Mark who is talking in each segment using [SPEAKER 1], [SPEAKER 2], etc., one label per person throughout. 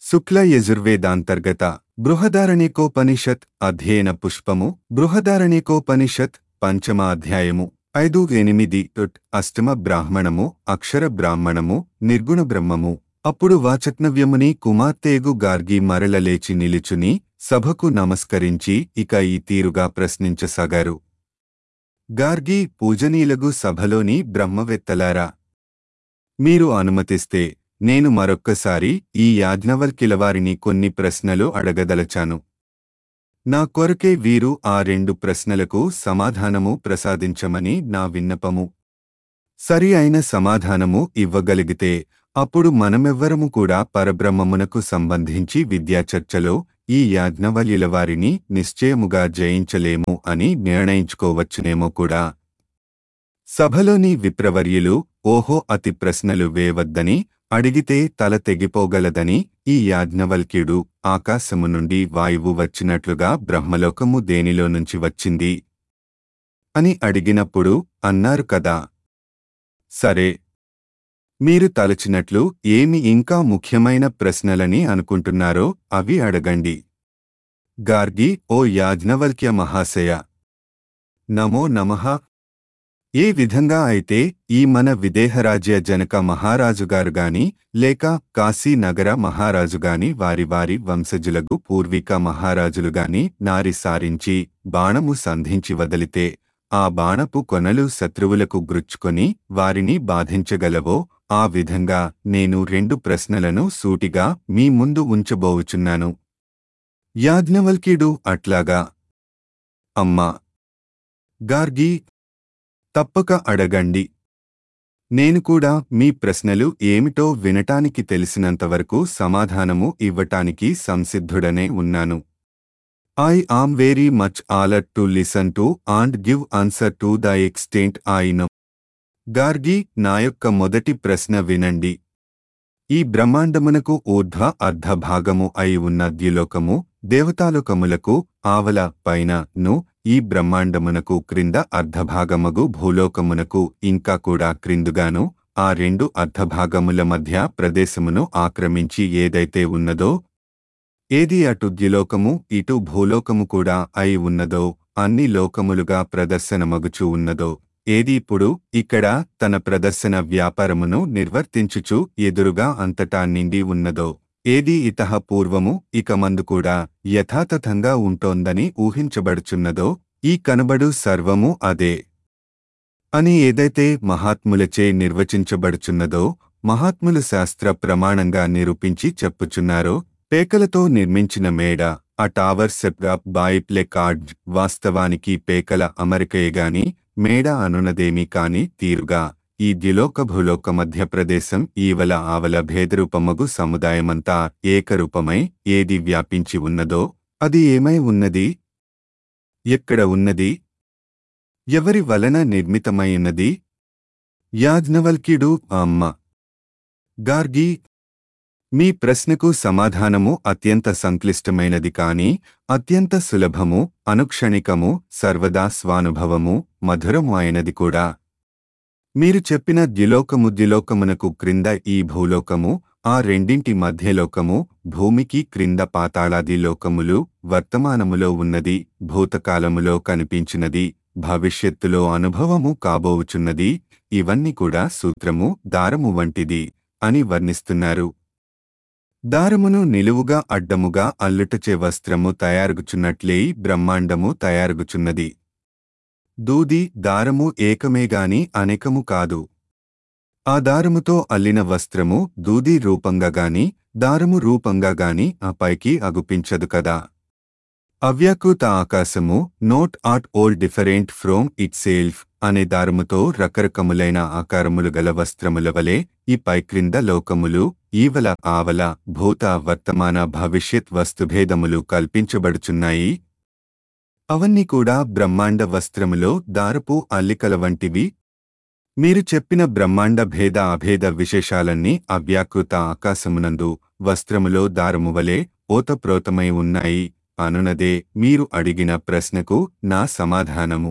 [SPEAKER 1] శుక్ల యజుర్వేదాంతర్గత బృహదారణ్యకోపనిషత్ అధ్యయన పుష్పము బృహదారణ్యకోపనిషత్ పంచమ అధ్యాయము ఐదు ఎనిమిది టుట్ అష్టమ బ్రాహ్మణము అక్షర బ్రాహ్మణము నిర్గుణ బ్రహ్మము అప్పుడు వాచక్నవ్యముని కుమార్తెగు గార్గి మరల లేచి నిలుచుని సభకు నమస్కరించి ఇక ఈ తీరుగా ప్రశ్నించసాగారు గార్గి పూజనీలగు సభలోని బ్రహ్మవేత్తలారా మీరు అనుమతిస్తే నేను మరొక్కసారి ఈ యాజ్ఞవల్కిలవారిని కొన్ని ప్రశ్నలు అడగదలచాను నా కొరకే వీరు ఆ రెండు ప్రశ్నలకు సమాధానము ప్రసాదించమని నా విన్నపము సరి అయిన సమాధానము ఇవ్వగలిగితే అప్పుడు మనమెవ్వరము కూడా పరబ్రహ్మమునకు సంబంధించి విద్యాచర్చలో ఈ యాజ్ఞవల్యుల వారిని నిశ్చయముగా జయించలేము అని నిర్ణయించుకోవచ్చునేమో కూడా సభలోని విప్రవర్యులు ఓహో అతి ప్రశ్నలు వేవద్దని అడిగితే తల తెగిపోగలదని ఈ యాజ్ఞవల్క్యుడు ఆకాశము నుండి వాయువు వచ్చినట్లుగా బ్రహ్మలోకము దేనిలో నుంచి వచ్చింది అని అడిగినప్పుడు అన్నారు కదా సరే మీరు తలచినట్లు ఏమి ఇంకా ముఖ్యమైన ప్రశ్నలని అనుకుంటున్నారో అవి అడగండి గార్గి ఓ యాజ్ఞవల్క్య మహాశయ నమో నమః ఏ విధంగా అయితే ఈ మన విదేహరాజ్య జనక మహారాజుగారు గాని లేక కాశీ నగర మహారాజుగాని వారి వారి వంశజులకు పూర్విక మహారాజులుగాని నారి సారించి బాణము సంధించి వదిలితే ఆ బాణపు కొనలు శత్రువులకు గ్రుచ్చుకొని వారిని బాధించగలవో ఆ విధంగా నేను రెండు ప్రశ్నలను సూటిగా మీ ముందు ఉంచబోవుచున్నాను యాజ్ఞవల్క్యుడు అట్లాగా అమ్మా గార్గి తప్పక అడగండి నేను కూడా మీ ప్రశ్నలు ఏమిటో వినటానికి తెలిసినంతవరకు సమాధానము ఇవ్వటానికి సంసిద్ధుడనే ఉన్నాను I am very much alert to listen to and give answer to the extent I know Gargi నా యొక్క మొదటి ప్రశ్న వినండి ఈ బ్రహ్మాండమునకు ఊర్ధ్వ అర్ధభాగము అయి ఉన్న ద్యులోకము దేవతాలోకములకు ఆవల పైన ను ఈ బ్రహ్మాండమునకు క్రింద అర్ధభాగమగు భూలోకమునకు ఇంకా కూడా క్రిందుగాను ఆ రెండు అర్ధభాగముల మధ్య ప్రదేశమును ఆక్రమించి ఏదైతే ఉన్నదో ఏది అటు ద్యులోకము ఇటు భూలోకము కూడా అయి ఉన్నదో అన్ని లోకములుగా ప్రదర్శనమగుచూ ఉన్నదో ఏది ఇప్పుడు ఇక్కడ తన ప్రదర్శన వ్యాపారమును నిర్వర్తించుచు ఎదురుగా అంతటా నిండి ఉన్నదో ఏది ఇతహ పూర్వము ఇక మందు కూడా యథాతథంగా ఉంటోందని ఊహించబడుచున్నదో ఈ కనబడు సర్వము అదే అని ఏదైతే మహాత్ములచే నిర్వచించబడుచున్నదో మహాత్ములు శాస్త్ర ప్రమాణంగా నిరూపించి చెప్పుచున్నారో పేకలతో నిర్మించిన మేడ ఆ టావర్ సెప్గాప్ బాయిప్లే కార్డ్ వాస్తవానికి పేకల అమరికయగాని మేడ అనునదేమీ కాని తీరుగా ఈ ద్యులోక భూలోక మధ్య ప్రదేశం ఈవల ఆవల భేదరూపమగు సముదాయమంతా ఏకరూపమై ఏది వ్యాపించి ఉన్నదో అది ఏమై ఉన్నది ఎక్కడ ఉన్నది ఎవరి వలన నిర్మితమైనది యాజ్ఞవల్క్యుడు అమ్మ గార్గి మీ ప్రశ్నకు సమాధానము అత్యంత సంక్లిష్టమైనది కాని అత్యంత సులభము అనుక్షణికము సర్వదా స్వానుభవము మధురము అయినది కూడా మీరు చెప్పిన ద్యులోకము ద్యులోకమునకు క్రింద ఈ భూలోకము ఆ రెండింటి మధ్యలోకము భూమికి క్రింద పాతాళాది లోకములు వర్తమానములో ఉన్నది భూతకాలములో కనిపించినది భవిష్యత్తులో అనుభవము కాబోవుచున్నది ఇవన్నీ కూడా సూత్రము దారము వంటిది అని వర్ణిస్తున్నారు దారమును నిలువుగా అడ్డముగా అల్లుటచే వస్త్రము తయారుగుచున్నట్లే బ్రహ్మాండము తయారుగుచున్నది దూది దారము ఏకమేగాని అనేకము కాదు ఆ దారముతో అల్లిన వస్త్రము దూది రూపంగా గాని దారము రూపంగా గాని ఆ పైకి అగుపించదు కదా అవ్యాకృత ఆకాశము not at all different from itself అనే దారముతో రకరకములైన ఆకారములు గల వస్త్రముల వలె ఈ పైక్రింద లోకములు ఈవల ఆవల భూత వర్తమాన భవిష్యత్ వస్తుభేదములు కల్పించబడుచున్నాయి అవన్నీ కూడా బ్రహ్మాండ వస్త్రములో దారపు అల్లికల వంటివి మీరు చెప్పిన బ్రహ్మాండ భేద అభేద విశేషాలన్నీ అవ్యాకృత ఆకాశమునందు వస్త్రములో దారము వలె ఓతప్రోతమై ఉన్నాయి అనునదే మీరు అడిగిన ప్రశ్నకు నా సమాధానము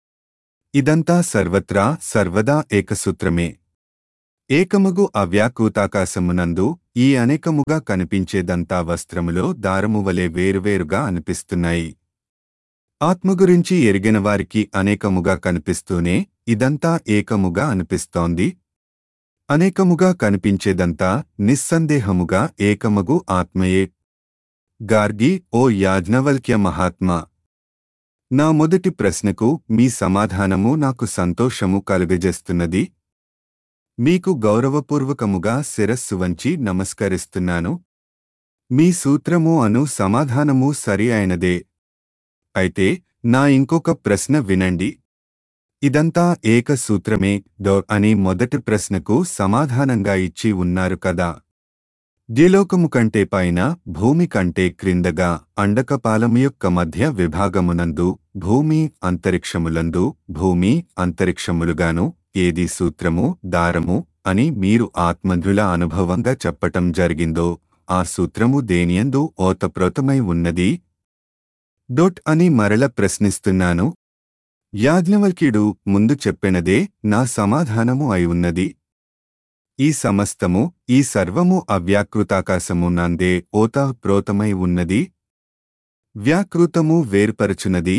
[SPEAKER 1] ఇదంతా సర్వత్రా సర్వదా ఏకసూత్రమే ఏకమగు అవ్యాకూతాకాశమునందు ఈ అనేకముగా కనిపించేదంతా వస్త్రములో దారము వలె వేరువేరుగా అనిపిస్తున్నాయి ఆత్మ గురించి ఎరిగిన వారికి అనేకముగా కనిపిస్తూనే ఇదంతా ఏకముగా అనిపిస్తోంది అనేకముగా కనిపించేదంతా నిస్సందేహముగా ఏకమగు ఆత్మయే గార్గి ఓ యాజ్ఞవల్క్య మహాత్మా నా మొదటి ప్రశ్నకు మీ సమాధానము నాకు సంతోషము కలుగజేస్తున్నది మీకు గౌరవపూర్వకముగా శిరస్సు వంచి నమస్కరిస్తున్నాను మీ సూత్రము అను సమాధానము సరి అయినదే అయితే నా ఇంకొక ప్రశ్న వినండి ఇదంతా ఏక సూత్రమే డో అని మొదటి ప్రశ్నకు సమాధానంగా ఇచ్చి ఉన్నారు కదా ద్విలోకము కంటే పైన భూమి కంటే క్రిందగా అండకపాలము యొక్క మధ్య విభాగమునందు భూమి అంతరిక్షములందు భూమి అంతరిక్షములుగాను ఏది సూత్రము దారము అని మీరు ఆత్మధుల అనుభవంగా చెప్పటం జరిగిందో ఆ సూత్రము దేనియందు ఓతప్రోతమై ఉన్నది డొట్ అని మరల ప్రశ్నిస్తున్నాను యాజ్ఞవల్క్యుడు ముందు చెప్పినదే నా సమాధానము అయి ఉన్నది ఈ సమస్తము ఈ సర్వము అవ్యాకృతాకాశము నందే ఓత ప్రోతమై ఉన్నది వ్యాకృతము వేర్పరచునది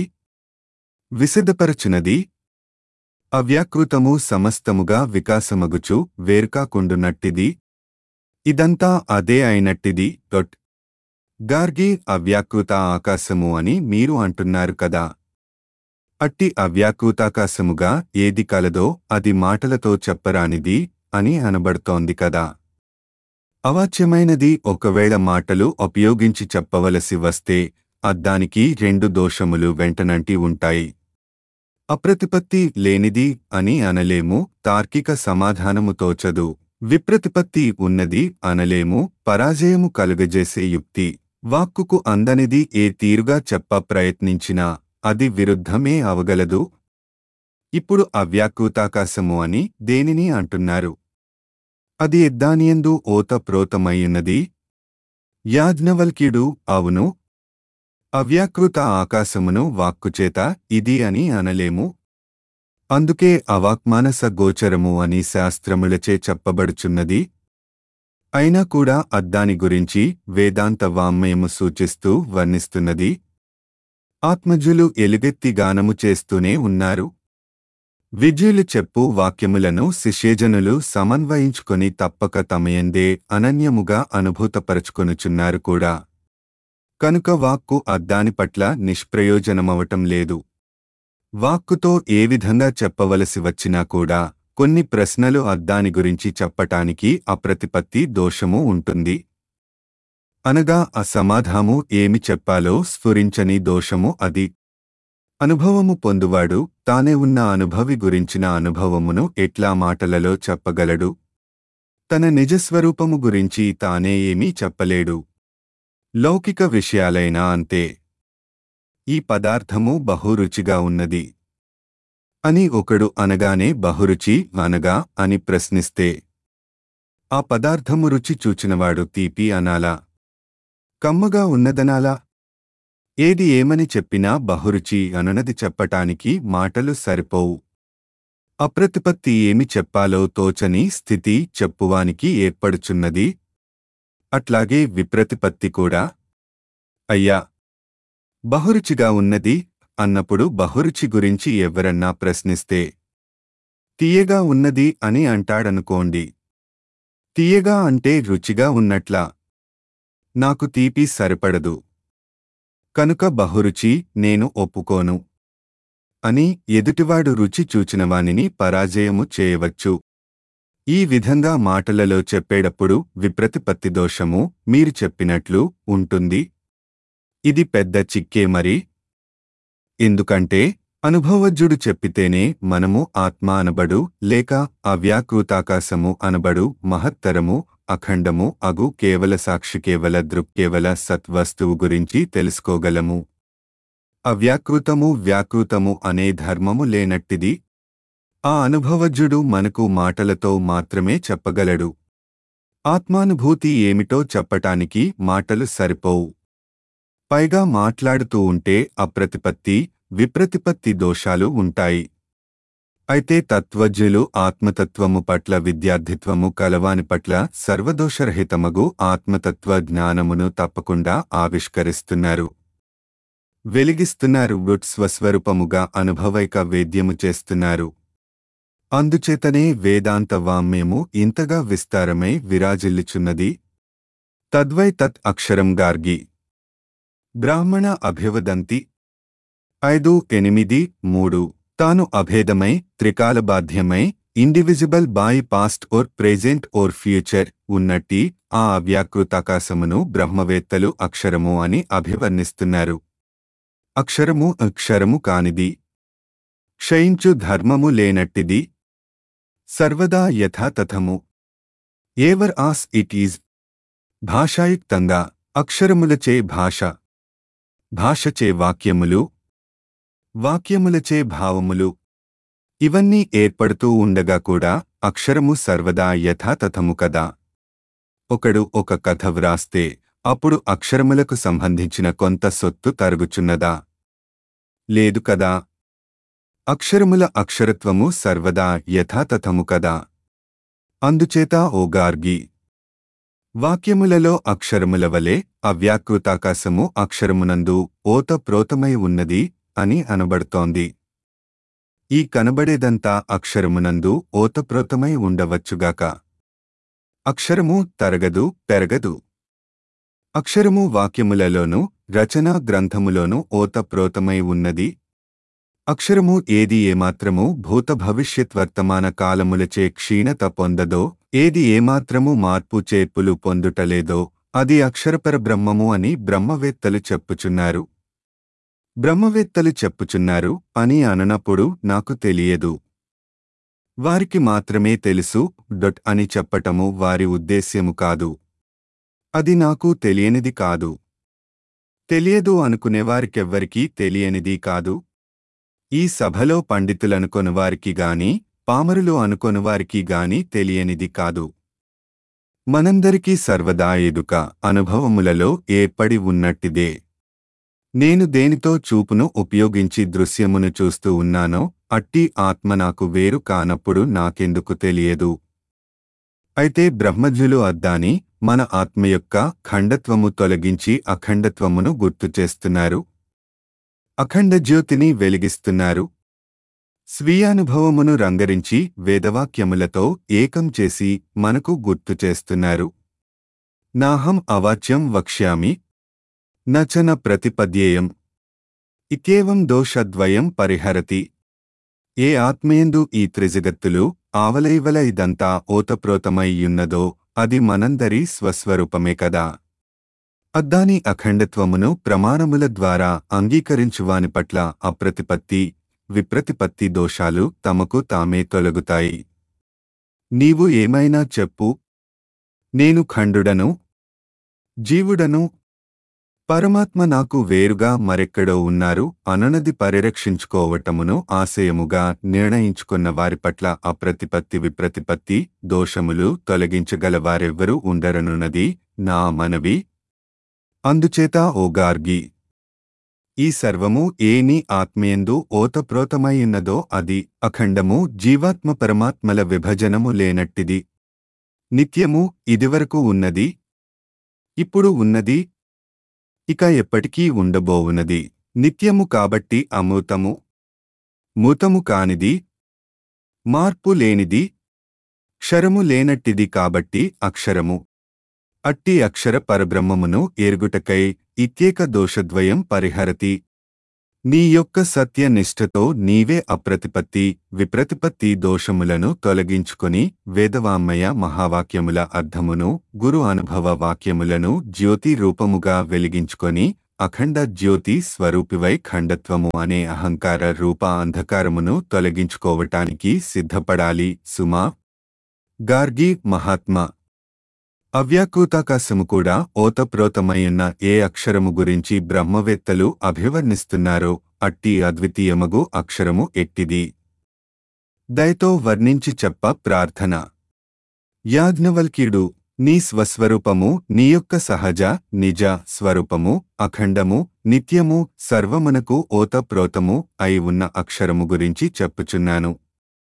[SPEAKER 1] విశదపరచునది అవ్యాకృతము సమస్తముగా వికాసమగుచు వేరుకాకుండునట్టిది ఇదంతా అదే అయినట్టిది డొట్ గార్గి అవ్యాకృత ఆకాశము అని మీరు అంటున్నారు కదా అట్టి అవ్యాకృతాకాశముగా ఏది కలదో అది మాటలతో చెప్పరానిది అని అనబడుతోంది కదా అవాచ్యమైనది ఒకవేళ మాటలు ఉపయోగించి చెప్పవలసి వస్తే అద్దానికి రెండు దోషములు వెంటనంటి ఉంటాయి అప్రతిపత్తి లేనిది అని అనలేము తార్కిక సమాధానము తోచదు విప్రతిపత్తి ఉన్నది అనలేము పరాజయము కలుగజేసే యుక్తి వాక్కుకు అందనిది ఏ తీరుగా చెప్ప ప్రయత్నించినా అది విరుద్ధమే అవగలదు ఇప్పుడు అవ్యాకృతాకాశము అని దేనిని అంటున్నారు అది ఎద్దానియందు ఓత ప్రోతమయ్యున్నది యాజ్ఞవల్క్యుడు అవును అవ్యాకృత ఆకాశమును వాక్కుచేత ఇది అని అనలేము అందుకే అవాక్మానస గోచరము అని శాస్త్రములచే చెప్పబడుచున్నది అయినా కూడా అద్దాని గురించి వేదాంత వామ్మయము సూచిస్తూ వర్ణిస్తున్నది ఆత్మజులు ఎలుగెత్తి గానము చేస్తూనే ఉన్నారు విజయులు చెప్పు వాక్యములను శిష్యజనులు సమన్వయించుకొని తప్పక తమయందే అనన్యముగా అనుభూతపరచుకొనుచున్నారు కూడా కనుక వాక్కు అద్దాని పట్ల నిష్ప్రయోజనమవటం లేదు వాక్కుతో ఏ విధంగా చెప్పవలసి వచ్చినా కూడా కొన్ని ప్రశ్నలు అద్దాని గురించి చెప్పటానికి అప్రతిపత్తి దోషము ఉంటుంది అనగా అసమాధాము ఏమి చెప్పాలో స్ఫురించని దోషము అది అనుభవము పొందువాడు తానే ఉన్న అనుభవి గురించిన అనుభవమును ఎట్లా మాటలలో చెప్పగలడు తన నిజస్వరూపము గురించి తానే ఏమీ చెప్పలేడు లౌకిక విషయాలైనా అంతే ఈ పదార్థము బహురుచిగా ఉన్నది అని ఒకడు అనగానే బహురుచి అనగా అని ప్రశ్నిస్తే ఆ పదార్థము రుచి చూచినవాడు తీపి అనాలా కమ్మగా ఉన్నదనాలా ఏది ఏమని చెప్పినా బహురుచి అనునది చెప్పటానికి మాటలు సరిపోవు అప్రతిపత్తి ఏమి చెప్పాలో తోచని స్థితి చెప్పువానికి ఏర్పడుచున్నది అట్లాగే విప్రతిపత్తి కూడా అయ్యా బహురుచిగా ఉన్నది అన్నప్పుడు బహురుచి గురించి ఎవరన్నా ప్రశ్నిస్తే తీయగా ఉన్నది అని అంటాడనుకోండి తీయగా అంటే రుచిగా ఉన్నట్లా నాకు తీపి సరిపడదు కనుక బహురుచి నేను ఒప్పుకోను అని ఎదుటివాడు రుచి చూచినవానిని పరాజయము చేయవచ్చు ఈ విధంగా మాటలలో చెప్పేటప్పుడు విప్రతిపత్తి దోషము మీరు చెప్పినట్లు ఉంటుంది ఇది పెద్ద చిక్కే మరి ఎందుకంటే అనుభవజ్జుడు చెప్పితేనే మనము ఆత్మ అనబడు లేక అవ్యాకృతాకాశము అనబడు మహత్తరము అఖండము అగు కేవల సాక్షి కేవల దృక్కేవల సత్వస్తువు గురించి తెలుసుకోగలము అవ్యాకృతము వ్యాకృతము అనే ధర్మము లేనట్టిది ఆ అనుభవజ్జుడు మనకు మాటలతో మాత్రమే చెప్పగలడు ఆత్మానుభూతి ఏమిటో చెప్పటానికి మాటలు సరిపోవు పైగా మాట్లాడుతూ ఉంటే అప్రతిపత్తి విప్రతిపత్తి దోషాలు ఉంటాయి అయితే తత్వజ్ఞులు ఆత్మతత్వము పట్ల విద్యార్థిత్వము కలవాని పట్ల సర్వదోషరహితమగు ఆత్మతత్వ జ్ఞానమును తప్పకుండా ఆవిష్కరిస్తున్నారు వెలిగిస్తున్నారు గుడ్ స్వస్వరూపముగా అనుభవైక వేద్యము చేస్తున్నారు అందుచేతనే వేదాంత వామ్యము ఇంతగా విస్తారమై విరాజిల్లుచున్నది తద్వై తత్ అక్షరం గార్గి బ్రాహ్మణ అభివదంతి ఐదు ఎనిమిది మూడు తాను అభేదమై త్రికాలబాధ్యమై indivisible by past or present or future ఉన్నట్టి ఆ అవ్యాకృతాకాశమును బ్రహ్మవేత్తలు అక్షరము అని అభివర్ణిస్తున్నారు అక్షరము అక్షరము కానిది క్షయించు ధర్మము లేనట్టిది సర్వదా యథాతథము ఏవర్ ఆస్ ఇట్ ఈజ్ భాషాయుక్తంగా అక్షరములచే భాష భాషచే వాక్యములు వాక్యములచే భావములు ఇవన్నీ ఏర్పడుతూ ఉండగా కూడా అక్షరము సర్వదా యథాతథము కదా ఒకడు ఒక కథ వ్రాస్తే అప్పుడు అక్షరములకు సంబంధించిన కొంత సొత్తు తరుగుచున్నదా లేదు కదా అక్షరముల అక్షరత్వము సర్వదా యథాతథము కదా అందుచేత ఓ గార్గి వాక్యములలో అక్షరముల వలె అవ్యాకృతాకాశము అక్షరమునందు ఓత ప్రోతమై ఉన్నది అని అనబడుతోంది ఈ కనబడేదంతా అక్షరమునందు ఓతప్రోతమై ఉండవచ్చుగాక అక్షరము తరగదు పెరగదు అక్షరము వాక్యములలోనూ రచనా గ్రంథములోనూ ఓతప్రోతమై ఉన్నది అక్షరము ఏది ఏమాత్రము భూత భవిష్యత్ వర్తమాన కాలములచే క్షీణత పొందదో ఏది ఏమాత్రము మార్పు చేర్పులు పొందుటలేదో అది అక్షరపర బ్రహ్మము అని బ్రహ్మవేత్తలు చెప్పుచున్నారు బ్రహ్మవేత్తలు చెప్పుచున్నారు అని అననప్పుడు నాకు తెలియదు వారికి మాత్రమే తెలుసు డొట్ అని చెప్పటము వారి ఉద్దేశ్యము కాదు అది నాకు తెలియనిది కాదు తెలియదు అనుకునేవారికెవ్వరికీ తెలియనిది కాదు ఈ సభలో పండితులనుకొనువారికి గాని పామరులు అనుకొనువారికి గాని తెలియనిది కాదు మనందరికీ సర్వదా ఎదుక అనుభవములలో ఏర్పడి ఉన్నట్టిదే నేను దేనితో చూపును ఉపయోగించి దృశ్యమును చూస్తూ ఉన్నానో అట్టి ఆత్మ నాకు వేరు కానప్పుడు నాకెందుకు తెలియదు అయితే బ్రహ్మజ్ఞులు అద్దాని మన ఆత్మ యొక్క ఖండత్వము తొలగించి అఖండత్వమును గుర్తు చేస్తున్నారు అఖండ జ్యోతిని వెలిగిస్తున్నారు స్వీయానుభవమును రంగరించి వేదవాక్యములతో ఏకం చేసి మనకు గుర్తు చేస్తున్నారు నాహం అవాచ్యం వక్ష్యామి నచన ప్రతిపద్యేయం ఇత్యేవం దోషద్వయం పరిహరతి ఏ ఆత్మయందు ఈ త్రిజగత్తులు ఆవలైవల ఇదంతా ఓతప్రోతమయ్యున్నదో అది మనందరి స్వస్వరూపమే కదా అద్దాని అఖండత్వమును ప్రమాణముల ద్వారా అంగీకరించువాని పట్ల అప్రతిపత్తి విప్రతిపత్తి దోషాలు తమకు తామే తొలగుతాయి నీవు ఏమైనా చెప్పు నేను ఖండుడను జీవుడను పరమాత్మ నాకు వేరుగా మరెక్కడో ఉన్నారు అననది పరిరక్షించుకోవటమును ఆశయముగా నిర్ణయించుకున్న వారి పట్ల అప్రతిపత్తి విప్రతిపత్తి దోషములు తొలగించగల వారెవ్వరూ ఉండరనున్నది నా మనవి అందుచేత ఓ గార్గి ఈ సర్వము ఏని ఆత్మయందు ఓతప్రోతమైయున్నదో అది అఖండము జీవాత్మ పరమాత్మల విభజనము లేనట్టిది నిత్యము ఇదివరకు ఉన్నది ఇప్పుడు ఉన్నది ఇక ఎప్పటికీ ఉండబోవునది నిత్యము కాబట్టి అమూతము మూతము కానిది మార్పు లేనిది క్షరము లేనట్టిది కాబట్టి అక్షరము అట్టి అక్షర పరబ్రహ్మమును ఎరుగుటకై ఇత్యేక దోషద్వయం పరిహరతి నీ యొక్క సత్యనిష్టతో నీవే అప్రతిపత్తి విప్రతిపత్తి దోషములను తొలగించుకొని వేదవామ్మయ మహావాక్యముల అర్థమును గురు అనుభవ వాక్యములను జ్యోతి రూపముగా వెలిగించుకొని అఖండ జ్యోతి స్వరూపివై ఖండత్వము అనే అహంకార రూప అంధకారమును తొలగించుకోవటానికి సిద్ధపడాలి సుమా గార్గి మహాత్మా అవ్యాకృతాకాశము కూడా ఓతప్రోతమయ్యున్న ఏ అక్షరము గురించి బ్రహ్మవేత్తలు అభివర్ణిస్తున్నారో అట్టి అద్వితీయమగు అక్షరము ఎట్టిది దయతో వర్ణించి చెప్ప ప్రార్థన యాజ్ఞవల్క్యుడు నీ స్వస్వరూపము నీ యొక్క సహజ నిజ స్వరూపము అఖండము నిత్యము సర్వమునకు ఓతప్రోతము అయి ఉన్న అక్షరము గురించి చెప్పుచున్నాను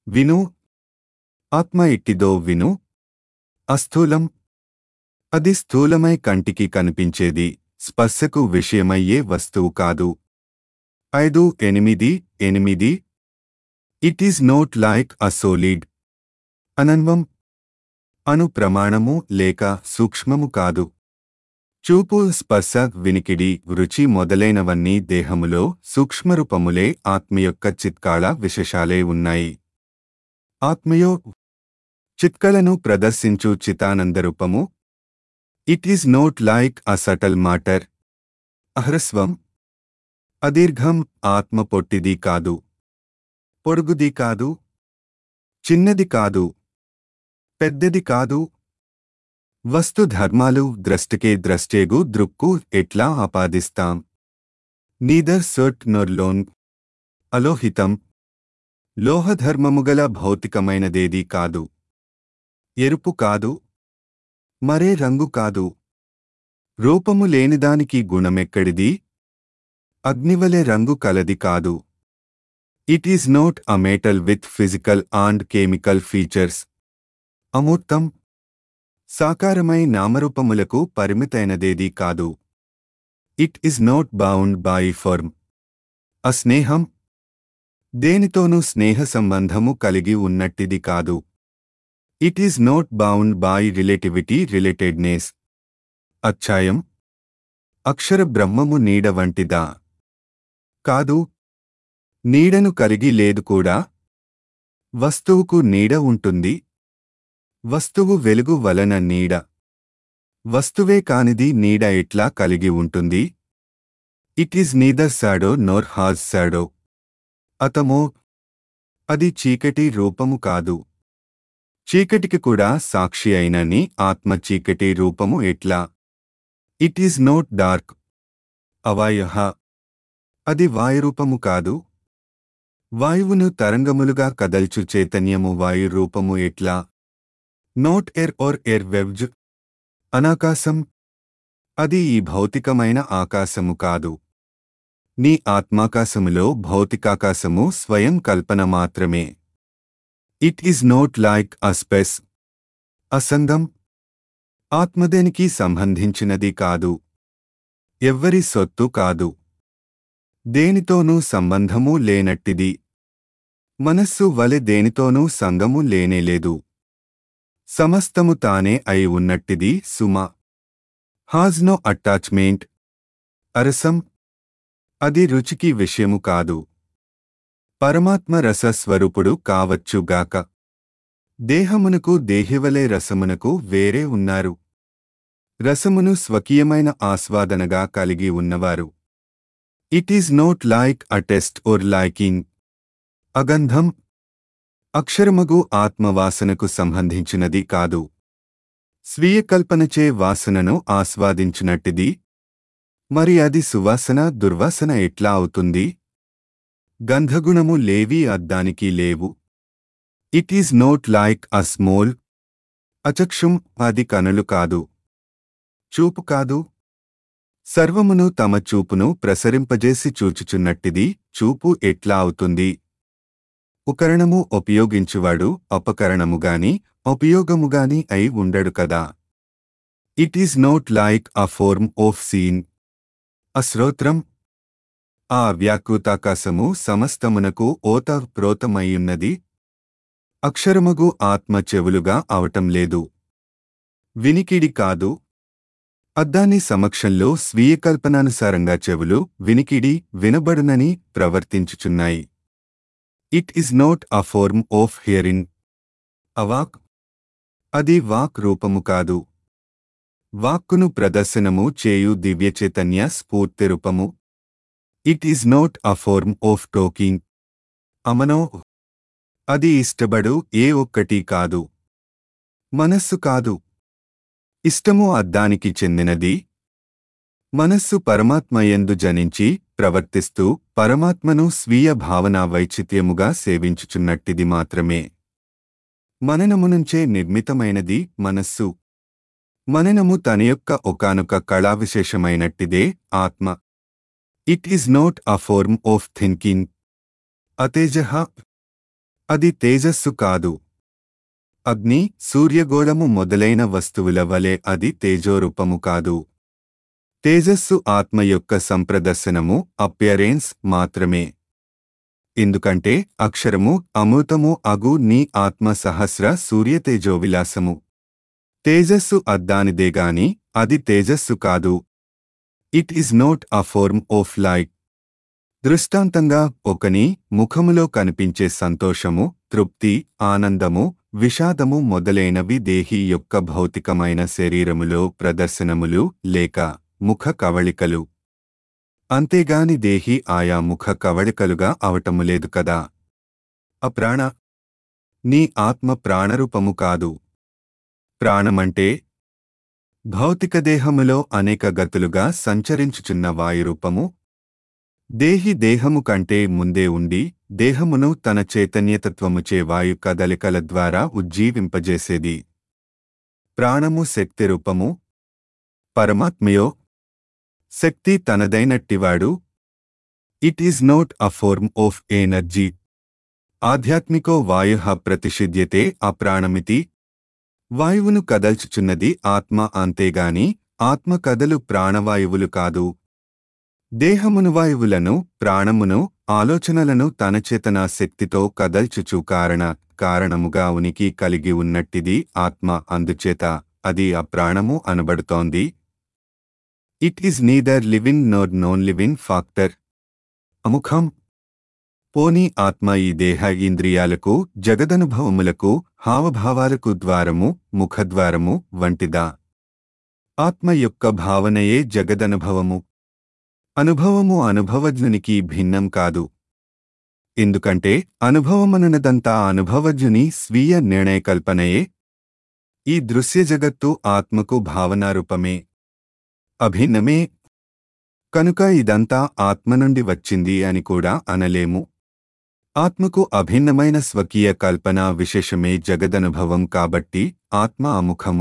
[SPEAKER 1] విను ఆత్మ ఇట్టిదో విను అస్థూలం అది స్థూలమై కంటికి కనిపించేది స్పర్శకు విషయమయ్యే వస్తువు కాదు ఐదు ఎనిమిది ఎనిమిది it is not like a solid అనన్వం అను ప్రమాణము లేక సూక్ష్మము కాదు చూపు స్పర్శ వినికిడి రుచి మొదలైనవన్నీ దేహములో సూక్ష్మరూపములే ఆత్మ యొక్క చిత్కాళ విశేషాలే ఉన్నాయి ఆత్మయో చిత్కలను ప్రదర్శించు చితానందరూపము it is not like a subtle matter అహ్రస్వం అదీర్ఘం ఆత్మ పొట్టిది కాదు పొడుగుది కాదు చిన్నది కాదు పెద్దది కాదు వస్తు ధర్మాలు ద్రష్టకే ద్రష్టేగు దృక్కు ఎట్లా ఆపాదిస్తాం నీదర్ సర్ట్ నొర్ లోన్ అలోహితం లోహధర్మముగల భౌతికమైనదేదీ కాదు ఎరుపు కాదు మరే రంగు కాదు రూపము లేనిదానికి గుణమెక్కడిది అగ్నివలె రంగు కలది కాదు it is not a metal with physical and chemical features అమూర్తం సాకారమై నామరూపములకు పరిమితైనదేదీ కాదు it is not bound by form అస్నేహం దేనితోనూ స్నేహ సంబంధము కలిగి ఉన్నట్టిది కాదు it is not bound by relativity relatedness అచ్చాయం అక్షర బ్రహ్మము నీడ వంటిదా కాదు నీడను కలిగి లేదు కూడా వస్తువుకు నీడ ఉంటుంది వస్తువు వెలుగు వలన నీడ వస్తువే కానిది నీడ ఎట్లా కలిగి ఉంటుంది it is neither shadow nor has shadow అతమో అది చీకటి రూపము కాదు చీకటికి కూడా సాక్షి అయినని ఆత్మ చీకటి రూపము ఎట్లా ఇట్ ఈజ్ నోట్ డార్క్ అవాయహ అది వాయురూపము కాదు వాయువును తరంగములుగా కదల్చు చైతన్యము వాయు రూపము ఎట్లా నోట్ ఎర్ ఓర్ ఎర్ వెబ్జ్ అనాకాశం అది ఈ భౌతికమైన ఆకాశము కాదు నీ ఆత్మాకాశములో భౌతికాకాశము స్వయం కల్పన మాత్రమే it is not like a space అసంగం ఆత్మదేనికి సంబంధించినది కాదు ఎవ్వరి సొత్తు కాదు దేనితోనూ సంబంధము లేనట్టిది మనస్సు వలె దేనితోనూ సంగము లేనేలేదు సమస్తము తానే అయి ఉన్నట్టిది సుమ హాజ్ నో అటాచ్మెంట్ అరసం అది రుచికి విషయము కాదు పరమాత్మ రస స్వరూపుడు కావచ్చుగాక దేహమునకు దేహివలే రసమునకు వేరే ఉన్నారు రసమును స్వకీయమైన ఆస్వాదనగా కలిగి ఉన్నవారు it is not like a taste or liking అగంధం అక్షరమగు ఆత్మవాసనకు సంబంధించినది కాదు స్వీయ కల్పనచే వాసనను ఆస్వాదించినట్టిది మరి అది సువాసన దుర్వాసన ఎట్లా అవుతుంది గంధగుణము లేవి అద్దానికి లేవు it is not like a smell అచక్షుం అది కనులు కాదు చూపు కాదు సర్వమును తమ చూపును ప్రసరింపజేసి చూచుచున్నట్టిది చూపు ఎట్లా అవుతుంది ఉపకరణము ఉపయోగించువాడు అపకరణముగాని ఉపయోగముగాని అయి ఉండడు కదా it is not like a form of scene అశ్రోత్రం ఆ వ్యాకృతాకాశము సమస్తమునకు ఓత ప్రోతమయ్యున్నది అక్షరమగు ఆత్మ చెవులుగా అవటం లేదు వినికిడి కాదు అద్దాని సమక్షంలో స్వీయ కల్పనానుసారంగా చెవులు వినికిడి వినబడునని ప్రవర్తించుచున్నాయి it is not a form of hearing అవాక్ అది వాక్ రూపము కాదు వాక్కును ప్రదర్శనము చేయు దివ్యచైతన్య స్ఫూర్తి రూపము it is not a form of talking అమనో అది ఇష్టపడు ఏ ఒక్కటి కాదు మనస్సు కాదు ఇష్టము అద్దానికి చెందినది మనస్సు పరమాత్మయందు జనించి ప్రవర్తిస్తూ పరమాత్మను స్వీయ భావనా వైచిత్యముగా సేవించుచున్నట్టిది మాత్రమే మననము నుంచే నిర్మితమైనది మనస్సు మననము తన యొక్క ఒకానొక కళావిశేషమైనట్టిదే ఆత్మ it is not a form of thinking అతేజ అది తేజస్సు కాదు అగ్ని సూర్యగోళము మొదలైన వస్తువుల వలె అది తేజోరూపము కాదు తేజస్సు ఆత్మ యొక్క సంప్రదర్శనము అప్యరెన్స్ మాత్రమే ఎందుకంటే అక్షరము అమృతము అగు నీ ఆత్మ సహస్ర సూర్యతేజో విలాసము తేజస్సు అద్దానిదేగాని అది తేజస్సు కాదు it is not a form of light దృష్టాంతంగా ఒకని ముఖములో కనిపించే సంతోషము తృప్తి ఆనందము విషాదము మొదలైనవి దేహి యొక్క భౌతికమైన శరీరములో ప్రదర్శనములు లేక ముఖ కవళికలు అంతేగాని దేహి ఆయా ముఖ కవళికలుగా అవటములేదు కదా అప్రాణ నీ ఆత్మ ప్రాణరూపము కాదు ప్రాణమంటే భౌతిక దేహములో అనేక గతులుగా సంచరించుచున్న వాయురూపము దేహి దేహము కంటే ముందే ఉండి దేహమును తన చైతన్యతత్వముచే వాయు కదలికల ద్వారా ఉజ్జీవింపజేసేది ప్రాణము శక్తి రూపము పరమాత్మయో శక్తి తనదైనట్టివాడు it is not a form of energy ఆధ్యాత్మికో వాయు ప్రతిషిధ్యతే అప్రాణమితి వాయువును కదల్చుచున్నది ఆత్మ అంతేగాని ఆత్మ కదలు ప్రాణవాయువులు కాదు దేహమును వాయువులను ప్రాణమును ఆలోచనలను తన చేతన శక్తితో కదల్చుచు కారణ కారణముగా ఉనికి కలిగి ఉన్నట్టిది ఆత్మ అందుచేత అది అప్రాణము అనబడుతోంది it is neither living nor non living factor అముఖం పోనీ ఆత్మ ఈ దేహ ఇంద్రియాలకు జగదనుభవములకు హావభావాలకు ద్వారము ముఖద్వారము వంటిదా ఆత్మ యొక్క భావనయే జగదనుభవము అనుభవము అనుభవజ్ఞునికి భిన్నం కాదు ఎందుకంటే అనుభవమనునదంతా అనుభవజ్ఞుని స్వీయ నిర్ణయకల్పనయే ఈ దృశ్య జగత్తు ఆత్మకు భావనారూపమే అభిన్నమే కనుక ఇదంతా ఆత్మ నుండి వచ్చింది అని కూడా అనలేము ఆత్మకు అభిన్నమైన స్వకీయ కల్పన విశేషమే జగదనుభవం కాబట్టి ఆత్మ అముఖము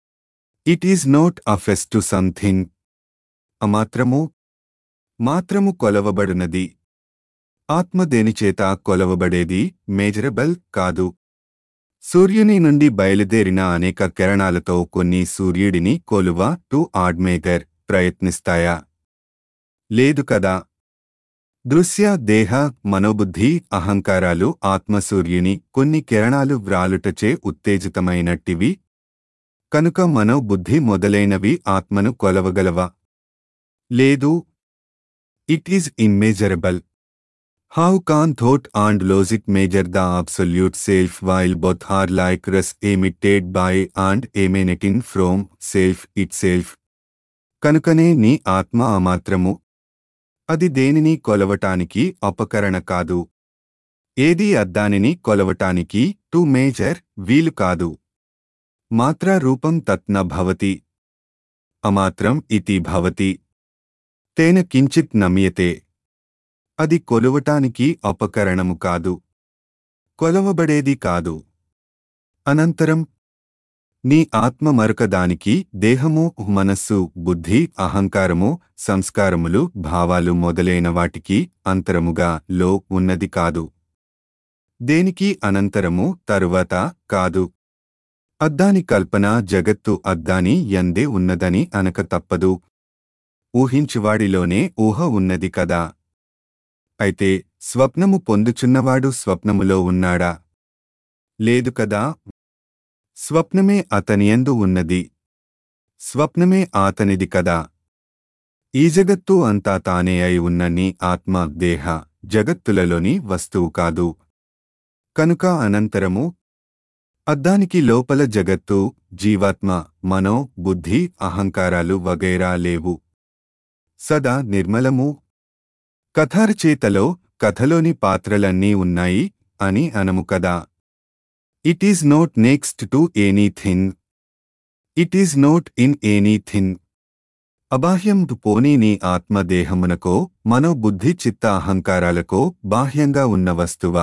[SPEAKER 1] it is not a face to something అమాత్రము మాత్రము కొలవబడునది ఆత్మ దేనిచేత కొలవబడేది మేజరబుల్ కాదు సూర్యుని నుండి బయలుదేరిన అనేక కిరణాలతో కొన్ని సూర్యుడిని కొలువ టు ఆడ్మేగర్ ప్రయత్నిస్తాయా లేదు కదా దృశ్య దేహ మనోబుద్ధి అహంకారాలు ఆత్మసూర్యుని కొన్ని కిరణాలు వ్రాలుటచే ఉత్తేజితమైనట్టివి కనుక మనోబుద్ధి మొదలైనవి ఆత్మను కొలవగలవా లేదు it is immeasurable how can thought and logic measure the absolute self while both are like rays emitted by and emanating from self itself కనుకనే నీ ఆత్మ అమాత్రము అది దేనిని కొలవటానికి అపకరణ కాదు ఏది అద్దానిని కొలవటానికి టు మేజర్ వీలు కాదు మాత్రా రూపం తత్న భవతి అమాత్రం ఇతి భవతి తేన కించిత్ నమ్యతే అది కొలువటానికి అపకరణము కాదు కొలవబడేది కాదు అనంతరం నీ ఆత్మ మరొకదానికి దేహము మనస్సు బుద్ధి అహంకారము సంస్కారములు భావాలు మొదలైన వాటికి అంతరముగా లో ఉన్నది కాదు దేనికి అనంతరము తరువాత కాదు అద్దాని కల్పన జగత్తు అద్దాని ఎందే ఉన్నదని అనక తప్పదు ఊహించువాడిలోనే ఊహ ఉన్నది కదా అయితే స్వప్నము పొందుచున్నవాడు స్వప్నములో ఉన్నాడా లేదు కదా స్వప్నమే అతనియందు ఉన్నది స్వప్నమే ఆతనిది కదా ఈ జగత్తు అంతా తానే అయి ఉన్న నీ ఆత్మ దేహ జగత్తులలోని వస్తువు కాదు కనుక అనంతరము అద్దానికి లోపల జగత్తు జీవాత్మ మనో బుద్ధి అహంకారాలు వగైరా లేవు సదా నిర్మలము కథారచేతలో కథలోని పాత్రలన్నీ ఉన్నాయి అని అనము కదా it is not next to anything it is not in anything అబాహ్యం పోనీ నీ ఆత్మదేహమునకో మనోబుద్ధి చిత్త అహంకారాలకో బాహ్యంగా ఉన్న వస్తువా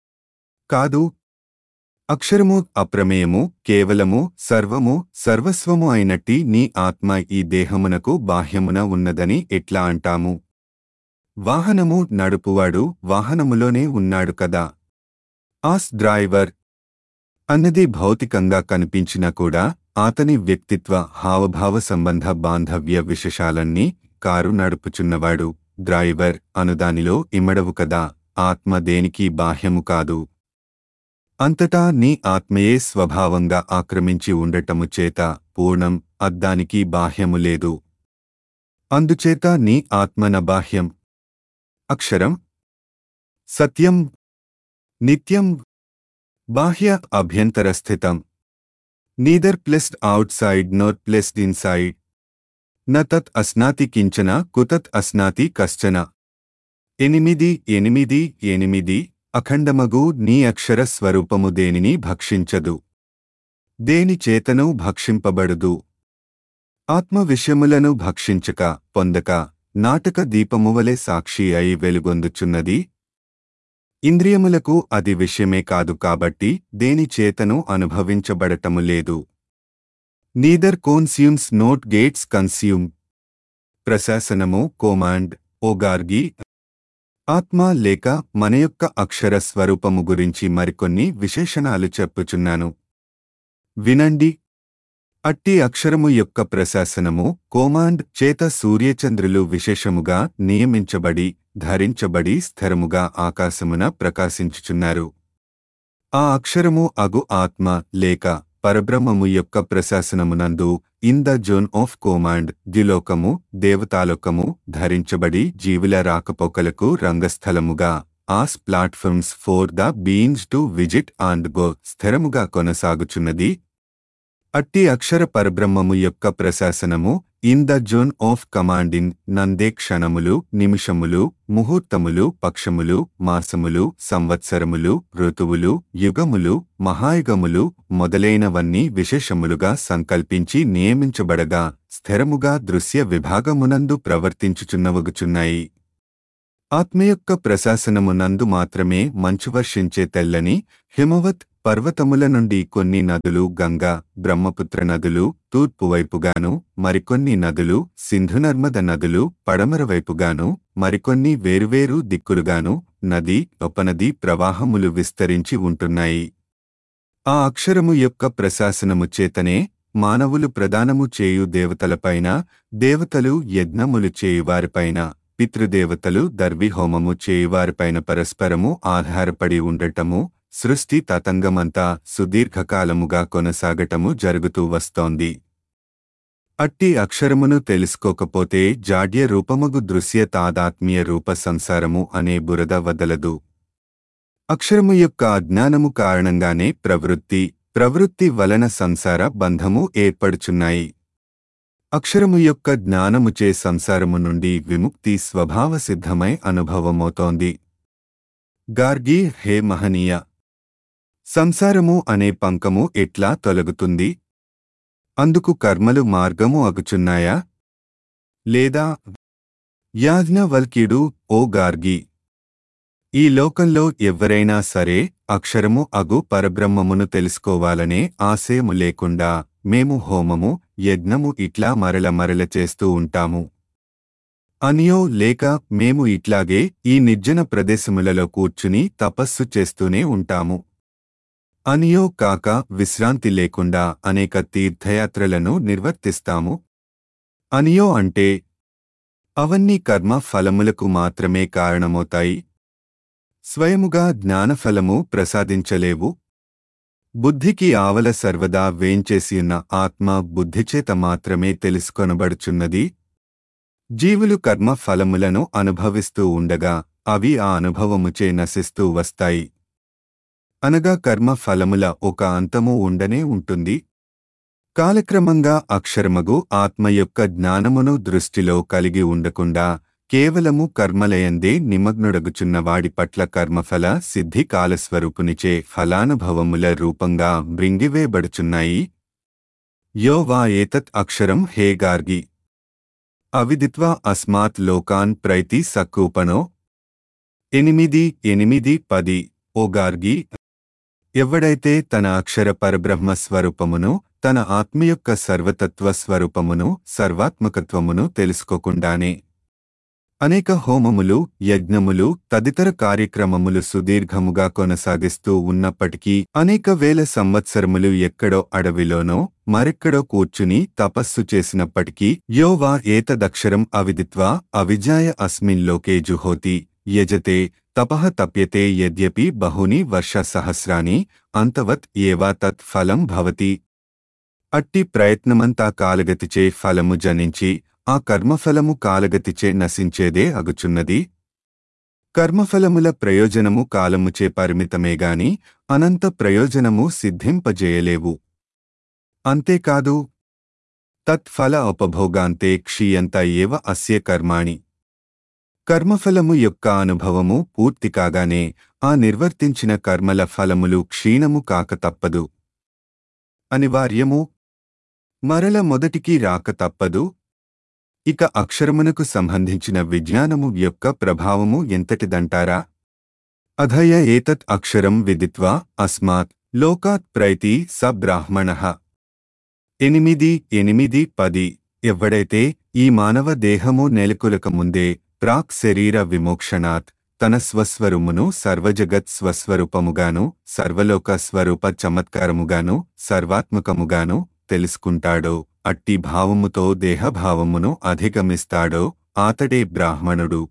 [SPEAKER 1] కాదు అక్షరము అప్రమేయము కేవలము సర్వము సర్వస్వము అయినట్టి నీ ఆత్మ ఈ దేహమునకు బాహ్యమున ఉన్నదని ఎట్లా అంటాము వాహనము నడుపువాడు వాహనములోనే ఉన్నాడు కదా ఆస్ డ్రైవర్ అన్నది భౌతికంగా కనిపించినా కూడా అతని వ్యక్తిత్వ హావభావ సంబంధ బాంధవ్య విశేషాలన్నీ కారు నడుపుచున్నవాడు డ్రైవర్ అనుదానిలో ఇమడవు కదా ఆత్మ దేనికి బాహ్యము కాదు అంతటా నీ ఆత్మయే స్వభావంగా ఆక్రమించి ఉండటము చేత పూర్ణం అద్దానికి బాహ్యము లేదు అందుచేత నీ ఆత్మన బాహ్యం అక్షరం సత్యం నిత్యం బాహ్య అభ్యంతరస్థితం neither placed outside nor placed inside న తత్ అస్నాతి కించన కుతత్ అస్నాతి కశ్చన ఎనిమిది ఎనిమిది ఎనిమిది అఖండమగు నీ అక్షర స్వరూపము దేనిని భక్షించదు దేని చేతను భక్షింపబడదు ఆత్మ విషయములను భక్షించక పొందక నాటక దీపమువలె సాక్షి అయి వెలుగొందుచున్నది ఇంద్రియములకు అది విషయమే కాదు కాబట్టి దేని చేతను అనుభవించబడటము లేదు neither consumes not gets consume ప్రశాసనము కోమాండ్ ఓగార్గి ఆత్మ లేక మన యొక్క అక్షర స్వరూపము గురించి మరికొన్ని విశేషణాలు చెప్పుచున్నాను వినండి అట్టి అక్షరము యొక్క ప్రశాసనము కోమాండ్ చేత సూర్యచంద్రులు విశేషముగా నియమించబడి ధరించబడి స్థిరముగా ఆకాశమున ప్రకాశించుచున్నారు ఆ అక్షరము అగు ఆత్మ లేక పరబ్రహ్మము యొక్క ప్రశాసనమునందు in the zone of command ద్యులోకము దేవతాలోకము ధరించబడి జీవుల రాకపోకలకు రంగస్థలముగా as platforms for the beings to visit and go స్థిరముగా కొనసాగుచున్నది అట్టి అక్షర పరబ్రహ్మము యొక్క ప్రశాసనము in the zone of commanding నందే క్షణములు నిమిషములు ముహూర్తములు పక్షములు మాసములు సంవత్సరములు ఋతువులు యుగములు మహాయుగములు మొదలైనవన్నీ విశేషములుగా సంకల్పించి నియమించబడగా స్థిరముగా దృశ్య విభాగమునందు ప్రవర్తించుచున్నవగుచున్నాయి ఆత్మ యొక్క ప్రశాసనమునందు మాత్రమే మంచు వర్షించే తెల్లని హిమవత్ పర్వతముల నుండి కొన్ని నదులు గంగా బ్రహ్మపుత్ర నదులు తూర్పు వైపుగాను మరికొన్ని నదులు సింధునర్మద నదులు పడమర వైపుగాను మరికొన్ని వేరువేరు దిక్కులుగాను నది ఉపనది ప్రవాహములు విస్తరించి ఉంటున్నాయి ఆ అక్షరము యొక్క ప్రశాసనము చేతనే మానవులు ప్రదానము చేయు దేవతలపైన దేవతలు యజ్ఞములు చేయువారిపైన పితృదేవతలు దర్విహోమము చేయువారిపైన పరస్పరము ఆధారపడి ఉండటము సృష్టి తతంగమంతా సుదీర్ఘకాలముగా కొనసాగటము జరుగుతూ వస్తోంది అట్టి అక్షరమును తెలుసుకోకపోతే జాడ్య రూపమగు దృశ్య తాదాత్మ్య రూప సంసారము అనే బురద వదలదు అక్షరము యొక్క అజ్ఞానము కారణంగానే ప్రవృత్తి ప్రవృత్తి వలన సంసార బంధము ఏర్పడుచున్నాయి అక్షరము యొక్క జ్ఞానముచే సంసారము నుండి విముక్తి స్వభావ సిద్ధమై అనుభవమవుతోంది గార్గి హే మహనీయ సంసారము అనే పంకము ఎట్లా తొలగుతుంది అందుకు కర్మలు మార్గము అగుచున్నాయా లేదా యాజ్ఞవల్క్యుడు ఓ గార్గి ఈ లోకంలో ఎవ్వరైనా సరే అక్షరము అగు పరబ్రహ్మమును తెలుసుకోవాలనే ఆశయము లేకుండా మేము హోమము యజ్ఞము ఇట్లా మరల మరల చేస్తూ ఉంటాము అనియో లేక మేము ఇట్లాగే ఈ నిర్జన ప్రదేశములలో కూర్చుని తపస్సు చేస్తూనే ఉంటాము అనియో కాక విశ్రాంతి లేకుండా అనేక తీర్థయాత్రలను నిర్వర్తిస్తాము అనియో అంటే అవన్నీ కర్మ ఫలములకు మాత్రమే కారణమవుతాయి స్వయముగా జ్ఞానఫలము ప్రసాదించలేవు బుద్ధికి ఆవల సర్వదా వేంచేసియున్న ఆత్మ బుద్ధిచేత మాత్రమే తెలుసుకొనబడుచున్నది జీవులు కర్మ ఫలములను అనుభవిస్తూ ఉండగా అవి ఆ అనుభవముచే నశిస్తూ వస్తాయి అనగా కర్మ ఫలముల ఒక అంతము ఉండనే ఉంటుంది కాలక్రమంగా అక్షరమగు ఆత్మ యొక్క జ్ఞానమును దృష్టిలో కలిగి ఉండకుండా కేవలము కర్మలయందే నిమగ్నుడగుచున్న వాడి పట్ల కర్మఫల సిద్ధి కాలస్వరూపునిచే ఫలానుభవముల రూపంగా మృంగివేయబడుచున్నాయి యో వా ఏతత్ అక్షరం హే గార్గి అవిదిత్వా అస్మాత్ లోకాన్ ప్రైతి సక్కూపనో ఎనిమిది ఎనిమిది పది ఓ గార్గి ఎవడైతే తన అక్షర పరబ్రహ్మ స్వరూపమును తన ఆత్మ యొక్క సర్వతత్వ స్వరూపమును సర్వాత్మకత్వమును తెలుసుకోకుండానే అనేక హోమములు యజ్ఞములు తదితర కార్యక్రమములు సుదీర్ఘముగా కొనసాగిస్తూ ఉన్నప్పటికీ అనేక వేల సంవత్సరములు ఎక్కడో అడవిలోనో మరెక్కడో కూర్చుని తపస్సు చేసినప్పటికీ యోవా ఏతదక్షరం అవిదిత్వా అవిజాయ అస్మిన్ లోకే జుహోతి యజతే తపః తప్యతే యద్యపి బహుని వర్ష సహస్రాని అంతవత్ ఏవా తత్ ఫలం భవతి అట్టి ప్రయత్నమంతా కాలగతిచే ఫలము జనించి ఆ కర్మఫలము కాలగతిచే నశించేదే అగుచున్నది కర్మఫలముల ప్రయోజనము కాలముచే పరిమితమేగాని అనంత ప్రయోజనము సిద్ధింపజేయలేవు అంతేకాదు తత్ఫల ఉపభోగాంతే క్షీయంత ఏవ అస్య కర్మాణి కర్మఫలము యొక్క అనుభవము పూర్తి కాగానే ఆ నిర్వర్తించిన కర్మల ఫలములు క్షీణము కాక తప్పదు అనివార్యము మరల మొదటికి రాక తప్పదు ఇక అక్షరమునకు సంబంధించిన విజ్ఞానము యొక్క ప్రభావము ఎంతటిదంటారా అధయ ఏతత్ అక్షరం విదిత్వా అస్మాత్ లోకాత్ ప్రైతి స బ్రాహ్మణ ఎనిమిది ఎనిమిది పది ఎవ్వడైతే ఈ మానవ దేహము నెలకొలక ముందే ప్రాక్ శరీర విమోక్షణాత్ తన స్వస్వరమును సర్వజగత్ స్వస్వరూపముగాను సర్వలోక స్వరూప చమత్కారముగాను సర్వాత్మకముగాను తెలుసుకుంటాడో అట్టి భావముతో దేహభావమును అధిగమిస్తాడో ఆతడే బ్రాహ్మణుడు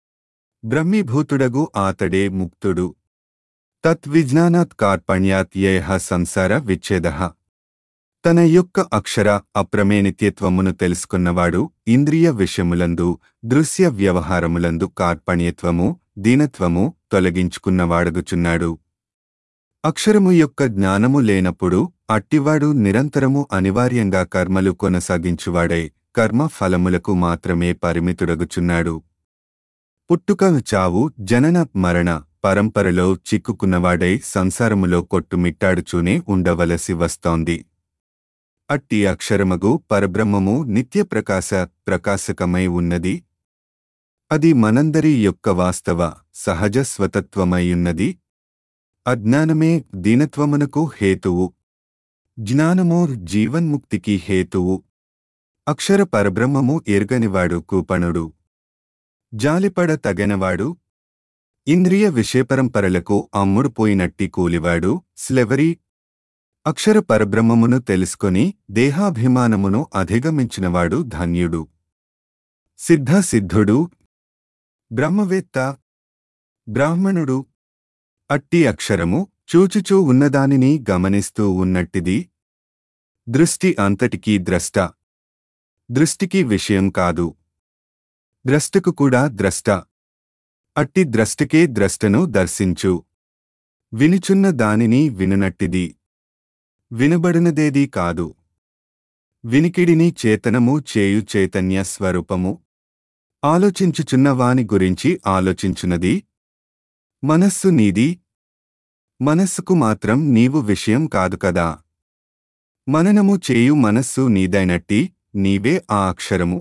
[SPEAKER 1] బ్రహ్మీభూతుడగు ఆతడే ముక్తుడు తద్విజ్ఞానాత్ కార్పణ్యాత్ యయ సంసార విచ్ఛేద తన యొక్క అక్షర అప్రమేణిత్యత్వమును తెలుసుకున్నవాడు ఇంద్రియ విషయములందు దృశ్య వ్యవహారములందు కార్పణ్యత్వము దీనత్వము తొలగించుకున్నవాడగుచున్నాడు అక్షరము యొక్క జ్ఞానము లేనప్పుడు అట్టివాడు నిరంతరము అనివార్యంగా కర్మలు కొనసాగించువాడై కర్మ ఫలములకు మాత్రమే పరిమితుడగుచున్నాడు పుట్టుక చావు జనన మరణ పరంపరలో చిక్కుకున్నవాడై సంసారములో కొట్టుమిట్టాడుచూనే ఉండవలసి వస్తోంది అట్టి అక్షరమగు పరబ్రహ్మము నిత్యప్రకాశ ప్రకాశకమై ఉన్నది అది మనందరి యొక్క వాస్తవ సహజ స్వతత్వమైయున్నది అజ్ఞానమే దీనత్వమునకు హేతువు జ్ఞానమో జీవన్ముక్తికి హేతువు అక్షర పరబ్రహ్మము ఎరుగనివాడు కూపణుడు జాలిపడ తగనవాడు ఇంద్రియ విషయపరంపరలకు అమ్ముడుపోయినట్టి కూలివాడు స్లెవరీ అక్షర పరబ్రహ్మమును తెలుసుకొని దేహాభిమానమును అధిగమించినవాడు ధన్యుడు సిద్ధ సిద్ధుడు బ్రహ్మవేత్త బ్రాహ్మణుడు అట్టి అక్షరము చూచుచూ ఉన్నదానిని గమనిస్తూ ఉన్నట్టిది దృష్టి అంతటికీ ద్రష్ట దృష్టికి విషయం కాదు ద్రష్టకు కూడా ద్రష్ట అట్టి ద్రష్టకే ద్రష్టను దర్శించు వినుచున్న దానిని వినునట్టిది వినబడినదేదీ కాదు వినికిడిని చేతనము చేయు చైతన్య స్వరూపము ఆలోచించుచున్న వాని గురించి ఆలోచించునది మనస్సు నీది మనస్సుకు మాత్రం నీవు విషయం కాదు కదా మననము చేయు మనస్సు నీదైనట్టి నీవే ఆ అక్షరము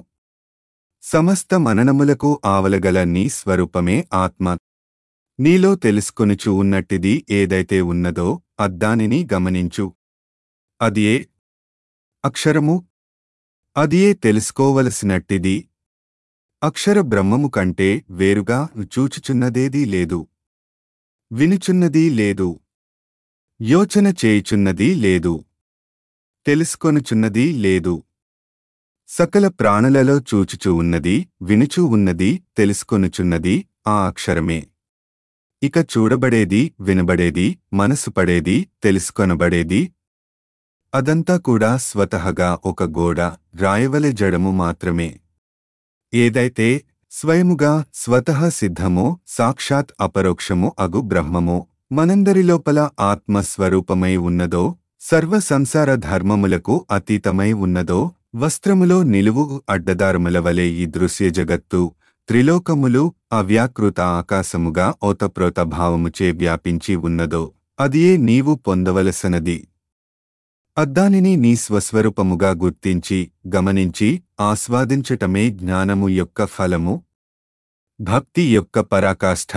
[SPEAKER 1] సమస్త మననములకు ఆవలగల నీ స్వరూపమే ఆత్మ నీలో తెలుసుకొనుచు ఉన్నట్టిది ఏదైతే ఉన్నదో అద్దానిని గమనించు అదియే అక్షరము అదియే తెలుసుకోవలసినట్టిది అక్షర బ్రహ్మము కంటే వేరుగా చూచుచున్నదేదీ లేదు వినుచున్నదీ లేదు యోచన చేయుచున్నదీ లేదు తెలుసుకొనుచున్నదీ లేదు సకల ప్రాణులలో చూచుచూ ఉన్నది వినుచూ ఉన్నది తెలుసుకొనుచున్నది ఆ అక్షరమే ఇక చూడబడేది వినబడేది మనసు పడేది తెలుసుకొనబడేది అదంతా కూడా స్వతహగా ఒక గోడ రాయవలె జడము మాత్రమే ఏదైతే స్వయముగా స్వతః సిద్ధమో సాక్షాత్ అపరోక్షము అగు బ్రహ్మమో మనందరి లోపల ఆత్మస్వరూపమై ఉన్నదో సర్వ సంసార ధర్మములకు అతీతమై ఉన్నదో వస్త్రములో నిలువు అడ్డదారముల వలె ఈ దృశ్య జగత్తు త్రిలోకములు అవ్యాకృత ఆకాశముగా ఓతప్రోత భావముచే వ్యాపించి ఉన్నదో అదియే నీవు పొందవలసనది అద్దానిని నీ స్వస్వరూపముగా గుర్తించి గమనించి ఆస్వాదించటమే జ్ఞానము యొక్క ఫలము భక్తి యొక్క పరాకాష్ఠ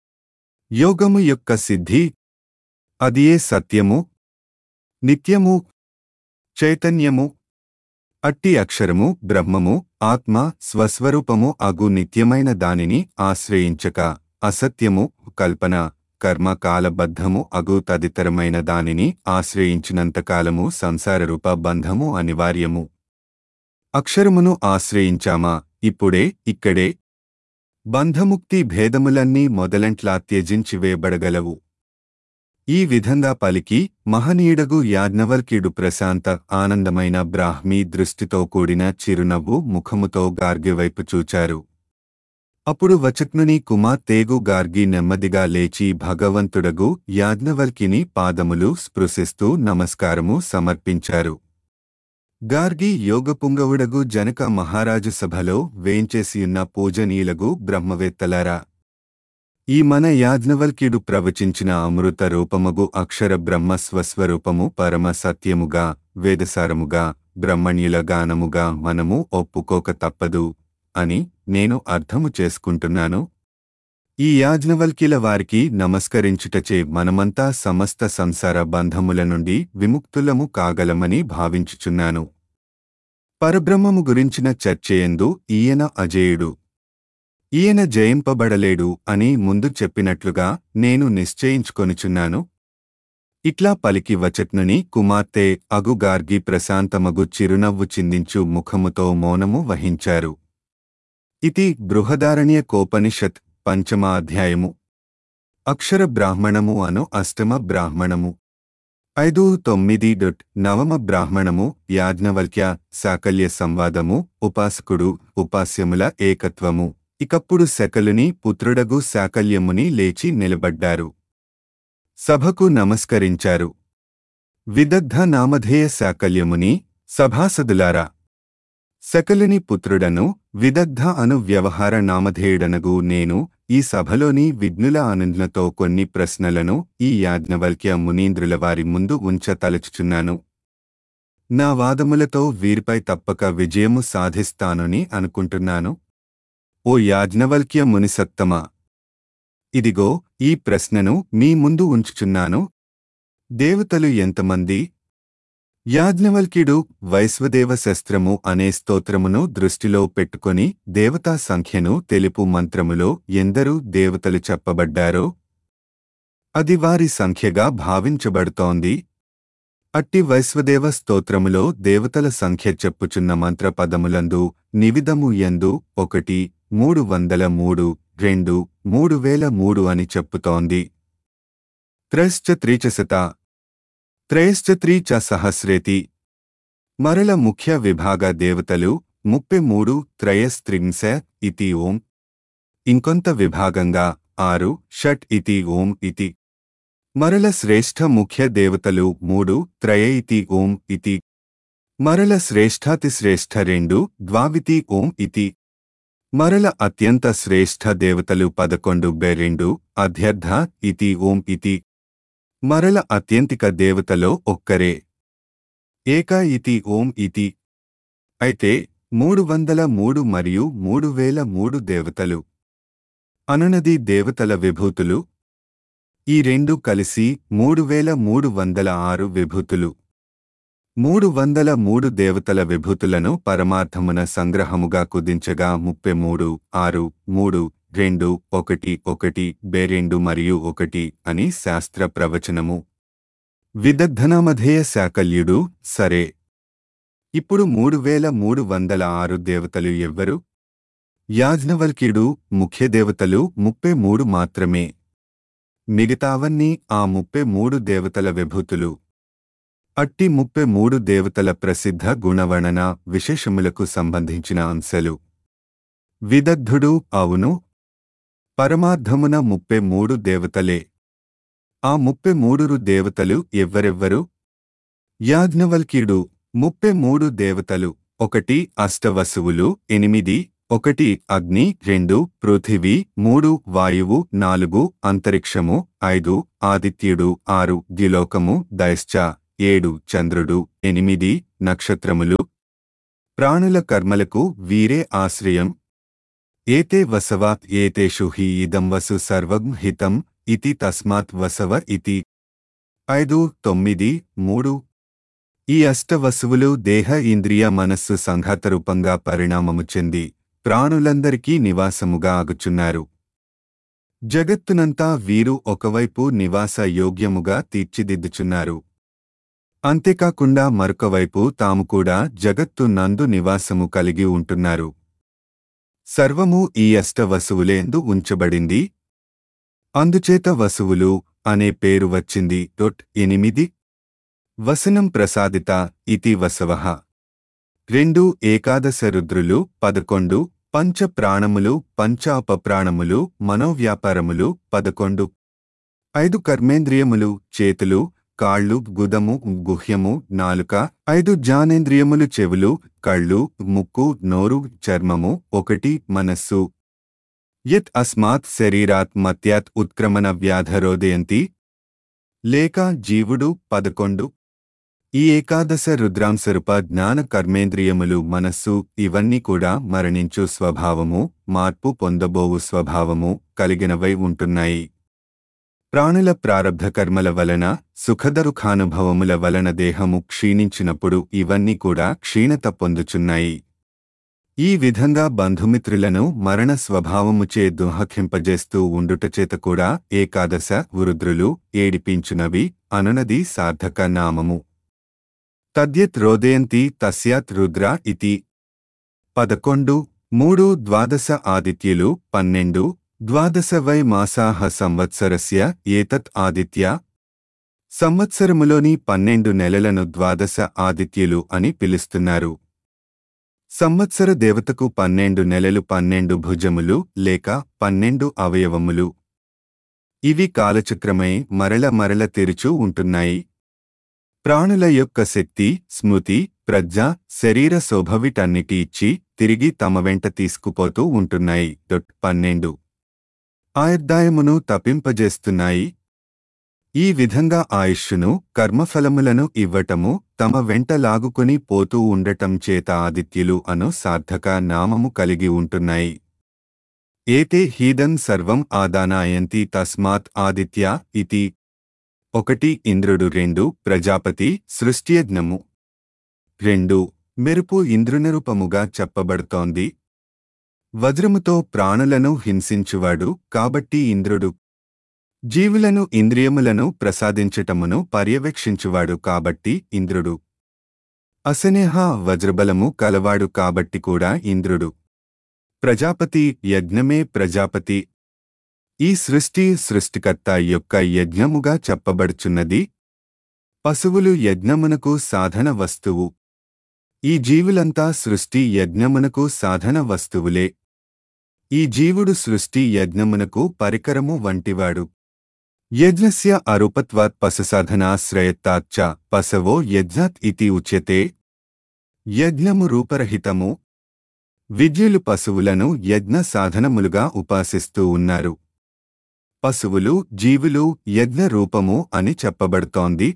[SPEAKER 1] యోగము యొక్క సిద్ధి అదియే సత్యము నిత్యము చైతన్యము అట్టి అక్షరము బ్రహ్మము ఆత్మ స్వస్వరూపము అగు నిత్యమైన దానిని ఆశ్రయించక అసత్యము కల్పన కర్మ కాలబద్ధము అగు తదితరమైన దానిని ఆశ్రయించినంతకాలము సంసారరూప బంధము అనివార్యము అక్షరమును ఆశ్రయించామా ఇప్పుడే ఇక్కడే బంధముక్తి భేదములన్నీ మొదలంట్లా త్యజించివేయబడగలవు ఈ విధంగా పలికి మహనీయుడగు యాజ్ఞవల్క్యుడు ప్రశాంత ఆనందమైన బ్రాహ్మీ దృష్టితో కూడిన చిరునవ్వు ముఖముతో గార్గి వైపు చూచారు అప్పుడు వచక్నుని కుమార్తేగు గార్గి నెమ్మదిగా లేచి భగవంతుడగు యాజ్ఞవల్కిని పాదములు స్పృశిస్తూ నమస్కారము సమర్పించారు గార్గి యోగపుంగవుడగు జనక మహారాజు సభలో వేంచేసియున్న పూజనీయులగు బ్రహ్మవేత్తలారా ఈ మన యాజ్ఞవల్క్యుడు ప్రవచించిన అమృత రూపమగు అక్షర బ్రహ్మ స్వస్వరూపము పరమ సత్యముగా వేదసారముగా బ్రహ్మణ్యుల గానముగా మనము ఒప్పుకోక తప్పదు అని నేను అర్థము చేసుకుంటున్నాను ఈ యాజ్ఞవల్కిల వారికి నమస్కరించుటచే మనమంతా సమస్త సంసార బంధముల నుండి విముక్తులము కాగలమని భావించుచున్నాను పరబ్రహ్మము గురించిన చర్చయందు ఈయన అజేయుడు ఈయన జయింపబడలేడు అని ముందు చెప్పినట్లుగా నేను నిశ్చయించుకొనుచున్నాను ఇట్లా పలికి వచట్నుని కుమార్తె అగుగార్గి ప్రశాంతమగు చిరునవ్వు చిందించు ముఖముతో మౌనము వహించారు ఇది బృహదారణ్య కోపనిషత్ పంచమ అధ్యాయము అక్షర బ్రాహ్మణము అను అష్టమ బ్రాహ్మణము ఐదు తొమ్మిది డొట్ నవమ బ్రాహ్మణము యాజ్ఞవల్క్య సాకల్య సంవాదము ఉపాసకుడు ఉపాస్యముల ఏకత్వము ఇకప్పుడు శకలుని పుత్రుడగు శాకల్యముని లేచి నిలబడ్డారు సభకు నమస్కరించారు విదగ్ధ నామధేయ శాకల్యముని సభాసదులారా సకలుని పుత్రుడను విదగ్ధ అను వ్యవహార నామధేయుడనగు నేను ఈ సభలోని విఘ్నుల ఆనందతో కొన్ని ప్రశ్నలను ఈ యాజ్ఞవల్క్య మునీంద్రుల వారి ముందు ఉంచతలుచుచున్నాను నా వాదములతో వీరిపై తప్పక విజయము సాధిస్తానని అనుకుంటున్నాను ఓ యాజ్ఞవల్క్య మునిసత్తమా ఇదిగో ఈ ప్రశ్నను మీ ముందు ఉంచుచున్నాను దేవతలు ఎంతమంది యాజ్ఞవల్క్యుడు వైశ్వదేవ శస్త్రము అనే స్తోత్రమును దృష్టిలో పెట్టుకొని దేవతా సంఖ్యను తెలుపు మంత్రములో ఎందరూ దేవతలు చెప్పబడ్డారో అది వారి సంఖ్యగా భావించబడుతోంది అట్టి వైశ్వదేవ స్తోత్రములో దేవతల సంఖ్య చెప్పుచున్న మంత్రపదములందు నివిధము ఎందు ఒకటి మూడు వందల మూడు రెండు మూడు వేల మూడు అని చెప్పుతోంది త్రైశ్చ త్రీచశత త్రయశ్చ త్రీచ సహస్రేతి మరల ముఖ్య విభాగ దేవతలు ముప్పై మూడు త్రయస్త్రింశ ఇతి ఓం ఇంకొంత విభాగంగా ఆరు షట్ ఇతి ఓం ఇతి మరల శ్రేష్ఠ ముఖ్య దేవతలు మూడు త్రయ ఇతి ఓం ఇతి మరల శ్రేష్ఠాతి శ్రేష్ఠ రెండు ద్వావితి ఓం ఇతి మరల అత్యంత శ్రేష్ఠ దేవతలు పదకొండు బె రెండు అధ్యర్థ ఇతి ఓం ఇతి మరల అత్యంతిక దేవతలో ఒక్కరే ఏక ఇతి ఓం ఇతి అయితే మూడు వందల మూడు మరియు మూడు వేల మూడు దేవతలు అనునది దేవతల విభూతులు ఈ రెండు కలిసి మూడు వేల మూడు వందల ఆరు విభూతులు మూడు వందల మూడు దేవతల విభూతులను పరమార్థమున సంగ్రహముగా కుదించగా ముప్పై మూడు ఆరు మూడు రెండు ఒకటి ఒకటి బేరెండు మరియు ఒకటి అని శాస్త్ర ప్రవచనము విదగ్ధనామధేయ శాకల్యుడు సరే ఇప్పుడు మూడు వేల మూడు వందల ఆరు దేవతలు ఎవ్వరు యాజ్ఞవల్క్యుడు ముఖ్య దేవతలు ముప్పై మూడు మాత్రమే మిగతావన్నీ ఆ ముప్పై మూడు దేవతల విభూతులు అట్టి ముప్పై మూడు దేవతల ప్రసిద్ధ గుణవర్ణన విశేషములకు సంబంధించిన అంశాలు విదగ్ధుడు అవును పరమార్థమున ముప్పై మూడు దేవతలే ఆ ముప్పై మూడురు దేవతలు ఎవ్వరెవ్వరు యాజ్ఞవల్క్యుడు ముప్పై మూడు దేవతలు ఒకటి అష్టవసువులు ఎనిమిది ఒకటి అగ్ని రెండు పృథివీ మూడు వాయువు నాలుగు అంతరిక్షము ఐదు ఆదిత్యుడు ఆరు ద్యులోకము దైశ్చ ఏడు చంద్రుడు ఎనిమిది నక్షత్రములు ప్రాణుల కర్మలకు వీరే ఆశ్రయం ఏతే వసవ ఏతేషు హి ఇదం వసు సర్వం హితం ఇతి తస్మాత్ వసవ ఇతి ఐదు తొమ్మిది మూడు ఈ అష్టవసువులు దేహ ఇంద్రియ మనస్సు సంఘాత రూపంగా పరిణామము చెంది ప్రాణులందరికీ నివాసముగా ఆగుచున్నారు జగత్తునంతా వీరు ఒకవైపు నివాస యోగ్యముగా తీర్చిదిద్దుచున్నారు అంతేకాకుండా మరొకవైపు తాము కూడా జగత్తు నందు నివాసము కలిగి ఉంటున్నారు సర్వము ఈ అష్ట వసువులేందు ఉంచబడింది అందుచేత వసువులు అనే పేరు వచ్చింది డొట్ ఎనిమిది వసనం ప్రసాదిత ఇతి వసవః రెండు ఏకాదశ రుద్రులు పదకొండు పంచ ప్రాణములు పంచ అపప్రాణములు మనోవ్యాపారములు పదకొండు ఐదు కర్మేంద్రియములు చేతులు కాళ్ళు గుదము గుహ్యము నాలుక ఐదు జ్ఞానేంద్రియములు చెవులు కళ్ళు ముక్కు నోరు చర్మము ఒకటి మనస్సు యత్ అస్మాత్ శరీరాత్ మత్యాత్ ఉత్క్రమణ వ్యాధరోదయంతి లేక జీవుడు పదకొండు ఈ ఏకాదశ రుద్రాంశరూప జ్ఞాన కర్మేంద్రియములు మనస్సు ఇవన్నీ కూడా మరణించు స్వభావము మార్పు పొందబోవు స్వభావము కలిగినవై ఉంటున్నాయి ప్రాణుల ప్రారబ్ధ కర్మల వలన సుఖదరుఖానుభవముల వలన దేహము క్షీణించినప్పుడు ఇవన్నీ కూడా క్షీణత పొందుచున్నాయి ఈ విధంగా బంధుమిత్రులను మరణ స్వభావముచే దుహకింపజేస్తూ ఉండుటచేత కూడా ఏకాదశ వృద్రులు ఏడిపించునవి అనునది సార్థక నామము తద్యత్ రోదయంతి తస్యాత్ రుద్ర ఇతి పదకొండు మూడు ద్వాదశ ఆదిత్యులు పన్నెండు ద్వాదశ వై మాసాహ సంవత్సరస్య ఏతత్ ఆదిత్య సంవత్సరములోని పన్నెండు నెలలను ద్వాదశ ఆదిత్యులు అని పిలుస్తున్నారు సంవత్సర దేవతకు పన్నెండు నెలలు పన్నెండు భుజములు లేక పన్నెండు అవయవములు ఇవి కాలచక్రమై మరల మరల తెరుచూ ఉంటున్నాయి ప్రాణుల యొక్క శక్తి స్మృతి ప్రజ్ఞ శరీర శోభ వీటన్నిటి ఇచ్చి తిరిగి తమ వెంట తీసుకుపోతూ ఉంటున్నాయి డొట్ పన్నెండు ఆయుర్దాయమును తప్పింపజేస్తున్నాయి ఈ విధంగా ఆయుష్షును కర్మఫలములను ఇవ్వటము తమ వెంట లాగుకొని పోతూ ఉండటం చేత ఆదిత్యులు అను సార్థక నామము కలిగి ఉంటున్నాయి ఏతే హీదన్ సర్వం ఆదానాయంతి తస్మాత్ ఆదిత్య ఇతి ఒకటి ఇంద్రుడు రెండు ప్రజాపతి సృష్టియజ్ఞము రెండు మెరుపు ఇంద్రునిరూపముగా చెప్పబడుతోంది వజ్రముతో ప్రాణులను హింసించువాడు కాబట్టి ఇంద్రుడు జీవులను ఇంద్రియములను ప్రసాదించటమును పర్యవేక్షించువాడు కాబట్టి ఇంద్రుడు అసనేహ వజ్రబలము కలవాడు కాబట్టి కూడా ఇంద్రుడు ప్రజాపతి యజ్ఞమే ప్రజాపతి ఈ సృష్టి సృష్టికర్త యొక్క యజ్ఞముగా చెప్పబడుచున్నది పశువులు యజ్ఞమునకు సాధన వస్తువు ఈ జీవులంతా సృష్టి యజ్ఞమునకు సాధన వస్తువులే ఈ జీవుడు సృష్టి యజ్ఞమునకు పరికరము వంటివాడు యజ్ఞస్య అరూపత్వాత్ పశుసాధనాశ్రయత్తాచ్చ పశవో యజ్ఞాత్ ఇతి ఉచ్యతే యజ్ఞము రూపరహితము విద్యులు పశువులను యజ్ఞ సాధనములుగా ఉపాసిస్తూ ఉన్నారు పశువులు జీవులు యజ్ఞ రూపము అని చెప్పబడుతోంది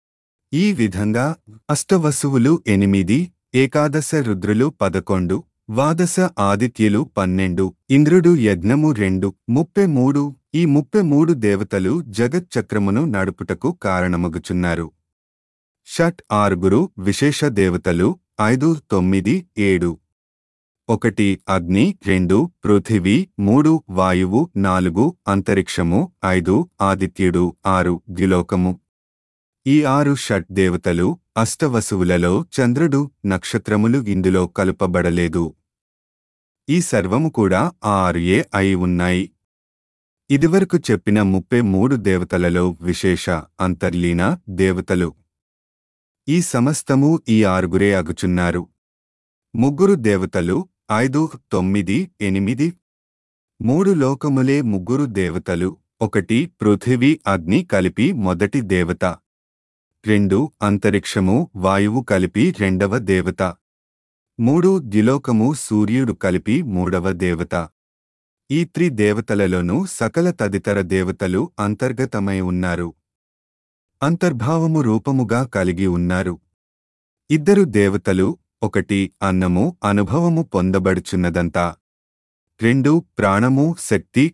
[SPEAKER 1] ఈ విధంగా అష్టవసువులు ఎనిమిది ఏకాదశ రుద్రులు పదకొండు ద్వాదశ ఆదిత్యులు పన్నెండు ఇంద్రుడు యజ్ఞము రెండు ముప్పై మూడు ఈ ముప్పై మూడు దేవతలు జగచ్చక్రమును నడుపుటకు కారణమగుచున్నారు షట్ ఆరుగురు విశేష దేవతలు ఐదు తొమ్మిది ఏడు ఒకటి అగ్ని రెండు పృథివీ మూడు వాయువు నాలుగు అంతరిక్షము ఐదు ఆదిత్యుడు ఆరు ద్యులోకము ఈ ఆరు షట్ దేవతలు అష్టవసువులలో చంద్రుడు నక్షత్రములు ఇందులో కలుపబడలేదు ఈ సర్వము కూడా ఆ ఆరుయే అయి ఉన్నాయి ఇదివరకు చెప్పిన ముప్పై మూడు దేవతలలో విశేష అంతర్లీన దేవతలు ఈ సమస్తము ఈ ఆరుగురే అగుచున్నారు ముగ్గురు దేవతలు ఐదు తొమ్మిది ఎనిమిది మూడు లోకములే ముగ్గురు దేవతలు ఒకటి పృథివీ అగ్ని కలిపి మొదటి దేవత రెండు అంతరిక్షము వాయువు కలిపి రెండవ దేవత మూడు ద్యులోకము సూర్యుడు కలిపి మూడవ దేవత ఈ త్రి దేవతలలోనూ సకల తదితర దేవతలు అంతర్గతమై ఉన్నారు అంతర్భావము రూపముగా కలిగి ఉన్నారు ఇద్దరు దేవతలు ఒకటి అన్నము అనుభవము పొందబడుచున్నదంతా రెండు ప్రాణము శక్తి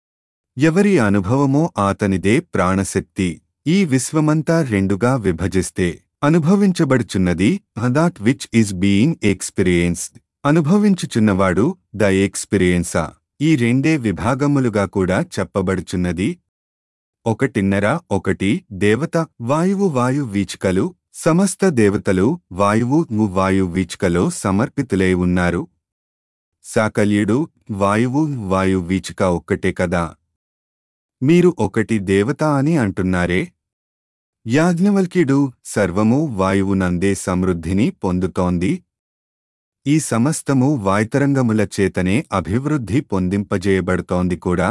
[SPEAKER 1] ఎవరి అనుభవమో ఆతనిదే ప్రాణశక్తి ఈ విశ్వమంతా రెండుగా విభజిస్తే అనుభవించబడుచున్నది that which is being experienced అనుభవించుచున్నవాడు ద ఎక్స్పీరియన్సా ఈ రెండే విభాగములుగా కూడా చెప్పబడుచున్నది ఒకటిన్నర ఒకటి దేవత వాయువు వాయు వీచికలు సమస్త దేవతలు వాయువు ను వాయు వీచికలో సమర్పితులై ఉన్నారు సాకల్యుడు వాయువు వాయు వీచిక ఒక్కటే కదా మీరు ఒకటి దేవత అని అంటున్నారే యాజ్ఞవల్క్యుడు సర్వము వాయువునందే సమృద్ధిని పొందుతోంది ఈ సమస్తము వాయుతరంగముల చేతనే అభివృద్ధి పొందింపజేయబడుతోంది కూడా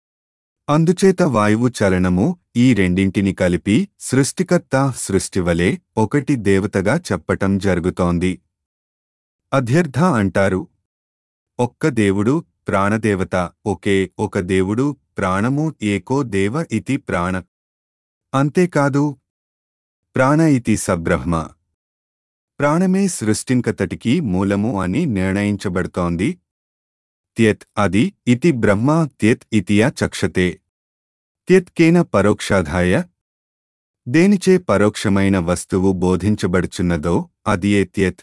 [SPEAKER 1] అందుచేత వాయువు చలనము ఈ రెండింటిని కలిపి సృష్టికర్త సృష్టివలే ఒకటి దేవతగా చెప్పటం జరుగుతోంది అధ్యర్థ అంటారు ఒక్క దేవుడు ప్రాణదేవత ఒకే ఒక దేవుడు ప్రాణము ఏకో దేవ ఇతి ప్రాణ అంతేకాదు ప్రాణ ఇతి సబ్రహ్మ ప్రాణమే సృష్టింకతటికి మూలము అని నిర్ణయించబడుతోంది త్యత్ అది ఇతి బ్రహ్మ త్యత్ ఇతియా చక్షతే త్యత్కేన పరోక్షాధాయ దేనిచే పరోక్షమైన వస్తువు బోధించబడుచున్నదో అదియే త్యత్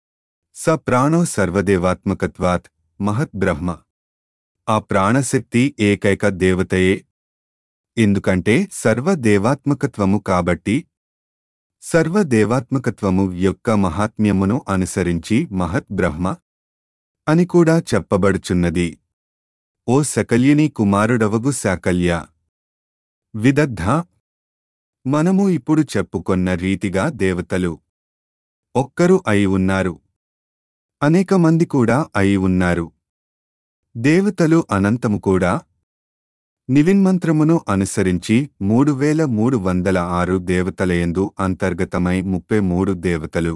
[SPEAKER 1] స ప్రాణో సర్వదేవాత్మకత్వాత్ మహత్ బ్రహ్మ ఆ ప్రాణశక్తి ఏకైక దేవతయే ఎందుకంటే సర్వదేవాత్మకత్వము కాబట్టి సర్వదేవాత్మకత్వము యొక్క మహాత్మ్యమును అనుసరించి మహత్ బ్రహ్మ అని కూడా చెప్పబడుచున్నది ఓ సకల్యని కుమారుడవగు శాకల్య విదగ్ధ మనము ఇప్పుడు చెప్పుకొన్న రీతిగా దేవతలు ఒక్కరు అయి ఉన్నారు అనేక మంది కూడా అయి ఉన్నారు దేవతలు అనంతము కూడా నివిన్మంత్రమును అనుసరించి మూడు వేల మూడు వందల ఆరు దేవతలయందు అంతర్గతమై ముప్పై మూడు దేవతలు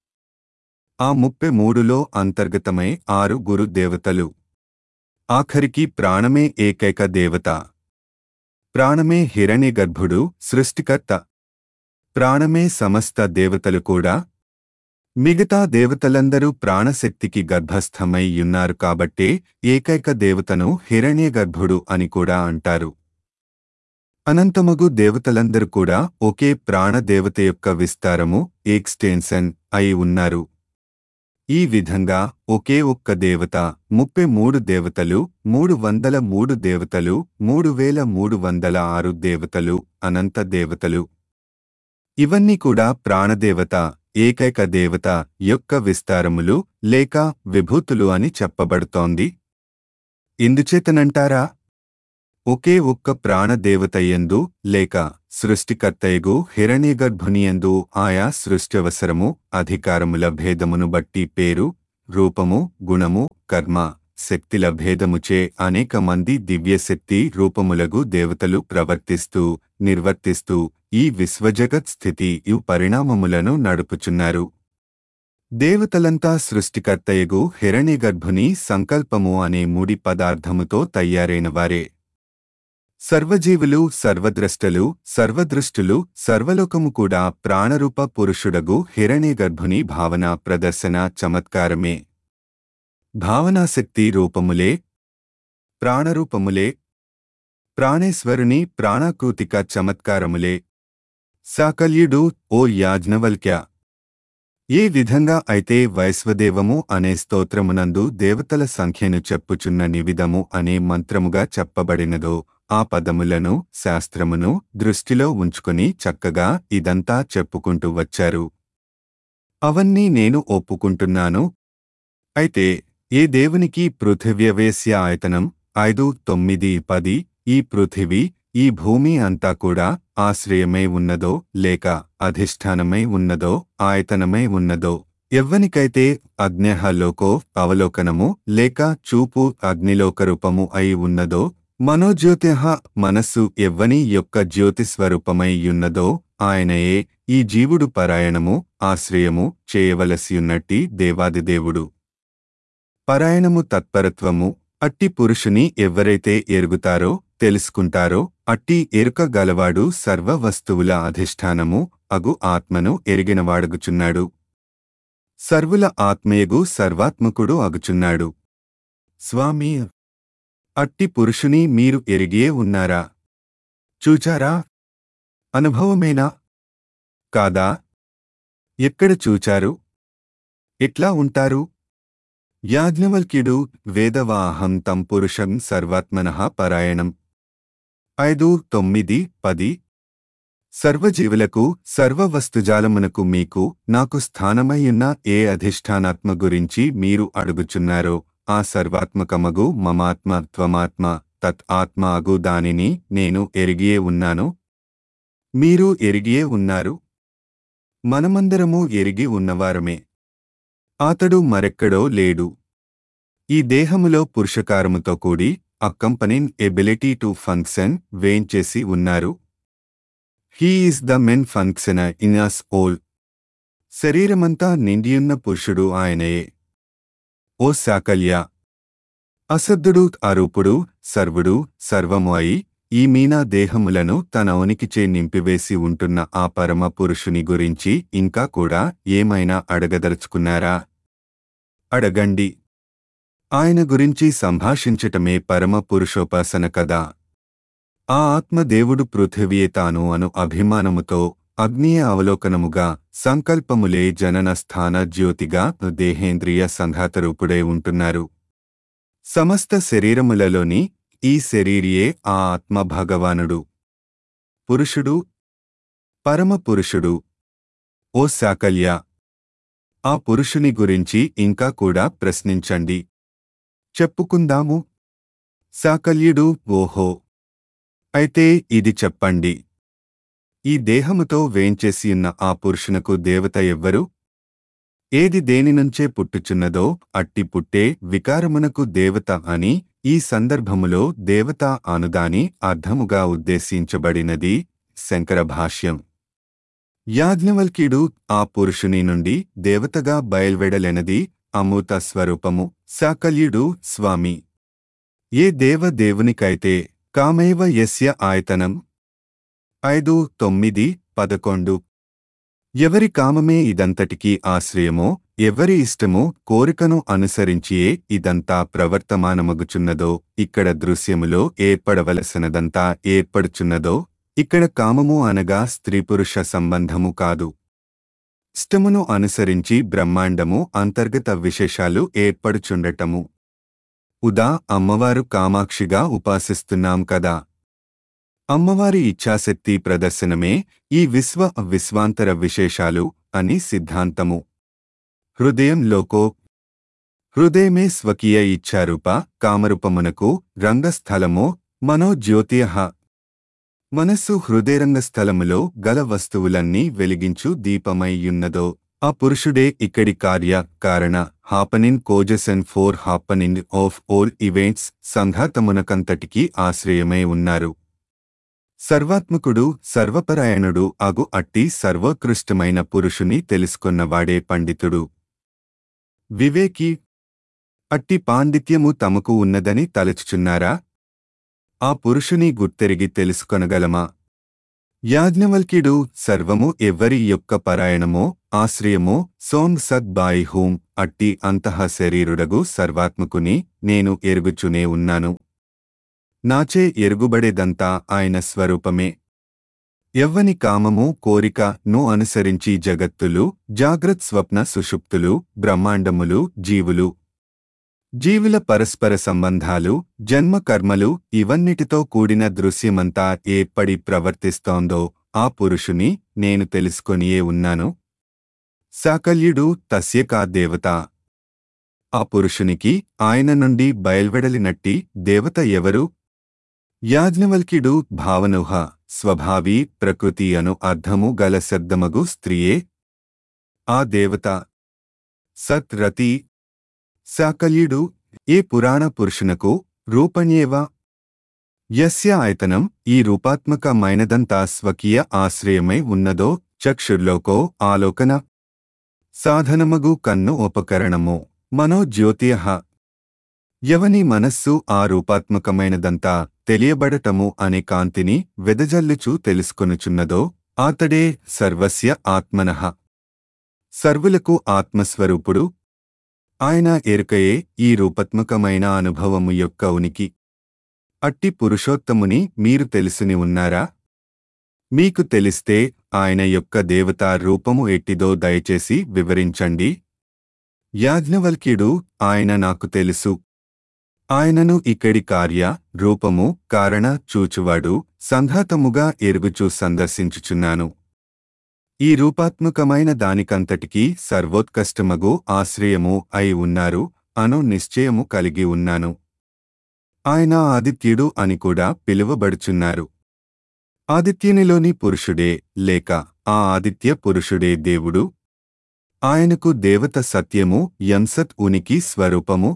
[SPEAKER 1] ఆ ముప్పై మూడులో అంతర్గతమై ఆరు గురు దేవతలు ఆఖరికి ప్రాణమే ఏకైక దేవత ప్రాణమే హిరణ్యగర్భుడు సృష్టికర్త ప్రాణమే సమస్త దేవతలు కూడా మిగతా దేవతలందరూ ప్రాణశక్తికి గర్భస్థమై యున్నారు కాబట్టే ఏకైక దేవతను హిరణ్యగర్భుడు అని కూడా అంటారు అనంతమగు దేవతలందరూ కూడా ఒకే ప్రాణదేవత యొక్క విస్తారము ఎక్స్టెన్షన్ అయి ఉన్నారు ఈ విధంగా ఒకే ఒక్క దేవత ముప్పై మూడు దేవతలు మూడు వందల మూడు దేవతలు మూడు వేల మూడు వందల ఆరు దేవతలు అనంత దేవతలు ఇవన్నీ కూడా ప్రాణదేవత ఏకైక దేవత యొక్క విస్తారములు లేక విభూతులు అని చెప్పబడుతోంది ఇందుచేతనంటారా ఒకే ఒక్క ప్రాణదేవతయందు లేక సృష్టికర్తయగు హిరణ్యగర్భునియందు ఆయా సృష్టివసరము అధికారముల భేదమును బట్టి పేరు రూపము గుణము కర్మ శక్తిల భేదముచే అనేక మంది దివ్యశక్తి రూపములగు దేవతలు ప్రవర్తిస్తూ నిర్వర్తిస్తూ ఈ విశ్వజగత్ స్థితి యు పరిణామములను నడుపుచున్నారు దేవతలంతా సృష్టికర్తయగు హిరణ్యగర్భుని సంకల్పము అనే ముడి పదార్థముతో తయారైనవారే సర్వజీవులు సర్వద్రష్టలు సర్వదృష్టులు సర్వలోకము కూడా ప్రాణరూప పురుషుడగు హిరణ్యగర్భుని భావన ప్రదర్శన చమత్కారమే భావనాశక్తి రూపములే ప్రాణరూపములే ప్రాణేశ్వరుని ప్రాణాకృతిక చమత్కారములే సాకల్యుడు ఓ యాజ్ఞవల్క్య ఏ విధంగా అయితే వైశ్వదేవము అనే స్తోత్రమునందు దేవతల సంఖ్యను చెప్పుచున్న నివిధము అనే మంత్రముగా చెప్పబడినదో ఆ పదములను శాస్త్రమును దృష్టిలో ఉంచుకుని చక్కగా ఇదంతా చెప్పుకుంటూ వచ్చారు అవన్నీ నేను ఒప్పుకుంటున్నాను అయితే ఏ దేవునికి పృథివ్యవేశ్య ఆయతనం ఐదు తొమ్మిది పది ఈ పృథివీ ఈ భూమి అంతా కూడా ఆశ్రయమై ఉన్నదో లేక అధిష్టానమై ఉన్నదో ఆయతనమై ఉన్నదో ఎవ్వనికైతే అగ్నేహ లోకో అవలోకనము లేక చూపు అగ్నిలోక రూపము అయి ఉన్నదో మనోజ్యోతిహ మనస్సు ఎవ్వని యొక్క జ్యోతిస్వరూపమై ఉన్నదో ఆయనయే ఈ జీవుడు పరాయణము ఆశ్రయము చేయవలసియున్నట్టి దేవాదిదేవుడు పరాయణము తత్పరత్వము అట్టి పురుషుని ఎవ్వరైతే ఎరుగుతారో తెలుసుకుంటారో అట్టి ఎరుక గలవాడు సర్వ వస్తువుల అధిష్టానము అగు ఆత్మను ఎరిగినవాడగుచున్నాడు సర్వుల ఆత్మయగు సర్వాత్మకుడు అగుచున్నాడు స్వామి అట్టి పురుషుని మీరు ఎరిగియే ఉన్నారా చూచారా అనుభవమేనా కాదా ఎక్కడ చూచారు ఎట్లా ఉంటారు యాజ్ఞవల్క్యుడు వేదవాహం తం పురుషం సర్వాత్మనః పరాయణం ఐదు తొమ్మిది పది సర్వజీవులకు సర్వవస్తుజాలమునకు మీకు నాకు స్థానమయ్యున్న ఏ అధిష్టానాత్మ గురించి మీరు అడుగుచున్నారో ఆ సర్వాత్మకమగు మమాత్మ త్వమాత్మ తత్ ఆత్మ అగు దానిని నేను ఎరిగియే ఉన్నాను మీరు ఎరిగియే ఉన్నారు మనమందరము ఎరిగి ఉన్నవారమే అతడు మరెక్కడో లేడు ఈ దేహములో పురుషకారముతో కూడి అకంపనిన్ ఎబిలిటీ టు ఫంక్షన్ వేంచేసి ఉన్నారు he is the men function in us all శరీరమంతా నిండియున్న పురుషుడు ఆయనయే ఓ సాకల్య అసద్దుడు అరూపుడు సర్వుడు సర్వము అయి ఈ మీనా దేహములను తన ఉనికిచే నింపివేసి ఉంటున్న ఆ పరమ పురుషుని గురించి ఇంకా కూడా ఏమైనా అడగదలుచుకున్నారా అడగండి ఆయన గురించి సంభాషించటమే పరమ పురుషోపాసన కదా ఆ ఆత్మదేవుడు పృథివీయే తాను అను అభిమానముతో అగ్నియ అవలోకనముగా సంకల్పములే జనన స్థాన జ్యోతిగా దేహేంద్రియ సంఘాతరూపుడై ఉంటున్నారు సమస్త శరీరములలోని ఈ శరీరియే ఆ ఆత్మ భగవానుడు పురుషుడు పరమ పురుషుడు ఓ సాకల్య ఆ పురుషుని గురించి ఇంకా కూడా ప్రశ్నించండి చెప్పుకుందాము సాకల్యుడు ఓహో అయితే ఇది చెప్పండి ఈ దేహముతో వేంచేసియున్న ఆ పురుషునకు దేవత ఎవ్వరు ఏది దేనినుంచే పుట్టుచున్నదో అట్టి పుట్టే వికారమునకు దేవత అని ఈ సందర్భములో దేవత అనుదాని అర్థముగా ఉద్దేశించబడినది శంకర భాష్యం యాజ్ఞవల్క్యుడు ఆ పురుషుని నుండి దేవతగా బయల్వెడలెనది అమూత స్వరూపము సాకల్యుడు స్వామి ఏ దేవ దేవునికైతే కామేవ యస్య ఆయతనం ఐదు తొమ్మిది పదకొండు ఎవరి కామమే ఇదంతటికీ ఆశ్రయమో ఎవరి ఇష్టమో కోరికను అనుసరించియే ఇదంతా ప్రవర్తమానమగుచున్నదో ఇక్కడ దృశ్యములో ఏర్పడవలసినదంతా ఏర్పడుచున్నదో ఇక్కడ కామము అనగా స్త్రీపురుష సంబంధము కాదు ఇష్టమును అనుసరించి బ్రహ్మాండము అంతర్గత విశేషాలు ఏర్పడుచుండటము ఉదా అమ్మవారు కామాక్షిగా ఉపాసిస్తున్నాం కదా అమ్మవారి ఇచ్ఛాశక్తి ప్రదర్శనమే ఈ విశ్వ విశ్వాంతర విశేషాలు అని సిద్ధాంతము హృదయం లోకో హృదయమే స్వకీయ ఇచ్ఛారూప కామరూపమునకు రంగస్థలమో మనోజ్యోతియ మనస్సు హృదయరంగస్థలములో గల వస్తువులన్నీ వెలిగించు దీపమైయున్నదో ఆ పురుషుడే ఇక్కడి కార్య కారణ happening causation for happening of all events సంఘాతమునకంతటికీ ఆశ్రయమై ఉన్నారు సర్వాత్మకుడు సర్వపరాయణుడు అగు అట్టి సర్వోత్కృష్టమైన పురుషుని తెలుసుకున్నవాడే పండితుడు వివేకి అట్టి పాండిత్యము తమకు ఉన్నదని తలచుచున్నారా ఆ పురుషుని గుర్తెరిగి తెలుసుకొనగలమా యాజ్ఞవల్క్యుడు సర్వము ఎవ్వరి యొక్క పరాయణమో ఆశ్రయమో సోమ్ సద్బాయి హూం అట్టి అంతః శరీరుడగు సర్వాత్మకుని నేను ఎరుగుచునే ఉన్నాను నాచే ఎరుగుబడేదంతా ఆయన స్వరూపమే ఎవ్వని కామము కోరిక ను అనుసరించి జగత్తులు జాగ్రత్ స్వప్న సుషుప్తులు బ్రహ్మాండములు జీవులు జీవుల పరస్పర సంబంధాలు జన్మ కర్మలు ఇవన్నిటితో కూడిన దృశ్యమంతా ఏర్పడి ప్రవర్తిస్తోందో ఆ పురుషుని నేను తెలుసుకొనియే ఉన్నాను సాకల్యుడు తస్య కా దేవత ఆ పురుషునికి ఆయన నుండి బయల్వెడలినట్టి దేవత ఎవరు యాజ్ఞవల్క్యుడు భావనుహ స్వభావి ప్రకృతి అను అర్థము గల శబ్దమగు స్త్రీయే ఆ దేవత సత్ రతి సాకల్యుడు ఏ పురాణ పురుషునకు రూపణ్యేవ యస్య ఆయతనం ఈ రూపాత్మకమైనదంతా స్వకీయ ఆశ్రయమై ఉన్నదో చక్షుర్లోకో ఆలోకన సాధనమగు కన్ను ఉపకరణము మనోజ్యోతియ యవని మనస్సు ఆ రూపాత్మకమైనదంతా తెలియబడటము అనే కాంతిని వెదజల్లుచూ తెలుసుకొనుచున్నదో ఆతడే సర్వస్య ఆత్మనః సర్వులకు ఆత్మస్వరూపుడు ఆయన ఎరుకయే ఈ రూపాత్మకమైన అనుభవము యొక్క ఉనికి అట్టి పురుషోత్తముని మీరు తెలుసుని ఉన్నారా మీకు తెలిస్తే ఆయన యొక్క దేవతా రూపము ఎట్టిదో దయచేసి వివరించండి యాజ్ఞవల్క్యుడు ఆయన నాకు తెలుసు ఆయనను ఇక్కడి కార్య రూపము కారణ చూచువాడు సంఘాతముగా ఎరుగుచూ సందర్శించుచున్నాను ఈ రూపాత్మకమైన దానికంతటికీ సర్వోత్కష్టమగు ఆశ్రయము అయి ఉన్నారు అను నిశ్చయము కలిగి ఉన్నాను ఆయన ఆదిత్యుడు అని కూడా పిలువబడుచున్నారు ఆదిత్యునిలోని పురుషుడే లేక ఆ ఆదిత్య పురుషుడే దేవుడు ఆయనకు దేవత సత్యము యంసత్ ఉనికి స్వరూపము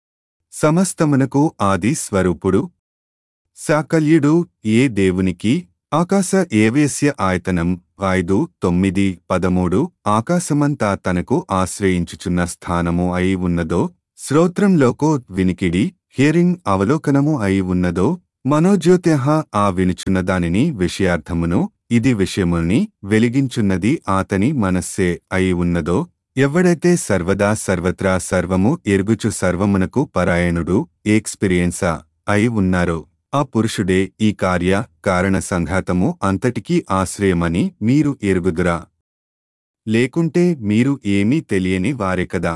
[SPEAKER 1] సమస్తమునకు ఆది స్వరూపుడు సాకల్యుడు ఏ దేవునికి ఆకాశ ఏవేస్య ఆయతనం ఐదు తొమ్మిది పదమూడు ఆకాశమంతా తనకు ఆశ్రయించుచున్న స్థానము అయి ఉన్నదో శ్రోత్రంలోకో వినికిడి హియరింగ్ అవలోకనము అయి ఉన్నదో మనోజ్యోత్యహ ఆ వినుచున్న దానిని విషయార్థమును ఇది విషయముని వెలిగించున్నది ఆతని మనస్సే అయి ఉన్నదో ఎవడైతే సర్వదా సర్వత్రా సర్వము ఎరుగుచు సర్వమునకు పరాయణుడు ఎక్స్పీరియన్సా అయి ఉన్నారో ఆ పురుషుడే ఈ కార్య కారణ సంఘాతము అంతటికీ ఆశ్రయమని మీరు ఎరుగుదురా లేకుంటే మీరు ఏమీ తెలియని వారే కదా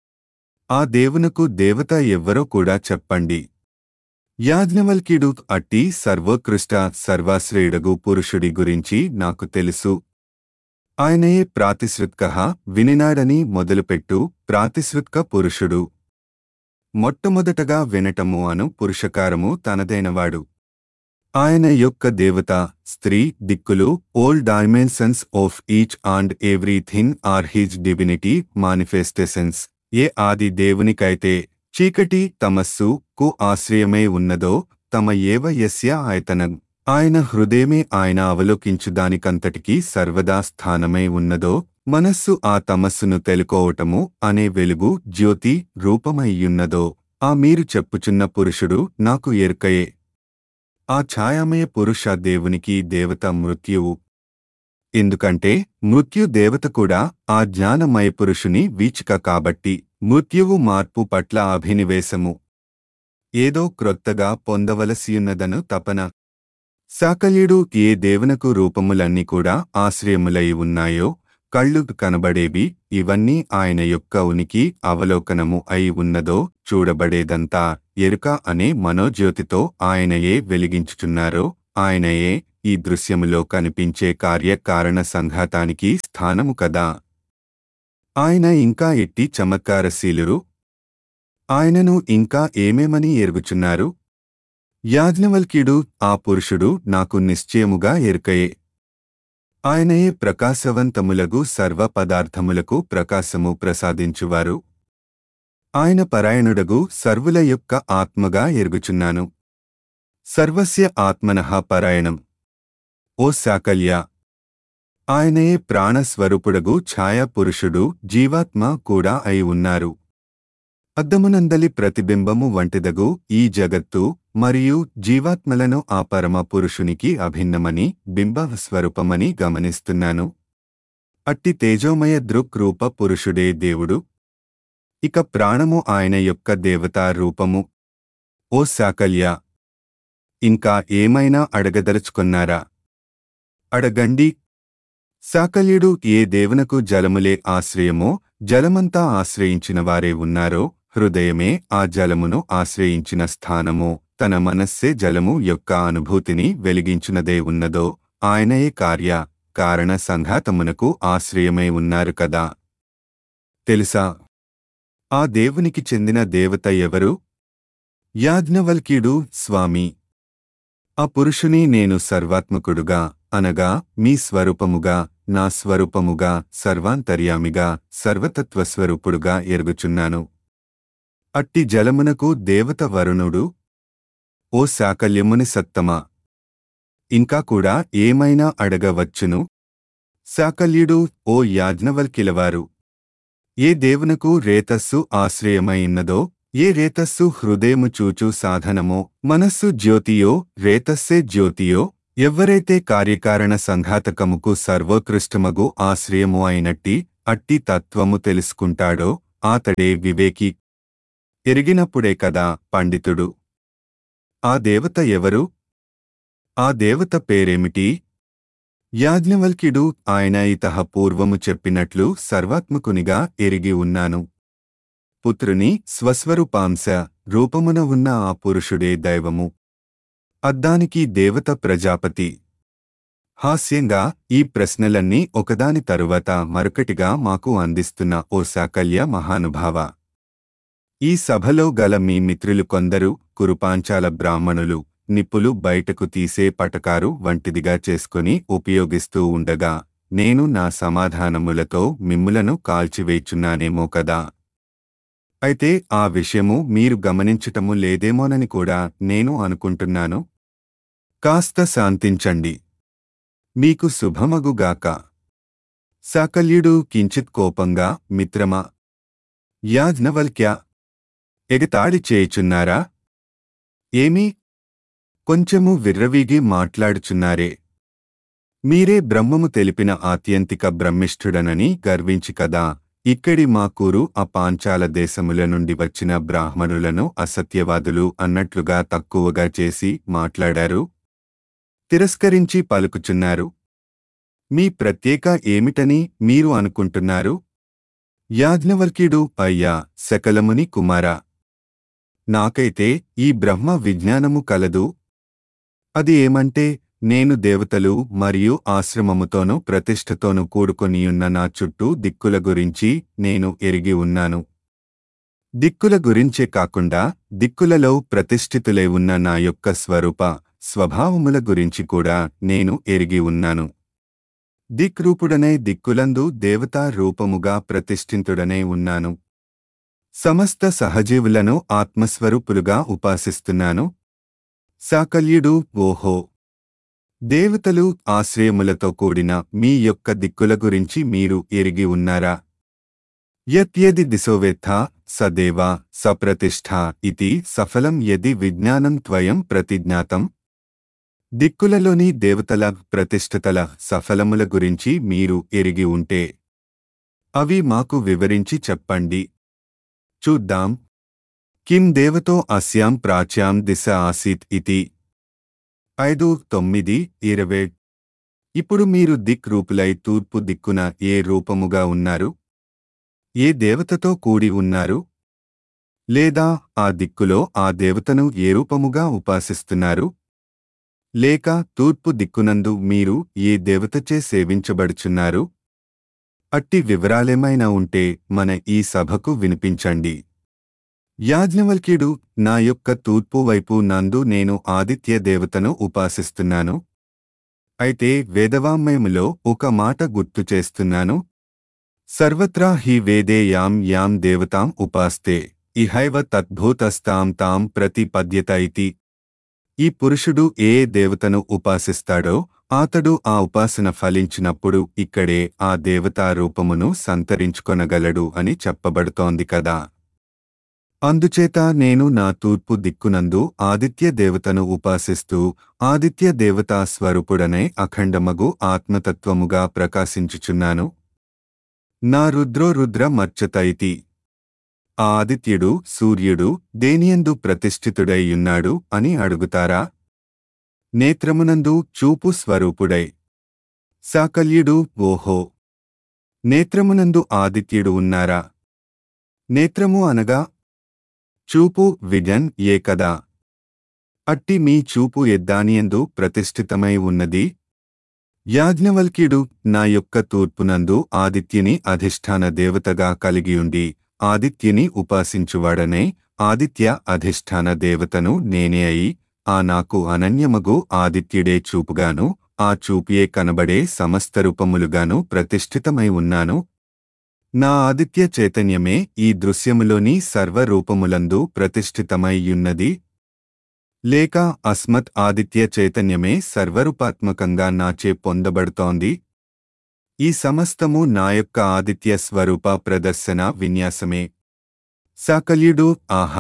[SPEAKER 1] ఆ దేవునకు దేవత ఎవ్వరో కూడా చెప్పండి యాజ్ఞవల్క్యుడు అట్టి సర్వోత్కృష్ట సర్వాశ్రయుడగు పురుషుడి గురించి నాకు తెలుసు ఆయనయే ప్రాతిశ్రుత్క వినినాడని మొదలుపెట్టు ప్రాతిశ్రుత్క పురుషుడు మొట్టమొదటగా వినటము అను పురుషకారము తనదైనవాడు ఆయన యొక్క దేవత స్త్రీ దిక్కులు all dimensions of each and everything are his divinity manifestations ఏ ఆది దేవునికైతే చీకటి తమస్సు కు ఆశ్రయమై ఉన్నదో తమ ఏవ యస్య ఆయతనం ఆయన హృదయమే ఆయన అవలోకించు దానికంతటికీ సర్వదా స్థానమై ఉన్నదో మనస్సు ఆ తమస్సును తెలుకోవటము అనే వెలుగు జ్యోతి రూపమయ్యున్నదో ఆ మీరు చెప్పుచున్న పురుషుడు నాకు ఎరుకయే ఆ ఛాయామయ పురుష దేవునికి దేవత మృత్యువు ఎందుకంటే మృత్యు దేవత కూడా ఆ జ్ఞానమయ పురుషుని వీచిక కాబట్టి మృత్యువు మార్పు పట్ల అభినివేశము ఏదో క్రొత్తగా పొందవలసియున్నదను తపన సాకల్యుడు ఏ దేవునకు రూపములన్నీ కూడా ఆశ్రయములై ఉన్నాయో కళ్ళు కనబడేవి ఇవన్నీ ఆయన యొక్క ఉనికి అవలోకనము అయి ఉన్నదో చూడబడేదంతా ఎరుక అనే మనోజ్యోతితో ఆయనయే వెలిగించుచున్నారో ఆయనయే ఈ దృశ్యములో కనిపించే కార్యకారణ సంఘాతానికి స్థానము కదా ఆయన ఇంకా ఎట్టి చమత్కారశీలురు ఆయనను ఇంకా ఏమేమని ఎరుగుచున్నారు యాజ్ఞవల్క్యుడు ఆ పురుషుడు నాకు నిశ్చయముగా ఎరుకయే ఆయనయే ప్రకాశవంతములగు సర్వ పదార్థములకు ప్రకాశము ప్రసాదించువారు ఆయన పరాయణుడగు సర్వుల యొక్క ఆత్మగా ఎరుగుచున్నాను సర్వస్య ఆత్మనః పరాయణం ఓ సాకల్య ఆయనయే ప్రాణస్వరూపుడగు ఛాయా పురుషుడు జీవాత్మ కూడా అయి ఉన్నారు అద్దమునందలి ప్రతిబింబము వంటిదగు ఈ జగత్తు మరియు జీవాత్మలను ఆ పరమ పురుషునికి అభిన్నమని బింబ స్వరూపమని గమనిస్తున్నాను అట్టి తేజోమయ దృక్ రూప పురుషుడే దేవుడు ఇక ప్రాణము ఆయన యొక్క దేవతా రూపము ఓ సాకల్య ఇంకా ఏమైనా అడగదలుచుకున్నారా అడగండి సాకల్యుడు ఏ దేవునకు జలములే ఆశ్రయమో జలమంతా ఆశ్రయించిన వారే ఉన్నారో హృదయమే ఆ జలమును ఆశ్రయించిన స్థానమో తన మనస్సే జలము యొక్క అనుభూతిని వెలిగించునదే ఉన్నదో ఆయనయే కార్య కారణ సంఘాతమునకు ఆశ్రయమై ఉన్నారు కదా తెలుసా ఆ దేవునికి చెందిన దేవత ఎవరు యాజ్ఞవల్క్యుడు స్వామి ఆ పురుషుని నేను సర్వాత్మకుడుగా అనగా మీ స్వరూపముగా నా స్వరూపముగా సర్వాంతర్యామిగా సర్వతత్వస్వరూపుడుగా ఎరుగుచున్నాను అట్టి జలమునకు దేవత వరుణుడు ఓ శాకల్యముని సత్తమా ఇంకా కూడా ఏమైనా అడగవచ్చును శాకల్యుడు ఓ యాజ్ఞవల్కిలవారు ఏ దేవునకు రేతస్సు ఆశ్రయమైన్నదో ఏ రేతస్సు హృదయము చూచు సాధనమో మనస్సు జ్యోతియో రేతస్సే జ్యోతియో ఎవ్వరైతే కార్యకారణ సంఘాతకముకు సర్వోత్కృష్టమగు ఆశ్రయము అయినట్టి అట్టి తత్వము తెలుసుకుంటాడో ఆతడే వివేకి ఎరిగినప్పుడే కదా పండితుడు ఆ దేవత ఎవరు ఆ దేవత పేరేమిటి యాజ్ఞవల్క్యుడు ఆయన ఇతహ పూర్వము చెప్పినట్లు సర్వాత్మకునిగా ఎరిగి ఉన్నాను పుత్రుని స్వస్వరూపాంశ రూపమున ఉన్న ఆ పురుషుడే దైవము అద్దానికి దేవత ప్రజాపతి హాస్యంగా ఈ ప్రశ్నలన్నీ ఒకదాని తరువాత మరొకటిగా మాకు అందిస్తున్న ఓ సాకల్య మహానుభావ ఈ సభలో గల మీ మిత్రులు కొందరు కురుపాంచాల బ్రాహ్మణులు నిప్పులు బయటకు తీసే పటకారు వంటిదిగా చేసుకుని ఉపయోగిస్తూ ఉండగా నేను నా సమాధానములతో మిమ్ములను కాల్చివేచున్నానేమో కదా అయితే ఆ విషయము మీరు గమనించటము లేదేమోనని కూడా నేను అనుకుంటున్నాను కాస్త శాంతించండి మీకు శుభమగుగాక సాకల్యుడు కించిత్ కోపంగా మిత్రమా యాజ్ఞవల్క్య ఎగతాళి చేయుచున్నారా ఏమీ కొంచెము విర్రవీగి మాట్లాడుచున్నారే మీరే బ్రహ్మము తెలిపిన ఆత్యంతిక బ్రహ్మిష్ఠుడనని గర్వించి కదా ఇక్కడి మా కూరు ఆ పాంచాల దేశముల నుండి వచ్చిన బ్రాహ్మణులను అసత్యవాదులు అన్నట్లుగా తక్కువగా చేసి మాట్లాడారు తిరస్కరించి పలుకుచున్నారు మీ ప్రత్యేక ఏమిటని మీరు అనుకుంటున్నారు యాజ్ఞవల్క్యుడు అయ్యా సకలముని కుమారా నాకైతే ఈ బ్రహ్మ విజ్ఞానము కలదు అది ఏమంటే నేను దేవతలు మరియు ఆశ్రమముతోనూ ప్రతిష్ఠతోనూ కూడుకొనియున్న నా చుట్టూ దిక్కుల గురించి నేను ఎరిగి ఉన్నాను దిక్కుల గురించే కాకుండా దిక్కులలో ప్రతిష్ఠితులై ఉన్న నా యొక్క స్వరూప స్వభావముల గురించి కూడా నేను ఎరిగి ఉన్నాను దిక్రూపుడనే దిక్కులందు దేవతా రూపముగా ప్రతిష్ఠితుడనే ఉన్నాను సమస్త సహజీవులను ఆత్మస్వరూపులుగా ఉపాసిస్తున్నాను సాకల్యుడు ఓహో దేవతలు ఆశ్రయములతో కూడిన మీ యొక్క దిక్కుల గురించి మీరు ఎరిగి ఉన్నారా యత్యది దిశోవేత్థ సదేవ సప్రతిష్ఠ ఇతి సఫలం యది విజ్ఞానం త్వయం ప్రతిజ్ఞాతం దిక్కులలోని దేవతల ప్రతిష్ఠతల సఫలముల గురించి మీరు ఎరిగి ఉంటే అవి మాకు వివరించి చెప్పండి చూద్దాం కిం దేవతో అస్యాం ప్రాచ్యాం దిశ ఆసీత్ ఇతి ఐదు తొమ్మిది ఇరవై ఇప్పుడు మీరు దిక్ రూపులై తూర్పు దిక్కున ఏ రూపముగా ఉన్నారు ఏ దేవతతో కూడి ఉన్నారు లేదా ఆ దిక్కులో ఆ దేవతను ఏ రూపముగా ఉపాసిస్తున్నారు లేక తూర్పు దిక్కునందు మీరు ఏ దేవతచే సేవించబడుచున్నారు అట్టి వివరాలేమైనా ఉంటే మన ఈ సభకు వినిపించండి యాజ్ఞవల్క్యుడు నా యొక్క తూర్పు వైపు నందు నేను ఆదిత్య దేవతను ఉపాసిస్తున్నాను అయితే వేదవాంమయములో ఒక మాట గుర్తు చేస్తున్నాను సర్వత్రా హి వేదే యాం యాం దేవతాం ఉపాస్తే ఇహైవ తద్భూతస్తాం తాం ప్రతిపద్యత ఇతి ఈ పురుషుడు ఏ దేవతను ఉపాసిస్తాడో అతడు ఆ ఉపాసన ఫలించినప్పుడు ఇక్కడే ఆ దేవతా రూపమును సంతరించుకొనగలడు అని చెప్పబడుతోంది కదా అందుచేత నేను నా తూర్పు దిక్కునందు ఆదిత్య దేవతను ఉపాసిస్తూ ఆదిత్య దేవతా స్వరూపుడనే అఖండమగు ఆత్మతత్వముగా ప్రకాశించుచున్నాను నా రుద్రో రుద్ర మర్చత ఇతి ఆ ఆదిత్యుడు సూర్యుడు దేనియందు ప్రతిష్ఠితుడైయున్నాడు అని అడుగుతారా నేత్రమునందు చూపు స్వరూపుడై సాకల్యుడు ఓహో నేత్రమునందు ఆదిత్యుడు ఉన్నారా నేత్రము అనగా చూపు విజన్ ఏ కదా అట్టి మీ చూపు ఎద్దానియందు ప్రతిష్ఠితమై ఉన్నది యాజ్ఞవల్క్యుడు నా యొక్క తూర్పునందు ఆదిత్యుని అధిష్టాన దేవతగా కలిగియుండి ఆదిత్యుని ఉపాసించువాడనే ఆదిత్య అధిష్టాన దేవతను నేనే అయి ఆ నాకు అనన్యమగు ఆదిత్యుడే చూపుగాను ఆ చూపియే కనబడే సమస్త రూపములుగాను ప్రతిష్ఠితమై ఉన్నాను నా ఆదిత్య చైతన్యమే ఈ దృశ్యములోని సర్వరూపములందు ప్రతిష్ఠితమైయున్నది లేక అస్మత్ ఆదిత్య చైతన్యమే సర్వరూపాత్మకంగా నాచే పొందబడుతోంది ఈ సమస్తము నా యొక్క ఆదిత్య స్వరూప ప్రదర్శన విన్యాసమే సాకల్యుడు ఆహా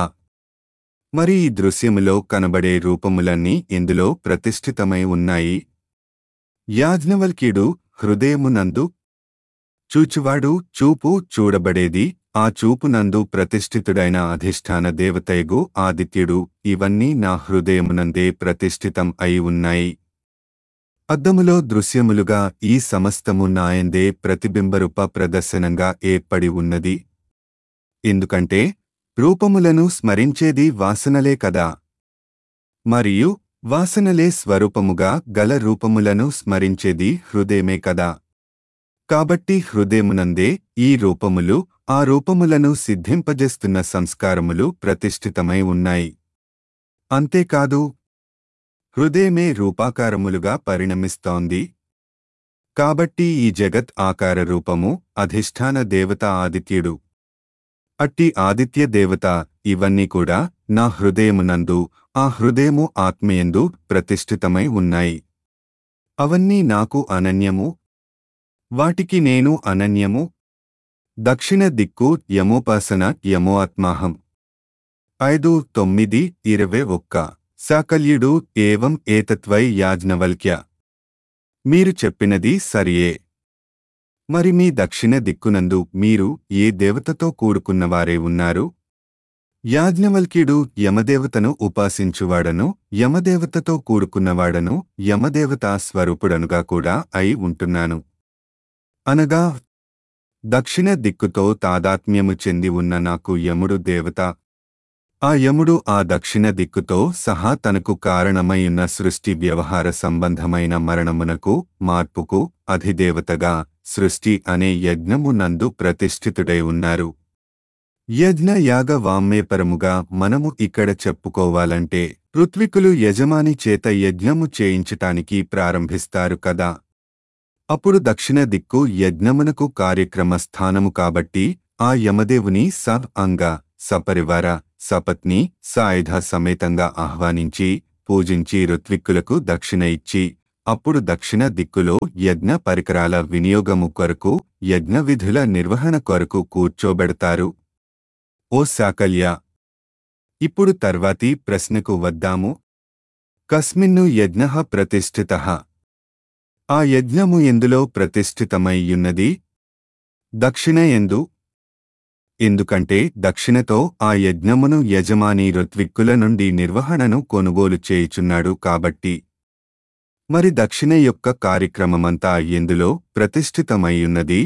[SPEAKER 1] మరి ఈ దృశ్యములో కనబడే రూపములన్నీ ఇందులో ప్రతిష్ఠితమై ఉన్నాయి యాజ్ఞవల్క్యుడు హృదయమునందు చూచువాడు చూపు చూడబడేది ఆ చూపునందు ప్రతిష్ఠితుడైన అధిష్టాన దేవతయగు ఆదిత్యుడు ఇవన్నీ నా హృదయమునందే ప్రతిష్ఠితం అయి ఉన్నాయి అద్దములో దృశ్యములుగా ఈ సమస్తము నాయందే ప్రతిబింబరూప ప్రదర్శనంగా ఏర్పడి ఉన్నది ఎందుకంటే రూపములను స్మరించేది వాసనలే కదా మరియు వాసనలే స్వరూపముగా గల రూపములను స్మరించేది హృదయమే కదా కాబట్టి హృదయమునందే ఈ రూపములు ఆ రూపములను సిద్ధింపజేస్తున్న సంస్కారములు ప్రతిష్ఠితమై ఉన్నాయి అంతేకాదు హృదయమే రూపాకారములుగా పరిణమిస్తోంది కాబట్టి ఈ జగత్ ఆకార రూపము అధిష్టాన దేవత ఆదిత్యుడు అట్టి ఆదిత్య దేవత ఇవన్నీ కూడా నా హృదయమునందు ఆ హృదయము ఆత్మయందు ప్రతిష్ఠితమై ఉన్నాయి అవన్నీ నాకు అనన్యము వాటికి నేను అనన్యము దక్షిణ దిక్కు యమోపాసన యమో ఆత్మాహం ఐదు తొమ్మిది ఇరవై ఒక్క సాకల్యుడు ఏవం ఏతత్వై యాజ్ఞవల్క్య మీరు చెప్పినది సరియే మరి మీ దక్షిణ దిక్కునందు మీరు ఏ దేవతతో కూడుకున్నవారే ఉన్నారు యాజ్ఞవల్క్యుడు యమదేవతను ఉపాసించువాడను యమదేవతతో కూడుకున్నవాడను యమదేవతా స్వరూపుడనుగా కూడా అయి ఉంటున్నాను అనగా దక్షిణ దిక్కుతో తాదాత్మ్యము చెంది ఉన్న నాకు యముడు దేవత ఆ యముడు ఆ దక్షిణ దిక్కుతో సహా తనకు కారణమైయున్న సృష్టి వ్యవహార సంబంధమైన మరణమునకు మార్పుకు అధిదేవతగా సృష్టి అనే యజ్ఞము నందు ప్రతిష్ఠితుడై ఉన్నారు యజ్ఞ యాగ వామ్మేపరముగా మనము ఇక్కడ చెప్పుకోవాలంటే ఋత్వికులు యజమాని చేత యజ్ఞము చేయించటానికి ప్రారంభిస్తారు కదా అప్పుడు దక్షిణ దిక్కు యజ్ఞమునకు కార్యక్రమ స్థానము కాబట్టి ఆ యమదేవుని స అంగ సపరివార సపత్ని సాయుధ సమేతంగా ఆహ్వానించి పూజించి ఋత్విక్కులకు దక్షిణ ఇచ్చి అప్పుడు దక్షిణ దిక్కులో యజ్ఞ పరికరాల వినియోగము కొరకు యజ్ఞ విధుల నిర్వహణ కొరకు కూర్చోబెడతారు ఓ సాకల్య ఇప్పుడు తర్వాతి ప్రశ్నకు వద్దాము కస్మిన్ను యజ్ఞ ప్రతిష్ఠిత ఆ యజ్ఞము ఎందులో ప్రతిష్ఠితమైయున్నది దక్షిణ ఎందు ఎందుకంటే దక్షిణతో ఆ యజ్ఞమును యజమాని ఋత్విక్కుల నుండి నిర్వహణను కొనుగోలు చేయుచున్నాడు కాబట్టి మరి దక్షిణ యొక్క కార్యక్రమమంతా ఎందులో ప్రతిష్ఠితమైయున్నది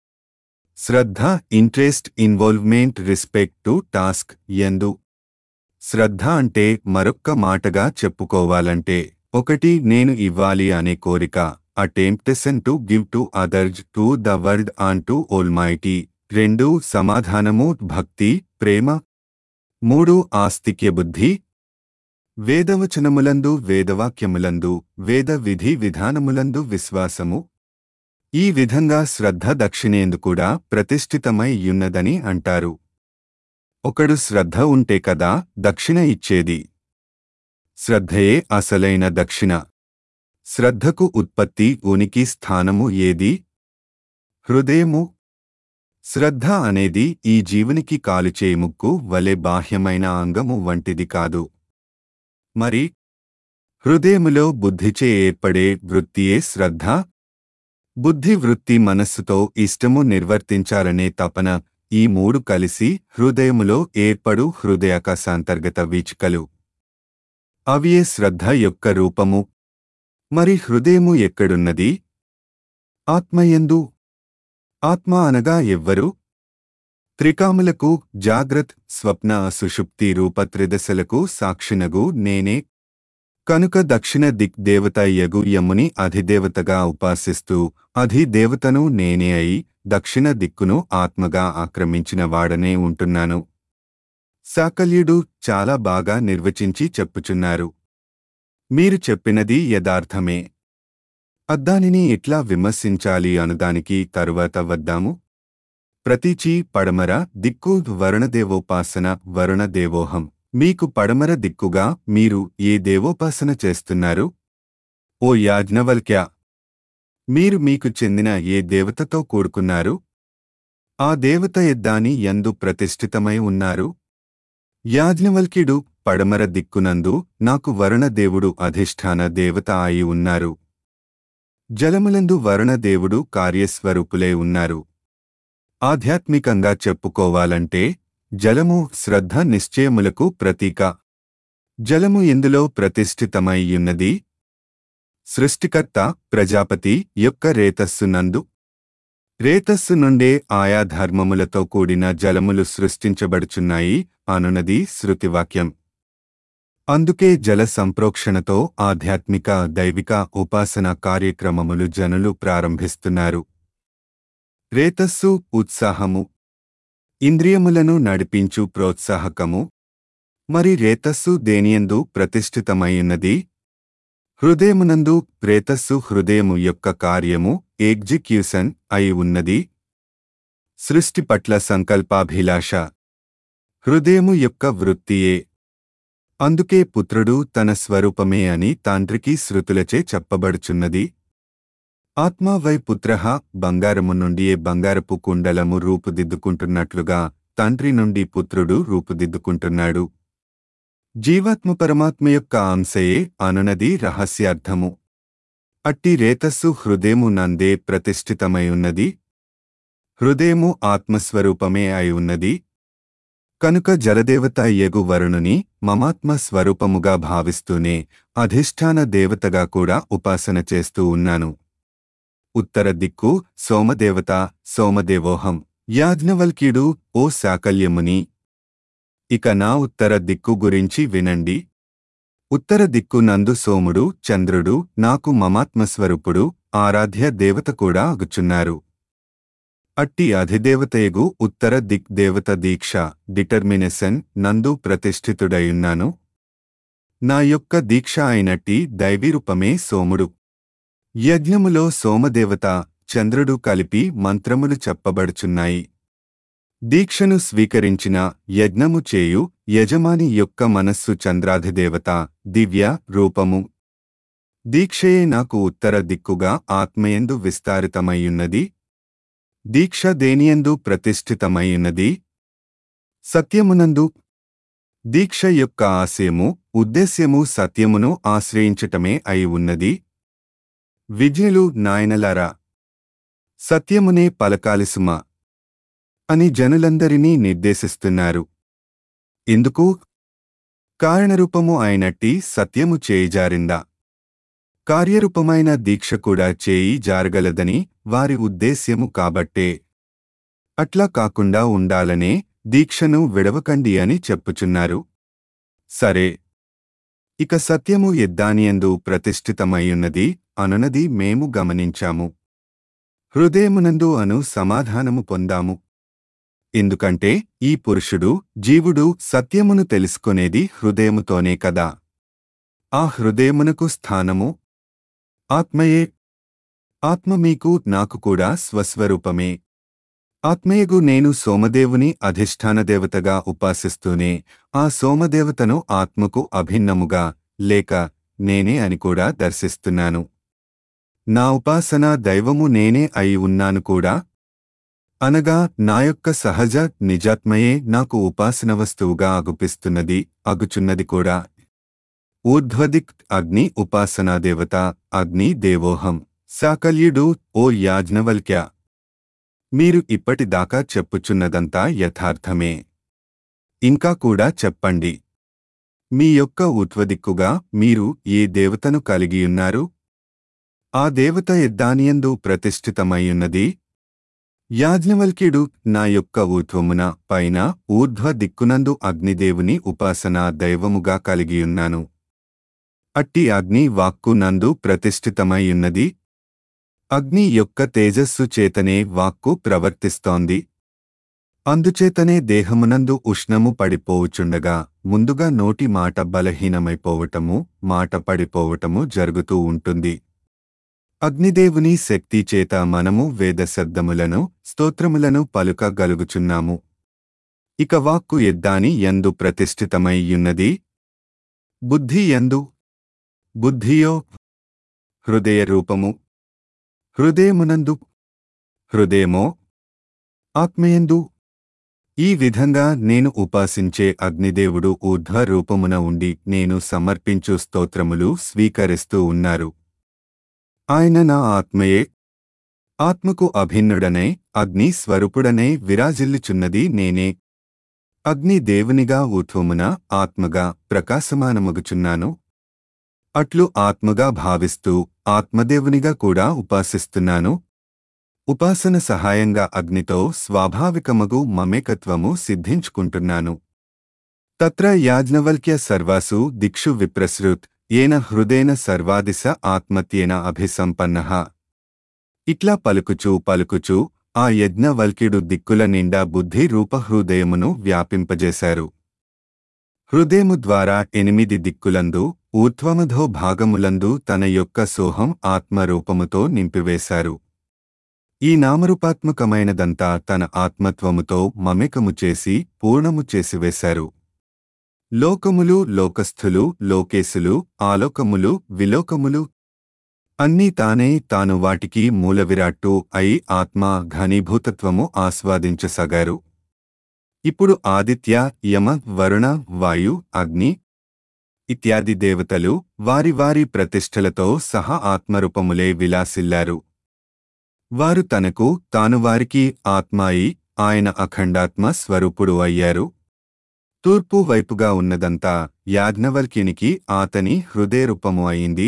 [SPEAKER 1] శ్రద్ధ interest involvement respect to task ఎందు శ్రద్ధ అంటే మరొక్క మాటగా చెప్పుకోవాలంటే ఒకటి నేను ఇవ్వాలి అనే కోరిక attempt is on to give to others to the world and to almighty రెండు సమాధానము భక్తి ప్రేమ మూడు ఆస్తిక్య బుద్ధి వేదవచనములందు వేదవాక్యములందు వేద విధి విధానములందు విశ్వాసము ఈ విధంగా శ్రద్ధ దక్షిణేందు కూడా ప్రతిష్ఠితమై యున్నదని అంటారు ఒకడు శ్రద్ధ ఉంటే కదా దక్షిణ ఇచ్చేది శ్రద్ధయే అసలైన దక్షిణ శ్రద్ధకు ఉత్పత్తి ఉనికి స్థానము ఏది హృదయము శ్రద్ధ అనేది ఈ జీవునికి కాలుచే ముక్కు వలె బాహ్యమైన అంగము వంటిది కాదు మరి హృదయములో బుద్ధిచే ఏర్పడే వృత్తియే శ్రద్ధ బుద్ధి వృత్తి మనస్సుతో ఇష్టము నిర్వర్తించాలనే తపన ఈ మూడు కలిసి హృదయములో ఏర్పడు హృదయాకాశాంతర్గత వీచికలు అవియే శ్రద్ధ యొక్క రూపము మరి హృదయము ఎక్కడున్నది ఆత్మయందు ఆత్మ అనగా ఎవ్వరు త్రికాములకు జాగ్రత్ స్వప్న సుషుప్తి రూప త్రిదశలకు సాక్షినగు నేనే కనుక దక్షిణ దిక్ దేవత యగు యముని అధిదేవతగా ఉపాసిస్తూ అధిదేవతను నేనే అయి దక్షిణ దిక్కును ఆత్మగా ఆక్రమించిన వాడనే ఉంటున్నాను సాకల్యుడు చాలా బాగా నిర్వచించి చెప్పుచున్నారు మీరు చెప్పినది యథార్థమే అద్దానిని ఎట్లా విమర్శించాలి అనుదానికి తరువాత వద్దాము ప్రతీచి పడమర దిక్కు వరుణదేవోపాసన వరుణదేవోహం మీకు పడమర దిక్కుగా మీరు ఏ దేవోపాసన చేస్తున్నారు ఓ యాజ్ఞవల్క్య మీరు మీకు చెందిన ఏ దేవతతో కూడుకున్నారు ఆ దేవత ఎద్దాని యందు ప్రతిష్ఠితమై ఉన్నారు యాజ్ఞవల్క్యుడు పడమర దిక్కునందు నాకు వరుణదేవుడు అధిష్టాన దేవత అయి ఉన్నారు జలములందు వరుణదేవుడు కార్యస్వరూపులే ఉన్నారు ఆధ్యాత్మికంగా చెప్పుకోవాలంటే జలము శ్రద్ధ నిశ్చయములకు ప్రతీక జలము ఎందులో ప్రతిష్ఠితమైయున్నది సృష్టికర్త ప్రజాపతి యొక్క రేతస్సు నందు రేతస్సు నుండే ఆయా ధర్మములతో కూడిన జలములు సృష్టించబడుచున్నాయి అనునది శృతివాక్యం అందుకే జల సంప్రోక్షణతో ఆధ్యాత్మిక దైవిక ఉపాసన కార్యక్రమములు జనులు ప్రారంభిస్తున్నారు రేతస్సు ఉత్సాహము ఇంద్రియములను నడిపించు ప్రోత్సాహకము మరి రేతస్సు దేనియందు ప్రతిష్ఠితమైయున్నది హృదయమునందు రేతస్సు హృదయము యొక్క కార్యము ఎగ్జిక్యూషన్ అయి ఉన్నది సృష్టి పట్ల సంకల్పాభిలాష హృదయము యొక్క వృత్తియే అందుకే పుత్రుడు తన స్వరూపమే అని తాండ్రికి శృతులచే చెప్పబడుచున్నది ఆత్మావై పుత్ర బంగారము నుండియే బంగారపు కుండలము రూపుదిద్దుకుంటున్నట్లుగా తండ్రి నుండి పుత్రుడు రూపుదిద్దుకుంటున్నాడు జీవాత్మ పరమాత్మ యొక్క అంశయే అనునది రహస్యార్థము అట్టి రేతస్సు హృదయము నందే ప్రతిష్ఠితమై ఉన్నది హృదయము ఆత్మస్వరూపమే అయి ఉన్నది కనుక జలదేవత యగు వరుణుని మమాత్మ స్వరూపముగా భావిస్తూనే అధిష్టాన దేవతగా కూడా ఉపాసన చేస్తూ ఉన్నాను ఉత్తర దిక్కు సోమదేవత సోమదేవోహం యాజ్ఞవల్క్యుడు ఓ శాకల్యముని ఇక నా ఉత్తర దిక్కు గురించి వినండి ఉత్తర దిక్కు నందు సోముడు చంద్రుడు నాకు మమాత్మస్వరూపుడు ఆరాధ్య దేవత కూడా అగుచున్నారు అట్టి అధిదేవతయగు ఉత్తర దిక్ దేవత దీక్ష డిటర్మినేషన్ నందు ప్రతిష్ఠితుడయున్నాను నా యొక్క దీక్ష అయినట్టి దైవీరూపమే సోముడు యజ్ఞములో సోమదేవత చంద్రుడు కలిపి మంత్రములు చెప్పబడుచున్నాయి దీక్షను స్వీకరించిన యజ్ఞము చేయు యజమాని యొక్క మనస్సు చంద్రాధిదేవత దివ్య రూపము దీక్షయే నాకు ఉత్తర దిక్కుగా ఆత్మయందు విస్తారితమయ్యున్నది దీక్ష దేనియందు ప్రతిష్ఠితమయ్యున్నది సత్యమునందు దీక్ష యొక్క ఆశయము ఉద్దేశ్యము సత్యమును ఆశ్రయించటమే అయి ఉన్నది విజయులు నాయనలారా సత్యమునే పలకాలిసుమా అని జనులందరినీ నిర్దేశిస్తున్నారు ఎందుకు కారణరూపము అయినట్టి సత్యము చేయిజారిందా కార్యరూపమైన దీక్ష కూడా చేయి జారగలదని వారి ఉద్దేశ్యము కాబట్టే అట్లా కాకుండా ఉండాలనే దీక్షను విడవకండి అని చెప్పుచున్నారు సరే ఇక సత్యము ఎద్దానియందు ప్రతిష్ఠితమయ్యున్నది అనునది మేము గమనించాము హృదయమునందు అను సమాధానము పొందాము ఎందుకంటే ఈ పురుషుడు జీవుడు సత్యమును తెలుసుకొనేది హృదయముతోనే కదా ఆ హృదయమునకు స్థానము ఆత్మయే ఆత్మ మీకు నాకు కూడా స్వస్వరూపమే ఆత్మయగు నేను సోమదేవుని అధిష్టాన దేవతగా ఉపాసిస్తూనే ఆ సోమదేవతను ఆత్మకు అభిన్నముగా లేక నేనే అని కూడా దర్శిస్తున్నాను నా ఉపాసన దైవము నేనే అయి ఉన్నాను కూడా అనగా నా యొక్క సహజ నిజాత్మయే నాకు ఉపాసన వస్తువుగా అగుపిస్తున్నది అగుచున్నది కూడా ఊర్ధ్వదిక్ అగ్ని ఉపాసనా దేవత అగ్ని దేవోహం సాకల్యుడు ఓ యాజ్ఞవల్క్య మీరు ఇప్పటిదాకా చెప్పుచున్నదంతా యథార్థమే ఇంకా కూడా చెప్పండి మీ యొక్క ఉత్వదిక్కుగా మీరు ఏ దేవతను కలిగియున్నారు ఆ దేవత ఎద్దానియందు ప్రతిష్ఠితమయ్యున్నది యాజ్ఞవల్క్యుడు నా యొక్క ఊర్ధ్వమున పైన ఊర్ధ్వ దిక్కునందు అగ్నిదేవుని ఉపాసనా దైవముగా కలిగియున్నాను అట్టి అగ్ని వాక్కు నందు ప్రతిష్ఠితమైయున్నది అగ్ని యొక్క తేజస్సు చేతనే వాక్కు ప్రవర్తిస్తోంది అందుచేతనే దేహమునందు ఉష్ణము పడిపోవుచుండగా ముందుగా నోటి మాట బలహీనమైపోవటము మాట పడిపోవటము జరుగుతూ ఉంటుంది అగ్నిదేవుని శక్తి చేత మనము వేదశబ్దములను స్తోత్రములను పలుకగలుగుచున్నాము ఇక వాక్కు ఎద్దాని యందు ప్రతిష్ఠితమైయున్నది బుద్ధి యందు బుద్ధియో హృదయ రూపము హృదయమునందు హృదయమో ఆత్మయందు ఈ విధంగా నేను ఉపాసించే అగ్నిదేవుడు ఊర్ధ్వ రూపమున ఉండి నేను సమర్పించు స్తోత్రములు స్వీకరిస్తూ ఉన్నారు ఆయన నా ఆత్మయే ఆత్మకు అభిన్నుడనై అగ్ని స్వరూపుడనై విరాజిల్లుచున్నది నేనే అగ్ని దేవునిగా ఊర్ధ్వమున ఆత్మగా ప్రకాశమానమగుచున్నాను అట్లు ఆత్మగా భావిస్తూ ఆత్మదేవునిగా కూడా ఉపాసిస్తున్నాను ఉపాసన సహాయంగా అగ్నితో స్వాభావికమగు మమేకత్వము సిద్ధించుకుంటున్నాను తత్ర యాజ్ఞవల్క్య సర్వాసు దిక్షు విప్రసృత్ ఏన హృదేన సర్వాదిశ ఆత్మత్యేన అభిసంపన్నః ఇట్లా పలుకుచూ పలుకుచూ ఆ యజ్ఞవల్క్యుడు దిక్కుల నిండా బుద్ధి రూపహృదయమును వ్యాపింపజేశారు హృదయము ద్వారా ఎనిమిది దిక్కులందు ఊర్ధ్వమధో భాగములందు తన యొక్క సోహం ఆత్మరూపముతో నింపివేశారు ఈ నామరూపాత్మకమైనదంతా తన ఆత్మత్వముతో మమేకము చేసి పూర్ణము చేసివేశారు లోకములు లోకస్థులు లోకేశులు ఆలోకములు విలోకములు అన్నీ తానే తాను వాటికి మూలవిరాట్టు అయి ఆత్మ ఘనీభూతత్వము ఆస్వాదించసాగారు ఇప్పుడు ఆదిత్య యమ వరుణ వాయు అగ్ని ఇత్యాది దేవతలు వారి వారి ప్రతిష్టలతో సహా ఆత్మరూపములే విలాసిల్లారు వారు తనకు తాను వారికి ఆత్మాయి ఆయన అఖండాత్మ స్వరూపుడు అయ్యారు తూర్పు వైపుగా ఉన్నదంతా యాజ్ఞవల్క్యునికి ఆతని హృదయరూపము అయింది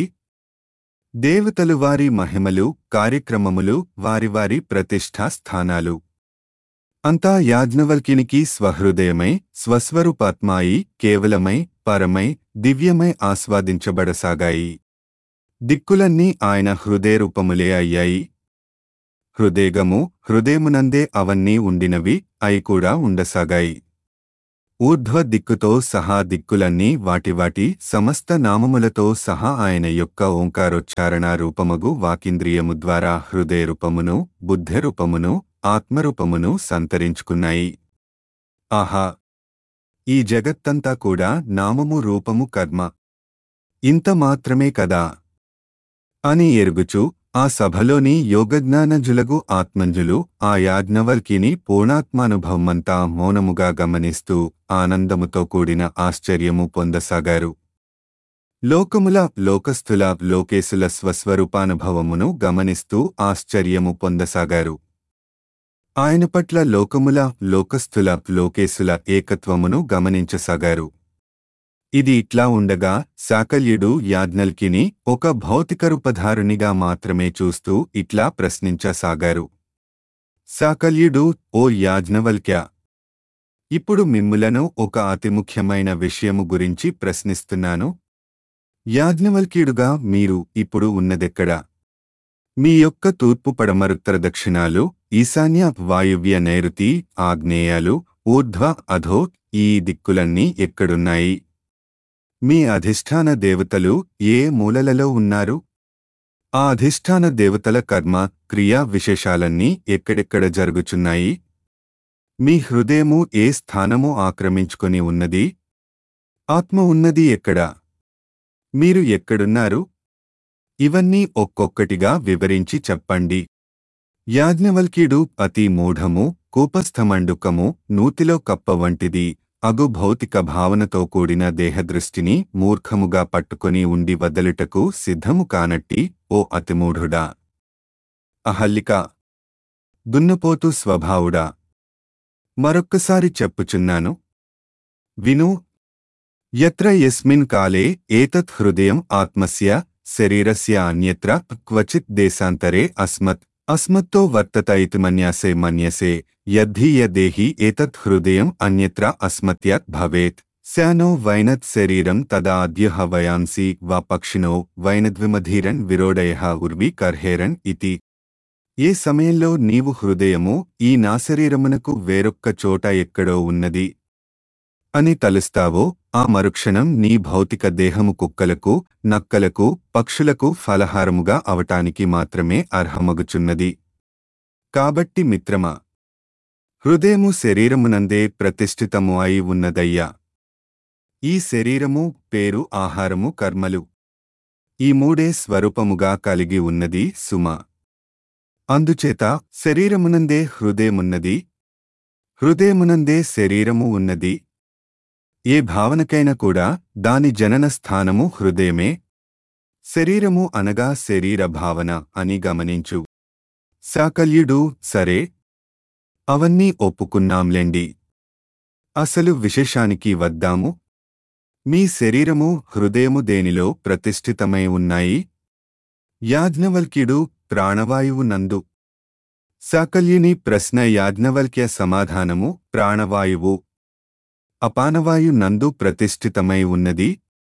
[SPEAKER 1] దేవతలు వారి మహిమలు కార్యక్రమములు వారి వారి ప్రతిష్ఠా స్థానాలు అంతా యాజ్ఞవల్క్యునికి స్వహృదయమై స్వస్వరూపాత్మాయి కేవలమై పరమై దివ్యమై ఆస్వాదించబడసాగాయి దిక్కులన్నీ ఆయన హృదయరూపములే అయ్యాయి హృదయగము హృదయమునందే అవన్నీ ఉండినవి అయి కూడా ఉండసాగాయి ఊర్ధ్వ దిక్కుతో సహా దిక్కులన్నీ వాటి వాటి సమస్త నామములతో సహా ఆయన యొక్క ఓంకారోచ్చారణ రూపమగు వాకింద్రియము ద్వారా హృదయరూపమును బుద్ధరూపమును ఆత్మరూపమును సంతరించుకున్నాయి ఆహా ఈ జగత్తంతా కూడా నామము రూపము కర్మ ఇంత మాత్రమే కదా అని ఎరుగుచు ఆ సభలోని యోగజ్ఞానజులగు ఆత్మంజులు ఆ యాజ్ఞవల్కిని పూర్ణాత్మానుభవమంతా మౌనముగా గమనిస్తూ ఆనందముతో కూడిన ఆశ్చర్యము పొందసాగారు లోకముల లోకస్థుల లోకేశుల స్వస్వరూపానుభవమును గమనిస్తూ ఆశ్చర్యము పొందసాగారు ఆయన పట్ల లోకముల లోకస్థుల లోకేశుల ఏకత్వమును గమనించసాగారు ఇది ఇట్లా ఉండగా సాకల్యుడు యాజ్ఞల్కిని ఒక భౌతికరూపధారునిగా మాత్రమే చూస్తూ ఇట్లా ప్రశ్నించసాగారు సాకల్యుడు ఓ యాజ్ఞవల్క్య ఇప్పుడు మిమ్ములను ఒక అతి ముఖ్యమైన విషయము గురించి ప్రశ్నిస్తున్నాను యాజ్ఞవల్క్యుడుగా మీరు ఇప్పుడు ఉన్నదెక్కడా మీ యొక్క తూర్పు పడమరుత్తర దక్షిణాలు ఈశాన్య వాయువ్య నైరుతి ఆగ్నేయాలు ఊర్ధ్వ అధో ఈ దిక్కులన్నీ ఎక్కడున్నాయి మీ అధిష్టాన దేవతలు ఏ మూలలలో ఉన్నారు ఆ అధిష్టాన దేవతల కర్మ క్రియా విశేషాలన్నీ ఎక్కడెక్కడ జరుగుచున్నాయి మీ హృదయము ఏ స్థానము ఆక్రమించుకొని ఉన్నది ఆత్మ ఉన్నది ఎక్కడా మీరు ఎక్కడున్నారు ఇవన్నీ ఒక్కొక్కటిగా వివరించి చెప్పండి యాజ్ఞవల్క్యుడు అతి మూఢము కూపస్థమండుకము నూతిలో కప్ప వంటిది అగు భౌతిక భావనతో కూడిన దేహదృష్టిని మూర్ఖముగా పట్టుకొని ఉండి వదలుటకు సిద్ధము కానట్టి ఓ అతిమూఢుడా అహల్లిక దున్నపోతు స్వభావుడా మరొక్కసారి చెప్పుచున్నాను విను యత్ర యస్మిన్ కాలే ఏతత్ హృదయం ఆత్మస్య శరీరస్య అన్యత్ర క్వచిత్ దేశాంతరే అస్మత్ అస్మత్తో వర్తత ఇతి మన్యాసే మన్యసే యద్ధి యదేహి ఏతత్ హృదయం అన్యత్ర అస్మత్యత్ భవేత్ శానో వైనత్ శరీరం తదా అద్యః వయాంసి వా పక్షినో వైనద్విమధీరన్ విరోడయ ఉర్వి కర్హేరన్ ఇతి ఏ సమయంలో నీవు హృదయము ఈ నా శరీరమునకు వేరొక్క చోట ఎక్కడో ఉన్నది అని తలుస్తావో ఆ మరుక్షణం నీ భౌతిక దేహము కుక్కలకు నక్కలకు పక్షులకు ఫలహారముగా అవటానికి మాత్రమే అర్హమగుచున్నది కాబట్టి మిత్రమా హృదయము శరీరమునందే ప్రతిష్ఠితము అయి ఉన్నదయ్యా ఈ శరీరము పేరు ఆహారము కర్మలు ఈ మూడే స్వరూపముగా కలిగి ఉన్నది సుమ అందుచేత శరీరమునందే హృదయమున్నది హృదయమునందే శరీరము ఉన్నది ఏ భావనకైనా కూడా దాని జనన స్థానము హృదయమే శరీరము అనగా శరీర భావన అని గమనించు సాకల్యుడు సరే అవన్నీ ఒప్పుకున్నాంలెండి అసలు విశేషానికి వద్దాము మీ శరీరము హృదయము దేనిలో ప్రతిష్ఠితమై ఉన్నాయి యాజ్ఞవల్క్యుడు ప్రాణవాయువు నందు సాకల్యుని ప్రశ్న యాజ్ఞవల్క్య సమాధానము ప్రాణవాయువు అపానవాయు నందు ప్రతిష్ఠితమై ఉన్నది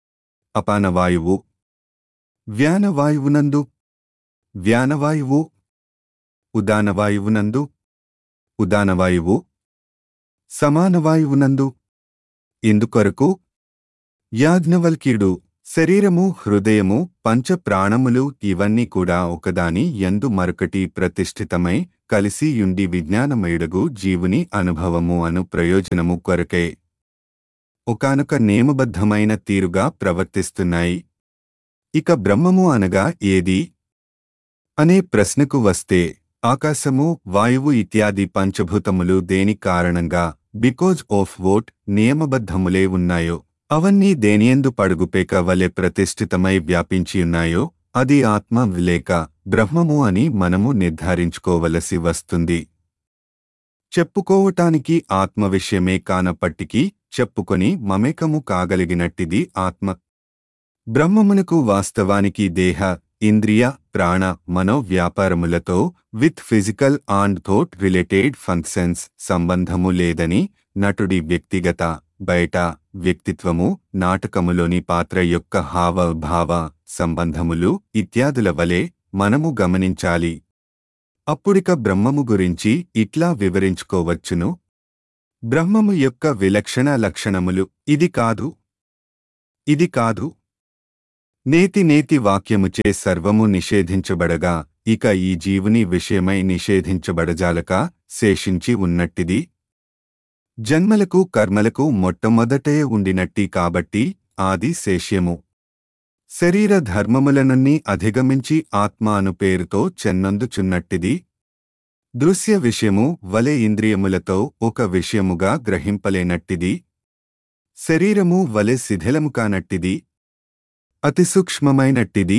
[SPEAKER 1] అపానవాయువు వ్యానవాయువునందు వ్యానవాయువు ఉదానవాయువునందు ఉదానవాయువు సమానవాయువునందు ఇందుకొరకు యాజ్ఞవల్క్యుడు శరీరము హృదయము పంచ ప్రాణములు ఇవన్నీ కూడా ఒకదాని ఎందు మరొకటి ప్రతిష్ఠితమై కలిసి యుండి విజ్ఞానమయుడగు జీవుని అనుభవము అను ప్రయోజనము కొరకే ఒకానొక నియమబద్ధమైన తీరుగా ప్రవర్తిస్తున్నాయి ఇక బ్రహ్మము అనగా ఏది అనే ప్రశ్నకు వస్తే ఆకాశము వాయువు ఇత్యాది పంచభూతములు దేని కారణంగా బికోజ్ ఆఫ్ వోట్ నియమబద్ధములే ఉన్నాయో అవన్నీ దేనియందు పడుగుపేక వలె ప్రతిష్ఠితమై వ్యాపించియున్నాయో అది ఆత్మ లేక బ్రహ్మము అని మనము నిర్ధారించుకోవలసి వస్తుంది చెప్పుకోవటానికి ఆత్మ విషయమే కానప్పటికీ చెప్పుకొని మమేకము కాగలిగినట్టిది ఆత్మ బ్రహ్మమునకు వాస్తవానికి దేహ ఇంద్రియ ప్రాణ మనో వ్యాపారములతో with physical and thought related functions సంబంధము లేదని నటుడి వ్యక్తిగత బయట వ్యక్తిత్వము నాటకములోని పాత్ర యొక్క హావభావ సంబంధములు ఇత్యాదుల వలె మనము గమనించాలి అప్పుడిక బ్రహ్మము గురించి ఇట్లా వివరించుకోవచ్చును బ్రహ్మము యొక్క విలక్షణ లక్షణములు ఇది కాదు ఇది కాదు నేతి నేతి వాక్యముచే సర్వము నిషేధించబడగా ఇక ఈ జీవుని విషయమై నిషేధించబడజాలక శేషించి ఉన్నట్టిది జన్మలకు కర్మలకు మొట్టమొదటే ఉండినట్టి కాబట్టి ఆది శేష్యము శరీర ధర్మములనన్నీ అధిగమించి ఆత్మ అను పేరుతో చెన్నందుచున్నట్టిది దృశ్య విషయము వలె ఇంద్రియములతో ఒక విషయముగా గ్రహింపలేనట్టిది శరీరము వలె శిథిలము కానట్టిది అతి సూక్ష్మమైనట్టిది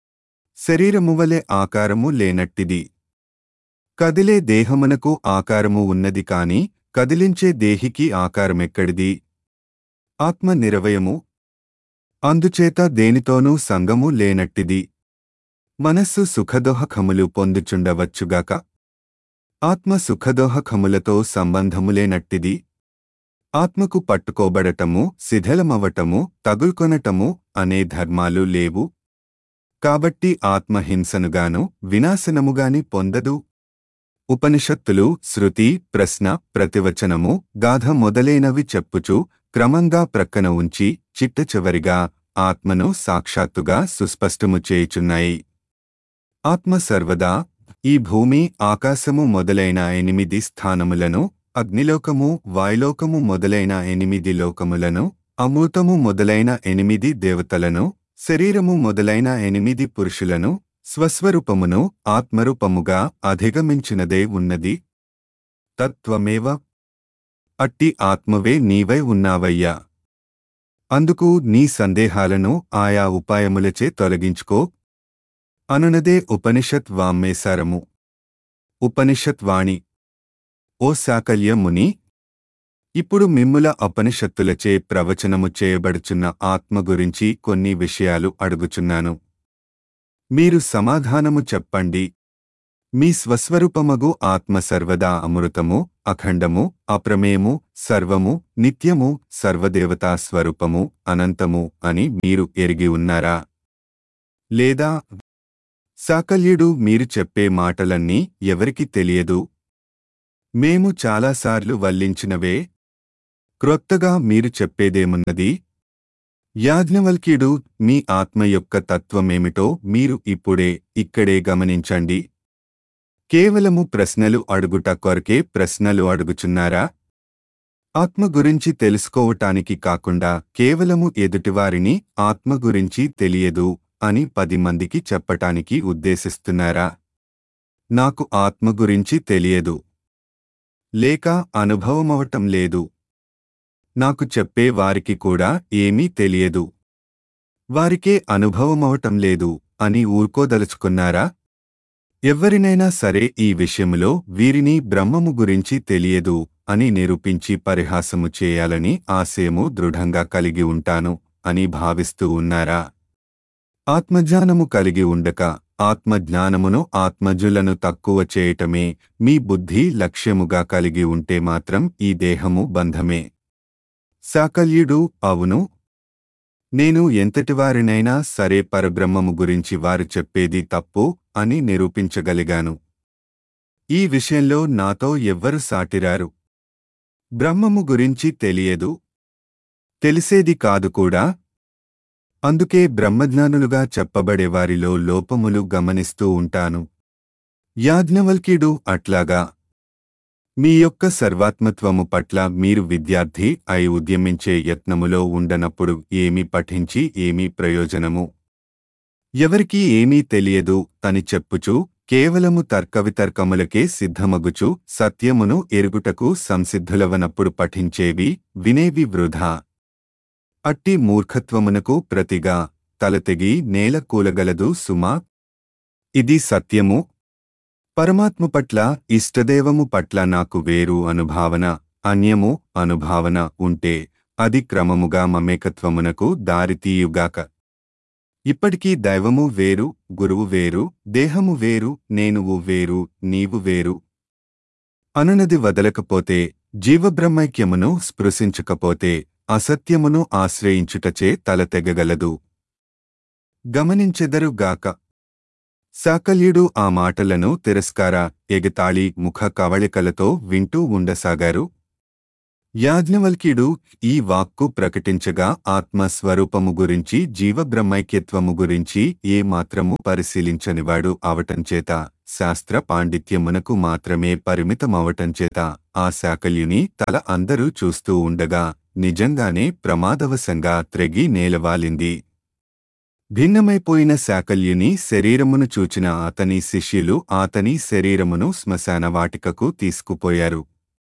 [SPEAKER 1] శరీరము వలె ఆకారము లేనట్టిది కదిలే దేహమునకు ఆకారము ఉన్నది కాని కదిలించే దేహికి ఆకారమెక్కడిది ఆత్మ నిరవయము అందుచేత దేనితోనూ సంగము లేనట్టిది మనస్సు సుఖదోహకములు పొందుచుండవచ్చుగాక ఆత్మ సుఖదోహకములతో సంబంధములేనట్టిది ఆత్మకు పట్టుకోబడటము శిథిలమవటము తగుల్కొనటము అనే ధర్మాలు లేవు కాబట్టి ఆత్మ హింసనుగాను వినాశనముగాని పొందదు ఉపనిషత్తులు శృతి ప్రశ్న ప్రతివచనము గాథ మొదలైనవి చెప్పుచు క్రమంగా ప్రక్కన ఉంచి చిట్ట చివరిగా ఆత్మను సాక్షాత్తుగా సుస్పష్టము చేయుచున్నాయి ఆత్మ సర్వదా ఈ భూమి ఆకాశము మొదలైన ఎనిమిది స్థానములను అగ్నిలోకము వాయులోకము మొదలైన ఎనిమిది లోకములను అమృతము మొదలైన ఎనిమిది దేవతలను శరీరము మొదలైన ఎనిమిది పురుషులను స్వస్వరూపమును ఆత్మరూపముగా అధిగమించినదే ఉన్నది తత్వమేవ అట్టి ఆత్మవే నీవై ఉన్నావయ్యా అందుకు నీ సందేహాలను ఆయా ఉపాయములచే తొలగించుకో అనునదే ఉపనిషత్ వామ్మేశారము ఉపనిషత్ వాణి ఓ సాకల్య ముని ఇప్పుడు మిమ్ముల ఉపనిషత్తులచే ప్రవచనము చేయబడుచున్న ఆత్మ గురించి కొన్ని విషయాలు అడుగుచున్నాను మీరు సమాధానము చెప్పండి మీ స్వస్వరూపమగు ఆత్మ సర్వదా అమృతము అఖండము అప్రమేయము సర్వము నిత్యము సర్వదేవతా స్వరూపము అనంతము అని మీరు ఎరిగి ఉన్నారా లేదా సాకల్యుడు మీరు చెప్పే మాటలన్నీ ఎవరికి తెలియదు మేము చాలాసార్లు వల్లించినవే క్రొత్తగా మీరు చెప్పేదేమున్నది యాజ్ఞవల్క్యుడు మీ ఆత్మ యొక్క తత్వమేమిటో మీరు ఇప్పుడే ఇక్కడే గమనించండి కేవలము ప్రశ్నలు అడుగుట కొరకే ప్రశ్నలు అడుగుచున్నారా ఆత్మ గురించి తెలుసుకోవటానికి కాకుండా కేవలము ఎదుటివారిని ఆత్మ గురించి తెలియదు అని పది మందికి చెప్పటానికి ఉద్దేశిస్తున్నారా నాకు ఆత్మ గురించి తెలియదు లేక అనుభవమవటం లేదు నాకు చెప్పే వారికి కూడా ఏమీ తెలియదు వారికే అనుభవమవటం లేదు అని ఊరుకోదలుచుకున్నారా ఎవ్వరినైనా సరే ఈ విషయములో వీరిని బ్రహ్మము గురించి తెలియదు అని నిరూపించి పరిహాసము చేయాలని ఆశయము దృఢంగా కలిగి ఉంటాను అని భావిస్తూ ఉన్నారా ఆత్మజ్ఞానము కలిగి ఉండక ఆత్మజ్ఞానమును ఆత్మజులను తక్కువ చేయటమే మీ బుద్ధి లక్ష్యముగా కలిగి ఉంటే మాత్రం ఈ దేహము బంధమే సాకల్యుడు అవును నేను ఎంతటివారినైనా సరే పరబ్రహ్మము గురించి వారు చెప్పేది తప్పు అని నిరూపించగలిగాను ఈ విషయంలో నాతో ఎవ్వరు సాటిరారు బ్రహ్మము గురించి తెలియదు తెలిసేది కాదు కూడా అందుకే బ్రహ్మజ్ఞానులుగా చెప్పబడేవారిలో లోపములు గమనిస్తూ ఉంటాను యాజ్ఞవల్క్యుడు అట్లాగా మీ యొక్క సర్వాత్మత్వము పట్ల మీరు విద్యార్థి అయి ఉద్యమించే యత్నములో ఉండనప్పుడు ఏమి పఠించి ఏమీ ప్రయోజనము ఎవరికీ ఏమీ తెలియదు అని చెప్పుచు కేవలము తర్కవితర్కములకే సిద్ధమగుచు సత్యమును ఎరుగుటకు సంసిద్ధులవనప్పుడు పఠించేవి వినేవి వృధా అట్టి మూర్ఖత్వమునకు ప్రతిగా తలతెగి నేల కూలగలదు సుమా ఇది సత్యము పరమాత్మ పట్ల ఇష్టదేవము పట్ల నాకు వేరు అనుభావన అన్యము అనుభావన ఉంటే అది క్రమముగా మమేకత్వమునకు దారితీయుగాక ఇప్పటికీ దైవము వేరు గురువు వేరు దేహము వేరు నేనువు వేరు నీవు వేరు అనునది వదలకపోతే జీవబ్రహ్మైక్యమును స్పృశించకపోతే అసత్యమును ఆశ్రయించుటచే తలతెగగలదు గమనించెదరుగాక సాకల్యుడు ఆ మాటలను తిరస్కార ఎగతాళి ముఖ కవళికలతో వింటూ ఉండసాగారు యాజ్ఞవల్క్యుడు ఈ వాక్కు ప్రకటించగా ఆత్మస్వరూపము గురించి జీవబ్రహ్మైక్యత్వము గురించి ఏ మాత్రము పరిశీలించనివాడు అవటంచేత శాస్త్ర పాండిత్యమునకు మాత్రమే పరిమితమవటంచేత ఆ శాకల్యుని తల అందరూ చూస్తూ ఉండగా నిజంగానే ప్రమాదవశంగా త్రెగి నేలవాలింది భిన్నమైపోయిన శాకల్యుని శరీరమును చూచిన అతని శిష్యులు అతని శరీరమును శ్మశాన వాటికకు తీసుకుపోయారు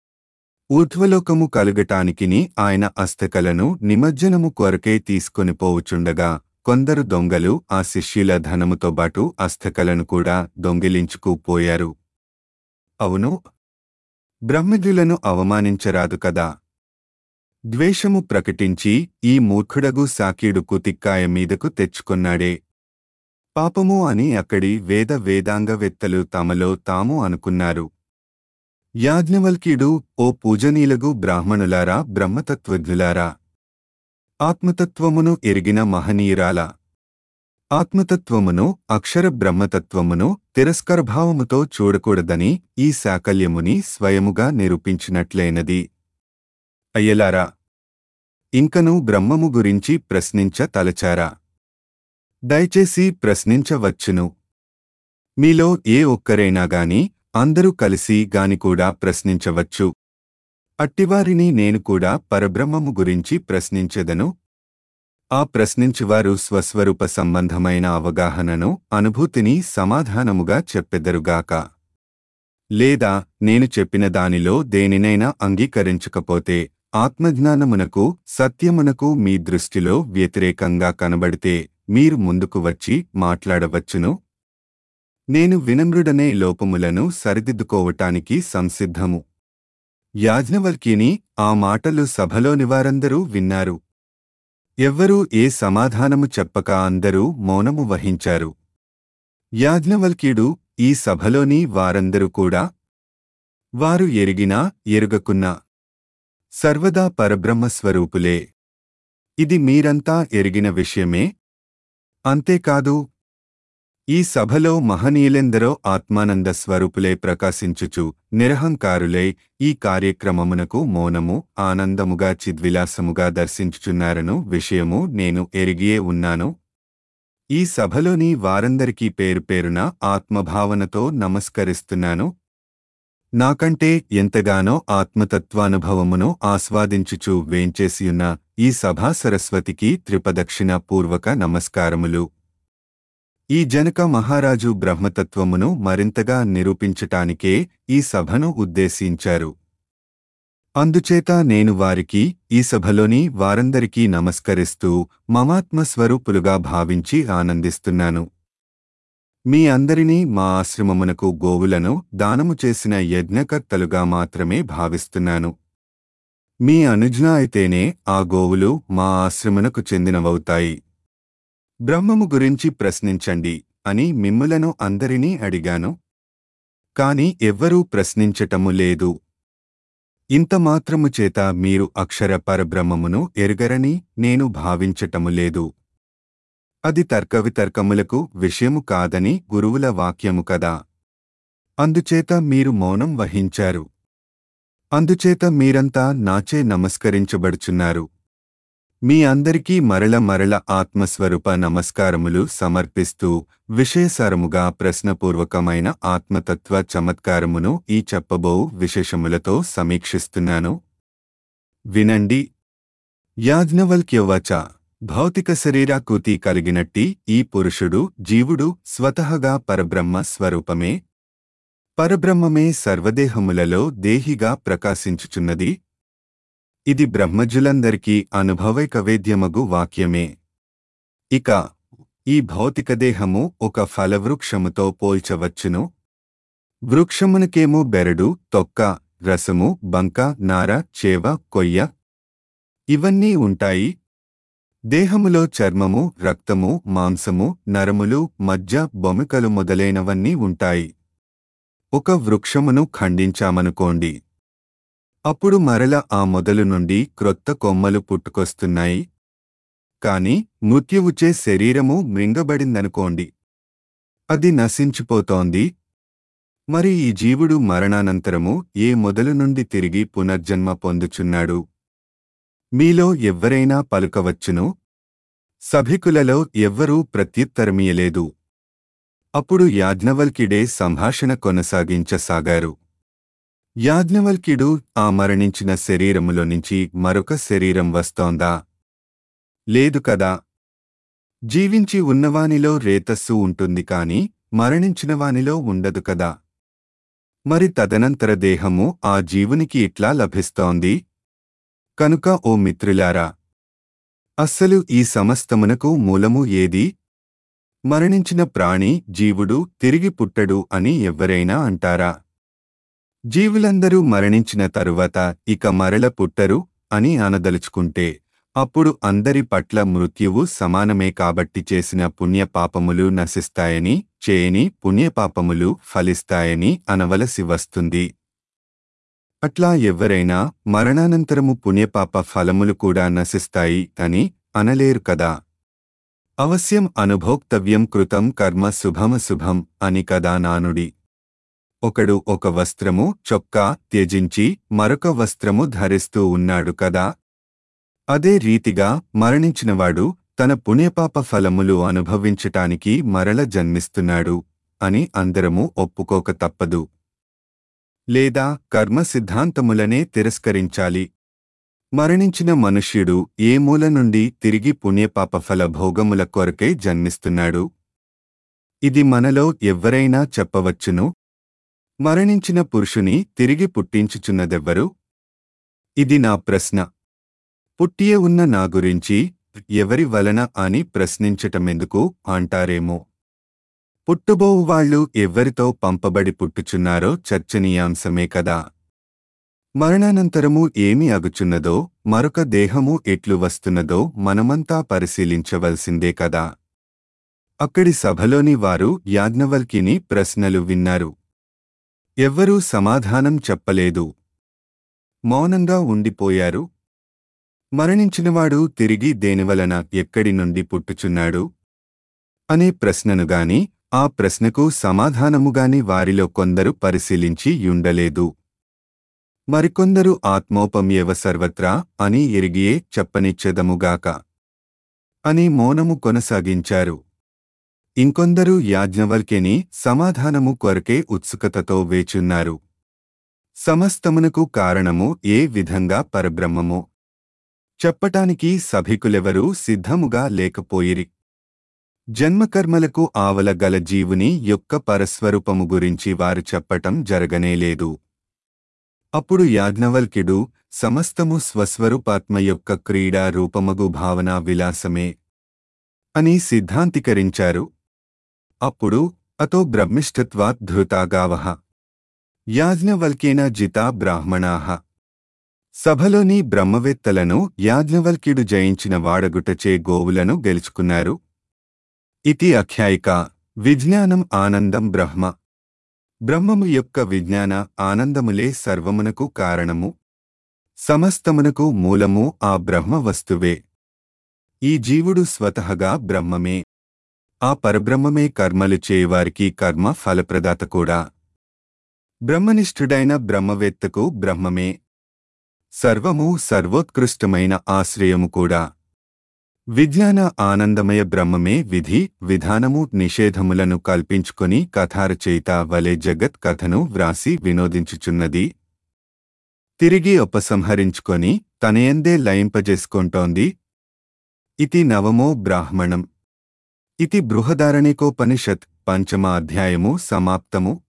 [SPEAKER 1] ఊర్ధ్వలోకము కలుగటానికిని ఆయన అస్థకలను నిమజ్జనము కొరకే తీసుకొని పోవుచుండగా కొందరు దొంగలు ఆ శిష్యుల ధనముతో బాటు అస్థకలను కూడా దొంగిలించుకుపోయారు అవును బ్రహ్మజ్ఞులను అవమానించరాదు కదా ద్వేషము ప్రకటించి ఈ మూర్ఖుడగు సాకీడు కుతిక్కాయ మీదకు తెచ్చుకొన్నాడే పాపము అని అక్కడి వేద వేదాంగవేత్తలు తమలో తాము అనుకున్నారు యాజ్ఞవల్క్యుడు ఓ పూజనీలగు బ్రాహ్మణులారా బ్రహ్మతత్వజ్ఞులారా ఆత్మతత్వమును ఎరిగిన మహనీయురాల ఆత్మతత్వమును అక్షర బ్రహ్మతత్వమును తిరస్కరభావముతో చూడకూడదని ఈ శాకల్యముని స్వయముగా నిరూపించినట్లైనది అయ్యలారా ఇంకను బ్రహ్మము గురించి ప్రశ్నించ తలచారా దయచేసి ప్రశ్నించవచ్చును మీలో ఏ ఒక్కరైనా గాని అందరూ కలిసి గాని కూడా ప్రశ్నించవచ్చు అట్టివారిని నేను కూడా పరబ్రహ్మము గురించి ప్రశ్నించెదను ఆ ప్రశ్నించువారు స్వస్వరూప సంబంధమైన అవగాహనను అనుభూతిని సమాధానముగా చెప్పెదరుగాక లేదా నేను చెప్పిన దానిలో దేనినైనా అంగీకరించకపోతే ఆత్మజ్ఞానమునకు సత్యమునకు మీ దృష్టిలో వ్యతిరేకంగా కనబడితే మీరు ముందుకు వచ్చి మాట్లాడవచ్చును నేను వినమ్రుడనే లోపములను సరిదిద్దుకోవటానికి సంసిద్ధము యాజ్ఞవల్క్యుని ఆ మాటలు సభలోని వారందరూ విన్నారు ఎవ్వరూ ఏ సమాధానము చెప్పక అందరూ మౌనము వహించారు యాజ్ఞవల్క్యుడు ఈ సభలోని వారందరూ కూడా వారు ఎరిగినా ఎరుగకున్నా సర్వదా పరబ్రహ్మస్వరూపులే ఇది మీరంతా ఎరిగిన విషయమే అంతేకాదు ఈ సభలో మహనీయులెందరో ఆత్మానంద స్వరూపులే ప్రకాశించుచు నిరహంకారులై ఈ కార్యక్రమమునకు మౌనము ఆనందముగా చిద్విలాసముగా దర్శించుచున్నారను విషయము నేను ఎరిగియే ఉన్నాను ఈ సభలోని వారందరికీ పేరు పేరున ఆత్మభావనతో నమస్కరిస్తున్నాను నాకంటే ఎంతగానో ఆత్మతత్వానుభవమును ఆస్వాదించుచు వేంచేసియున్న ఈ సభా సరస్వతికి త్రిపదక్షిణ పూర్వక నమస్కారములు ఈ జనక మహారాజు బ్రహ్మతత్వమును మరింతగా నిరూపించటానికే ఈ సభను ఉద్దేశించారు అందుచేత నేను వారికి ఈ సభలోని వారందరికీ నమస్కరిస్తూ మమాత్మ స్వరూపులుగా భావించి ఆనందిస్తున్నాను మీ అందరినీ మా ఆశ్రమమునకు గోవులను దానము చేసిన యజ్ఞకర్తలుగా మాత్రమే భావిస్తున్నాను మీ అనుజ్ఞ అయితేనే ఆ గోవులు మా ఆశ్రమనకు చెందినవవుతాయి బ్రహ్మము గురించి ప్రశ్నించండి అని మిమ్ములను అందరినీ అడిగాను కాని ఎవ్వరూ ప్రశ్నించటము లేదు ఇంత మాత్రము చేత మీరు అక్షర పరబ్రహ్మమును ఎరుగరని నేను భావించటము లేదు అది తర్కవితర్కములకు విషయము కాదని గురువుల వాక్యము కదా అందుచేత మీరు మౌనం వహించారు అందుచేత మీరంతా నాచే నమస్కరించబడుచున్నారు మీ అందరికీ మరల మరల ఆత్మస్వరూప నమస్కారములు సమర్పిస్తూ విషయసారముగా ప్రశ్నపూర్వకమైన ఆత్మతత్వ చమత్కారమును ఈ చెప్పబో విశేషములతో సమీక్షిస్తున్నాను వినండి యాజ్ఞవల్క్యవచ భౌతిక శరీరాకృతి కలిగినట్టి ఈ పురుషుడు జీవుడు స్వతహగా పరబ్రహ్మ స్వరూపమే పరబ్రహ్మమే సర్వదేహములలో దేహిగా ప్రకాశించుచున్నది ఇది బ్రహ్మజులందరికీ అనుభవైకవేద్యమగు వాక్యమే ఇక ఈ భౌతిక దేహము ఒక ఫలవృక్షముతో పోల్చవచ్చును వృక్షమునకేమో బెరడు తొక్క రసము బంక నార చేవ కొయ్య ఇవన్నీ ఉంటాయి దేహములో చర్మము రక్తము మాంసము నరములు మజ్జ బొమికలు మొదలైనవన్నీ ఉంటాయి ఒక వృక్షమును ఖండించామనుకోండి అప్పుడు మరల ఆ మొదలు నుండి క్రొత్త కొమ్మలు పుట్టుకొస్తున్నాయి కాని మృత్యువుచే శరీరము మృంగబడిందనుకోండి అది నశించిపోతోంది మరి ఈ జీవుడు మరణానంతరము ఏ మొదలు నుండి తిరిగి పునర్జన్మ పొందుచున్నాడు మీలో ఎవ్వరైనా పలుకవచ్చును సభికులలో ఎవ్వరూ ప్రత్యుత్తరమీయలేదు అప్పుడు యాజ్ఞవల్కిడే సంభాషణ కొనసాగించసాగారు యాజ్ఞవల్క్యుడు ఆ మరణించిన శరీరములో నుంచి మరొక శరీరం వస్తోందా లేదు కదా జీవించి ఉన్నవానిలో రేతస్సు ఉంటుంది కాని మరణించిన వానిలో ఉండదు కదా మరి తదనంతర దేహము ఆ జీవునికి ఇట్లా లభిస్తోంది కనుక ఓ మిత్రులారా అస్సలు ఈ సమస్తమునకు మూలము ఏది మరణించిన ప్రాణి జీవుడు తిరిగి పుట్టడు అని ఎవ్వరైనా అంటారా జీవులందరూ మరణించిన తరువాత ఇక మరల పుట్టరు అని అనదలుచుకుంటే అప్పుడు అందరి పట్ల మృత్యువు సమానమే కాబట్టి చేసిన పుణ్యపాపములు నశిస్తాయని చేయని పుణ్యపాపములు ఫలిస్తాయని అనవలసి వస్తుంది అట్లా ఎవ్వరైనా మరణానంతరము పుణ్యపాప ఫలములు కూడా నశిస్తాయి అని అనలేరు కదా అవశ్యం అనుభోక్తవ్యం కృతం కర్మ శుభమశుభం అని కదా నానుడి ఒకడు ఒక వస్త్రము చొక్కా త్యజించి మరొక వస్త్రము ధరిస్తూ ఉన్నాడు కదా అదే రీతిగా మరణించినవాడు తన పుణ్యపాప ఫలములు అనుభవించటానికి మరల జన్మిస్తున్నాడు అని అందరము ఒప్పుకోక తప్పదు లేదా కర్మ సిద్ధాంతములనే తిరస్కరించాలి మరణించిన మనుష్యుడు ఏ మూల నుండి తిరిగి పుణ్యపాప ఫల భోగముల కొరకే జన్మిస్తున్నాడు ఇది మనలో ఎవ్వరైనా చెప్పవచ్చును మరణించిన పురుషుని తిరిగి పుట్టించుచున్నదెవ్వరు ఇది నా ప్రశ్న పుట్టియే ఉన్న నా గురించి ఎవరి వలన అని ప్రశ్నించటమెందుకు అంటారేమో పుట్టుబోవు వాళ్ళు ఎవ్వరితో పంపబడి పుట్టుచున్నారో చర్చనీయాంశమే కదా మరణానంతరము ఏమి అగుచున్నదో మరొక దేహము ఎట్లు వస్తున్నదో మనమంతా పరిశీలించవలసిందే కదా అక్కడి సభలోని వారు యాజ్ఞవల్కిని ప్రశ్నలు విన్నారు ఎవ్వరూ సమాధానం చెప్పలేదు మౌనంగా ఉండిపోయారు మరణించినవాడు తిరిగి దేనివలన ఎక్కడి నుండి పుట్టుచున్నాడు అనే ప్రశ్ననుగాని ఆ ప్రశ్నకు సమాధానముగాని వారిలో కొందరు పరిశీలించి యుండలేదు మరికొందరు ఆత్మోపమ్యేవ సర్వత్రా అని ఎరిగియే చెప్పనిచ్చెదముగాక అని మౌనము కొనసాగించారు ఇంకొందరు యాజ్ఞవల్కెని సమాధానము కొరకే ఉత్సుకతతో వేచున్నారు సమస్తమునకు కారణము ఏ విధంగా పరబ్రహ్మము చెప్పటానికి సభికులెవరూ సిద్ధముగా లేకపోయిరి జన్మకర్మలకు ఆవల గల జీవుని యొక్క పరస్వరూపము గురించి వారు చెప్పటం జరగనేలేదు అప్పుడు యాజ్ఞవల్క్యుడు సమస్తము స్వస్వరూపాత్మ యొక్క క్రీడా రూపమగు భావనా విలాసమే అని సిద్ధాంతీకరించారు అప్పుడు అతో బ్రహ్మిష్ఠత్వాత్ ధృతాగావః యాజ్ఞవల్కేన జితా బ్రాహ్మణాః సభలోని బ్రహ్మవేత్తలను యాజ్ఞవల్క్యుడు జయించిన వాడగుటచే గోవులను గెలుచుకున్నారు ఇతి అఖ్యాయిక విజ్ఞానం ఆనందం బ్రహ్మ బ్రహ్మము యొక్క విజ్ఞాన ఆనందములే సర్వమునకు కారణము సమస్తమునకు మూలము ఆ బ్రహ్మ వస్తువే ఈ జీవుడు స్వతహగా బ్రహ్మమే ఆ పరబ్రహ్మమే కర్మలు చేయవారికి కర్మ ఫలప్రదాత కూడా బ్రహ్మనిష్ఠుడైన బ్రహ్మవేత్తకు బ్రహ్మమే సర్వము సర్వోత్కృష్టమైన ఆశ్రయము కూడా విజ్ఞాన ఆనందమయ బ్రహ్మమే విధి విధానము నిషేధములను కల్పించుకొని కథారచయిత వలె జగత్ కథను వ్రాసి వినోదించుచున్నది తిరిగి ఉపసంహరించుకొని తనయందే లయింపజేసుకొంటోంది ఇతి నవమో బ్రాహ్మణం ఇతి బృహదారణికోపనిషత్ పంచమ అధ్యాయము సమాప్తము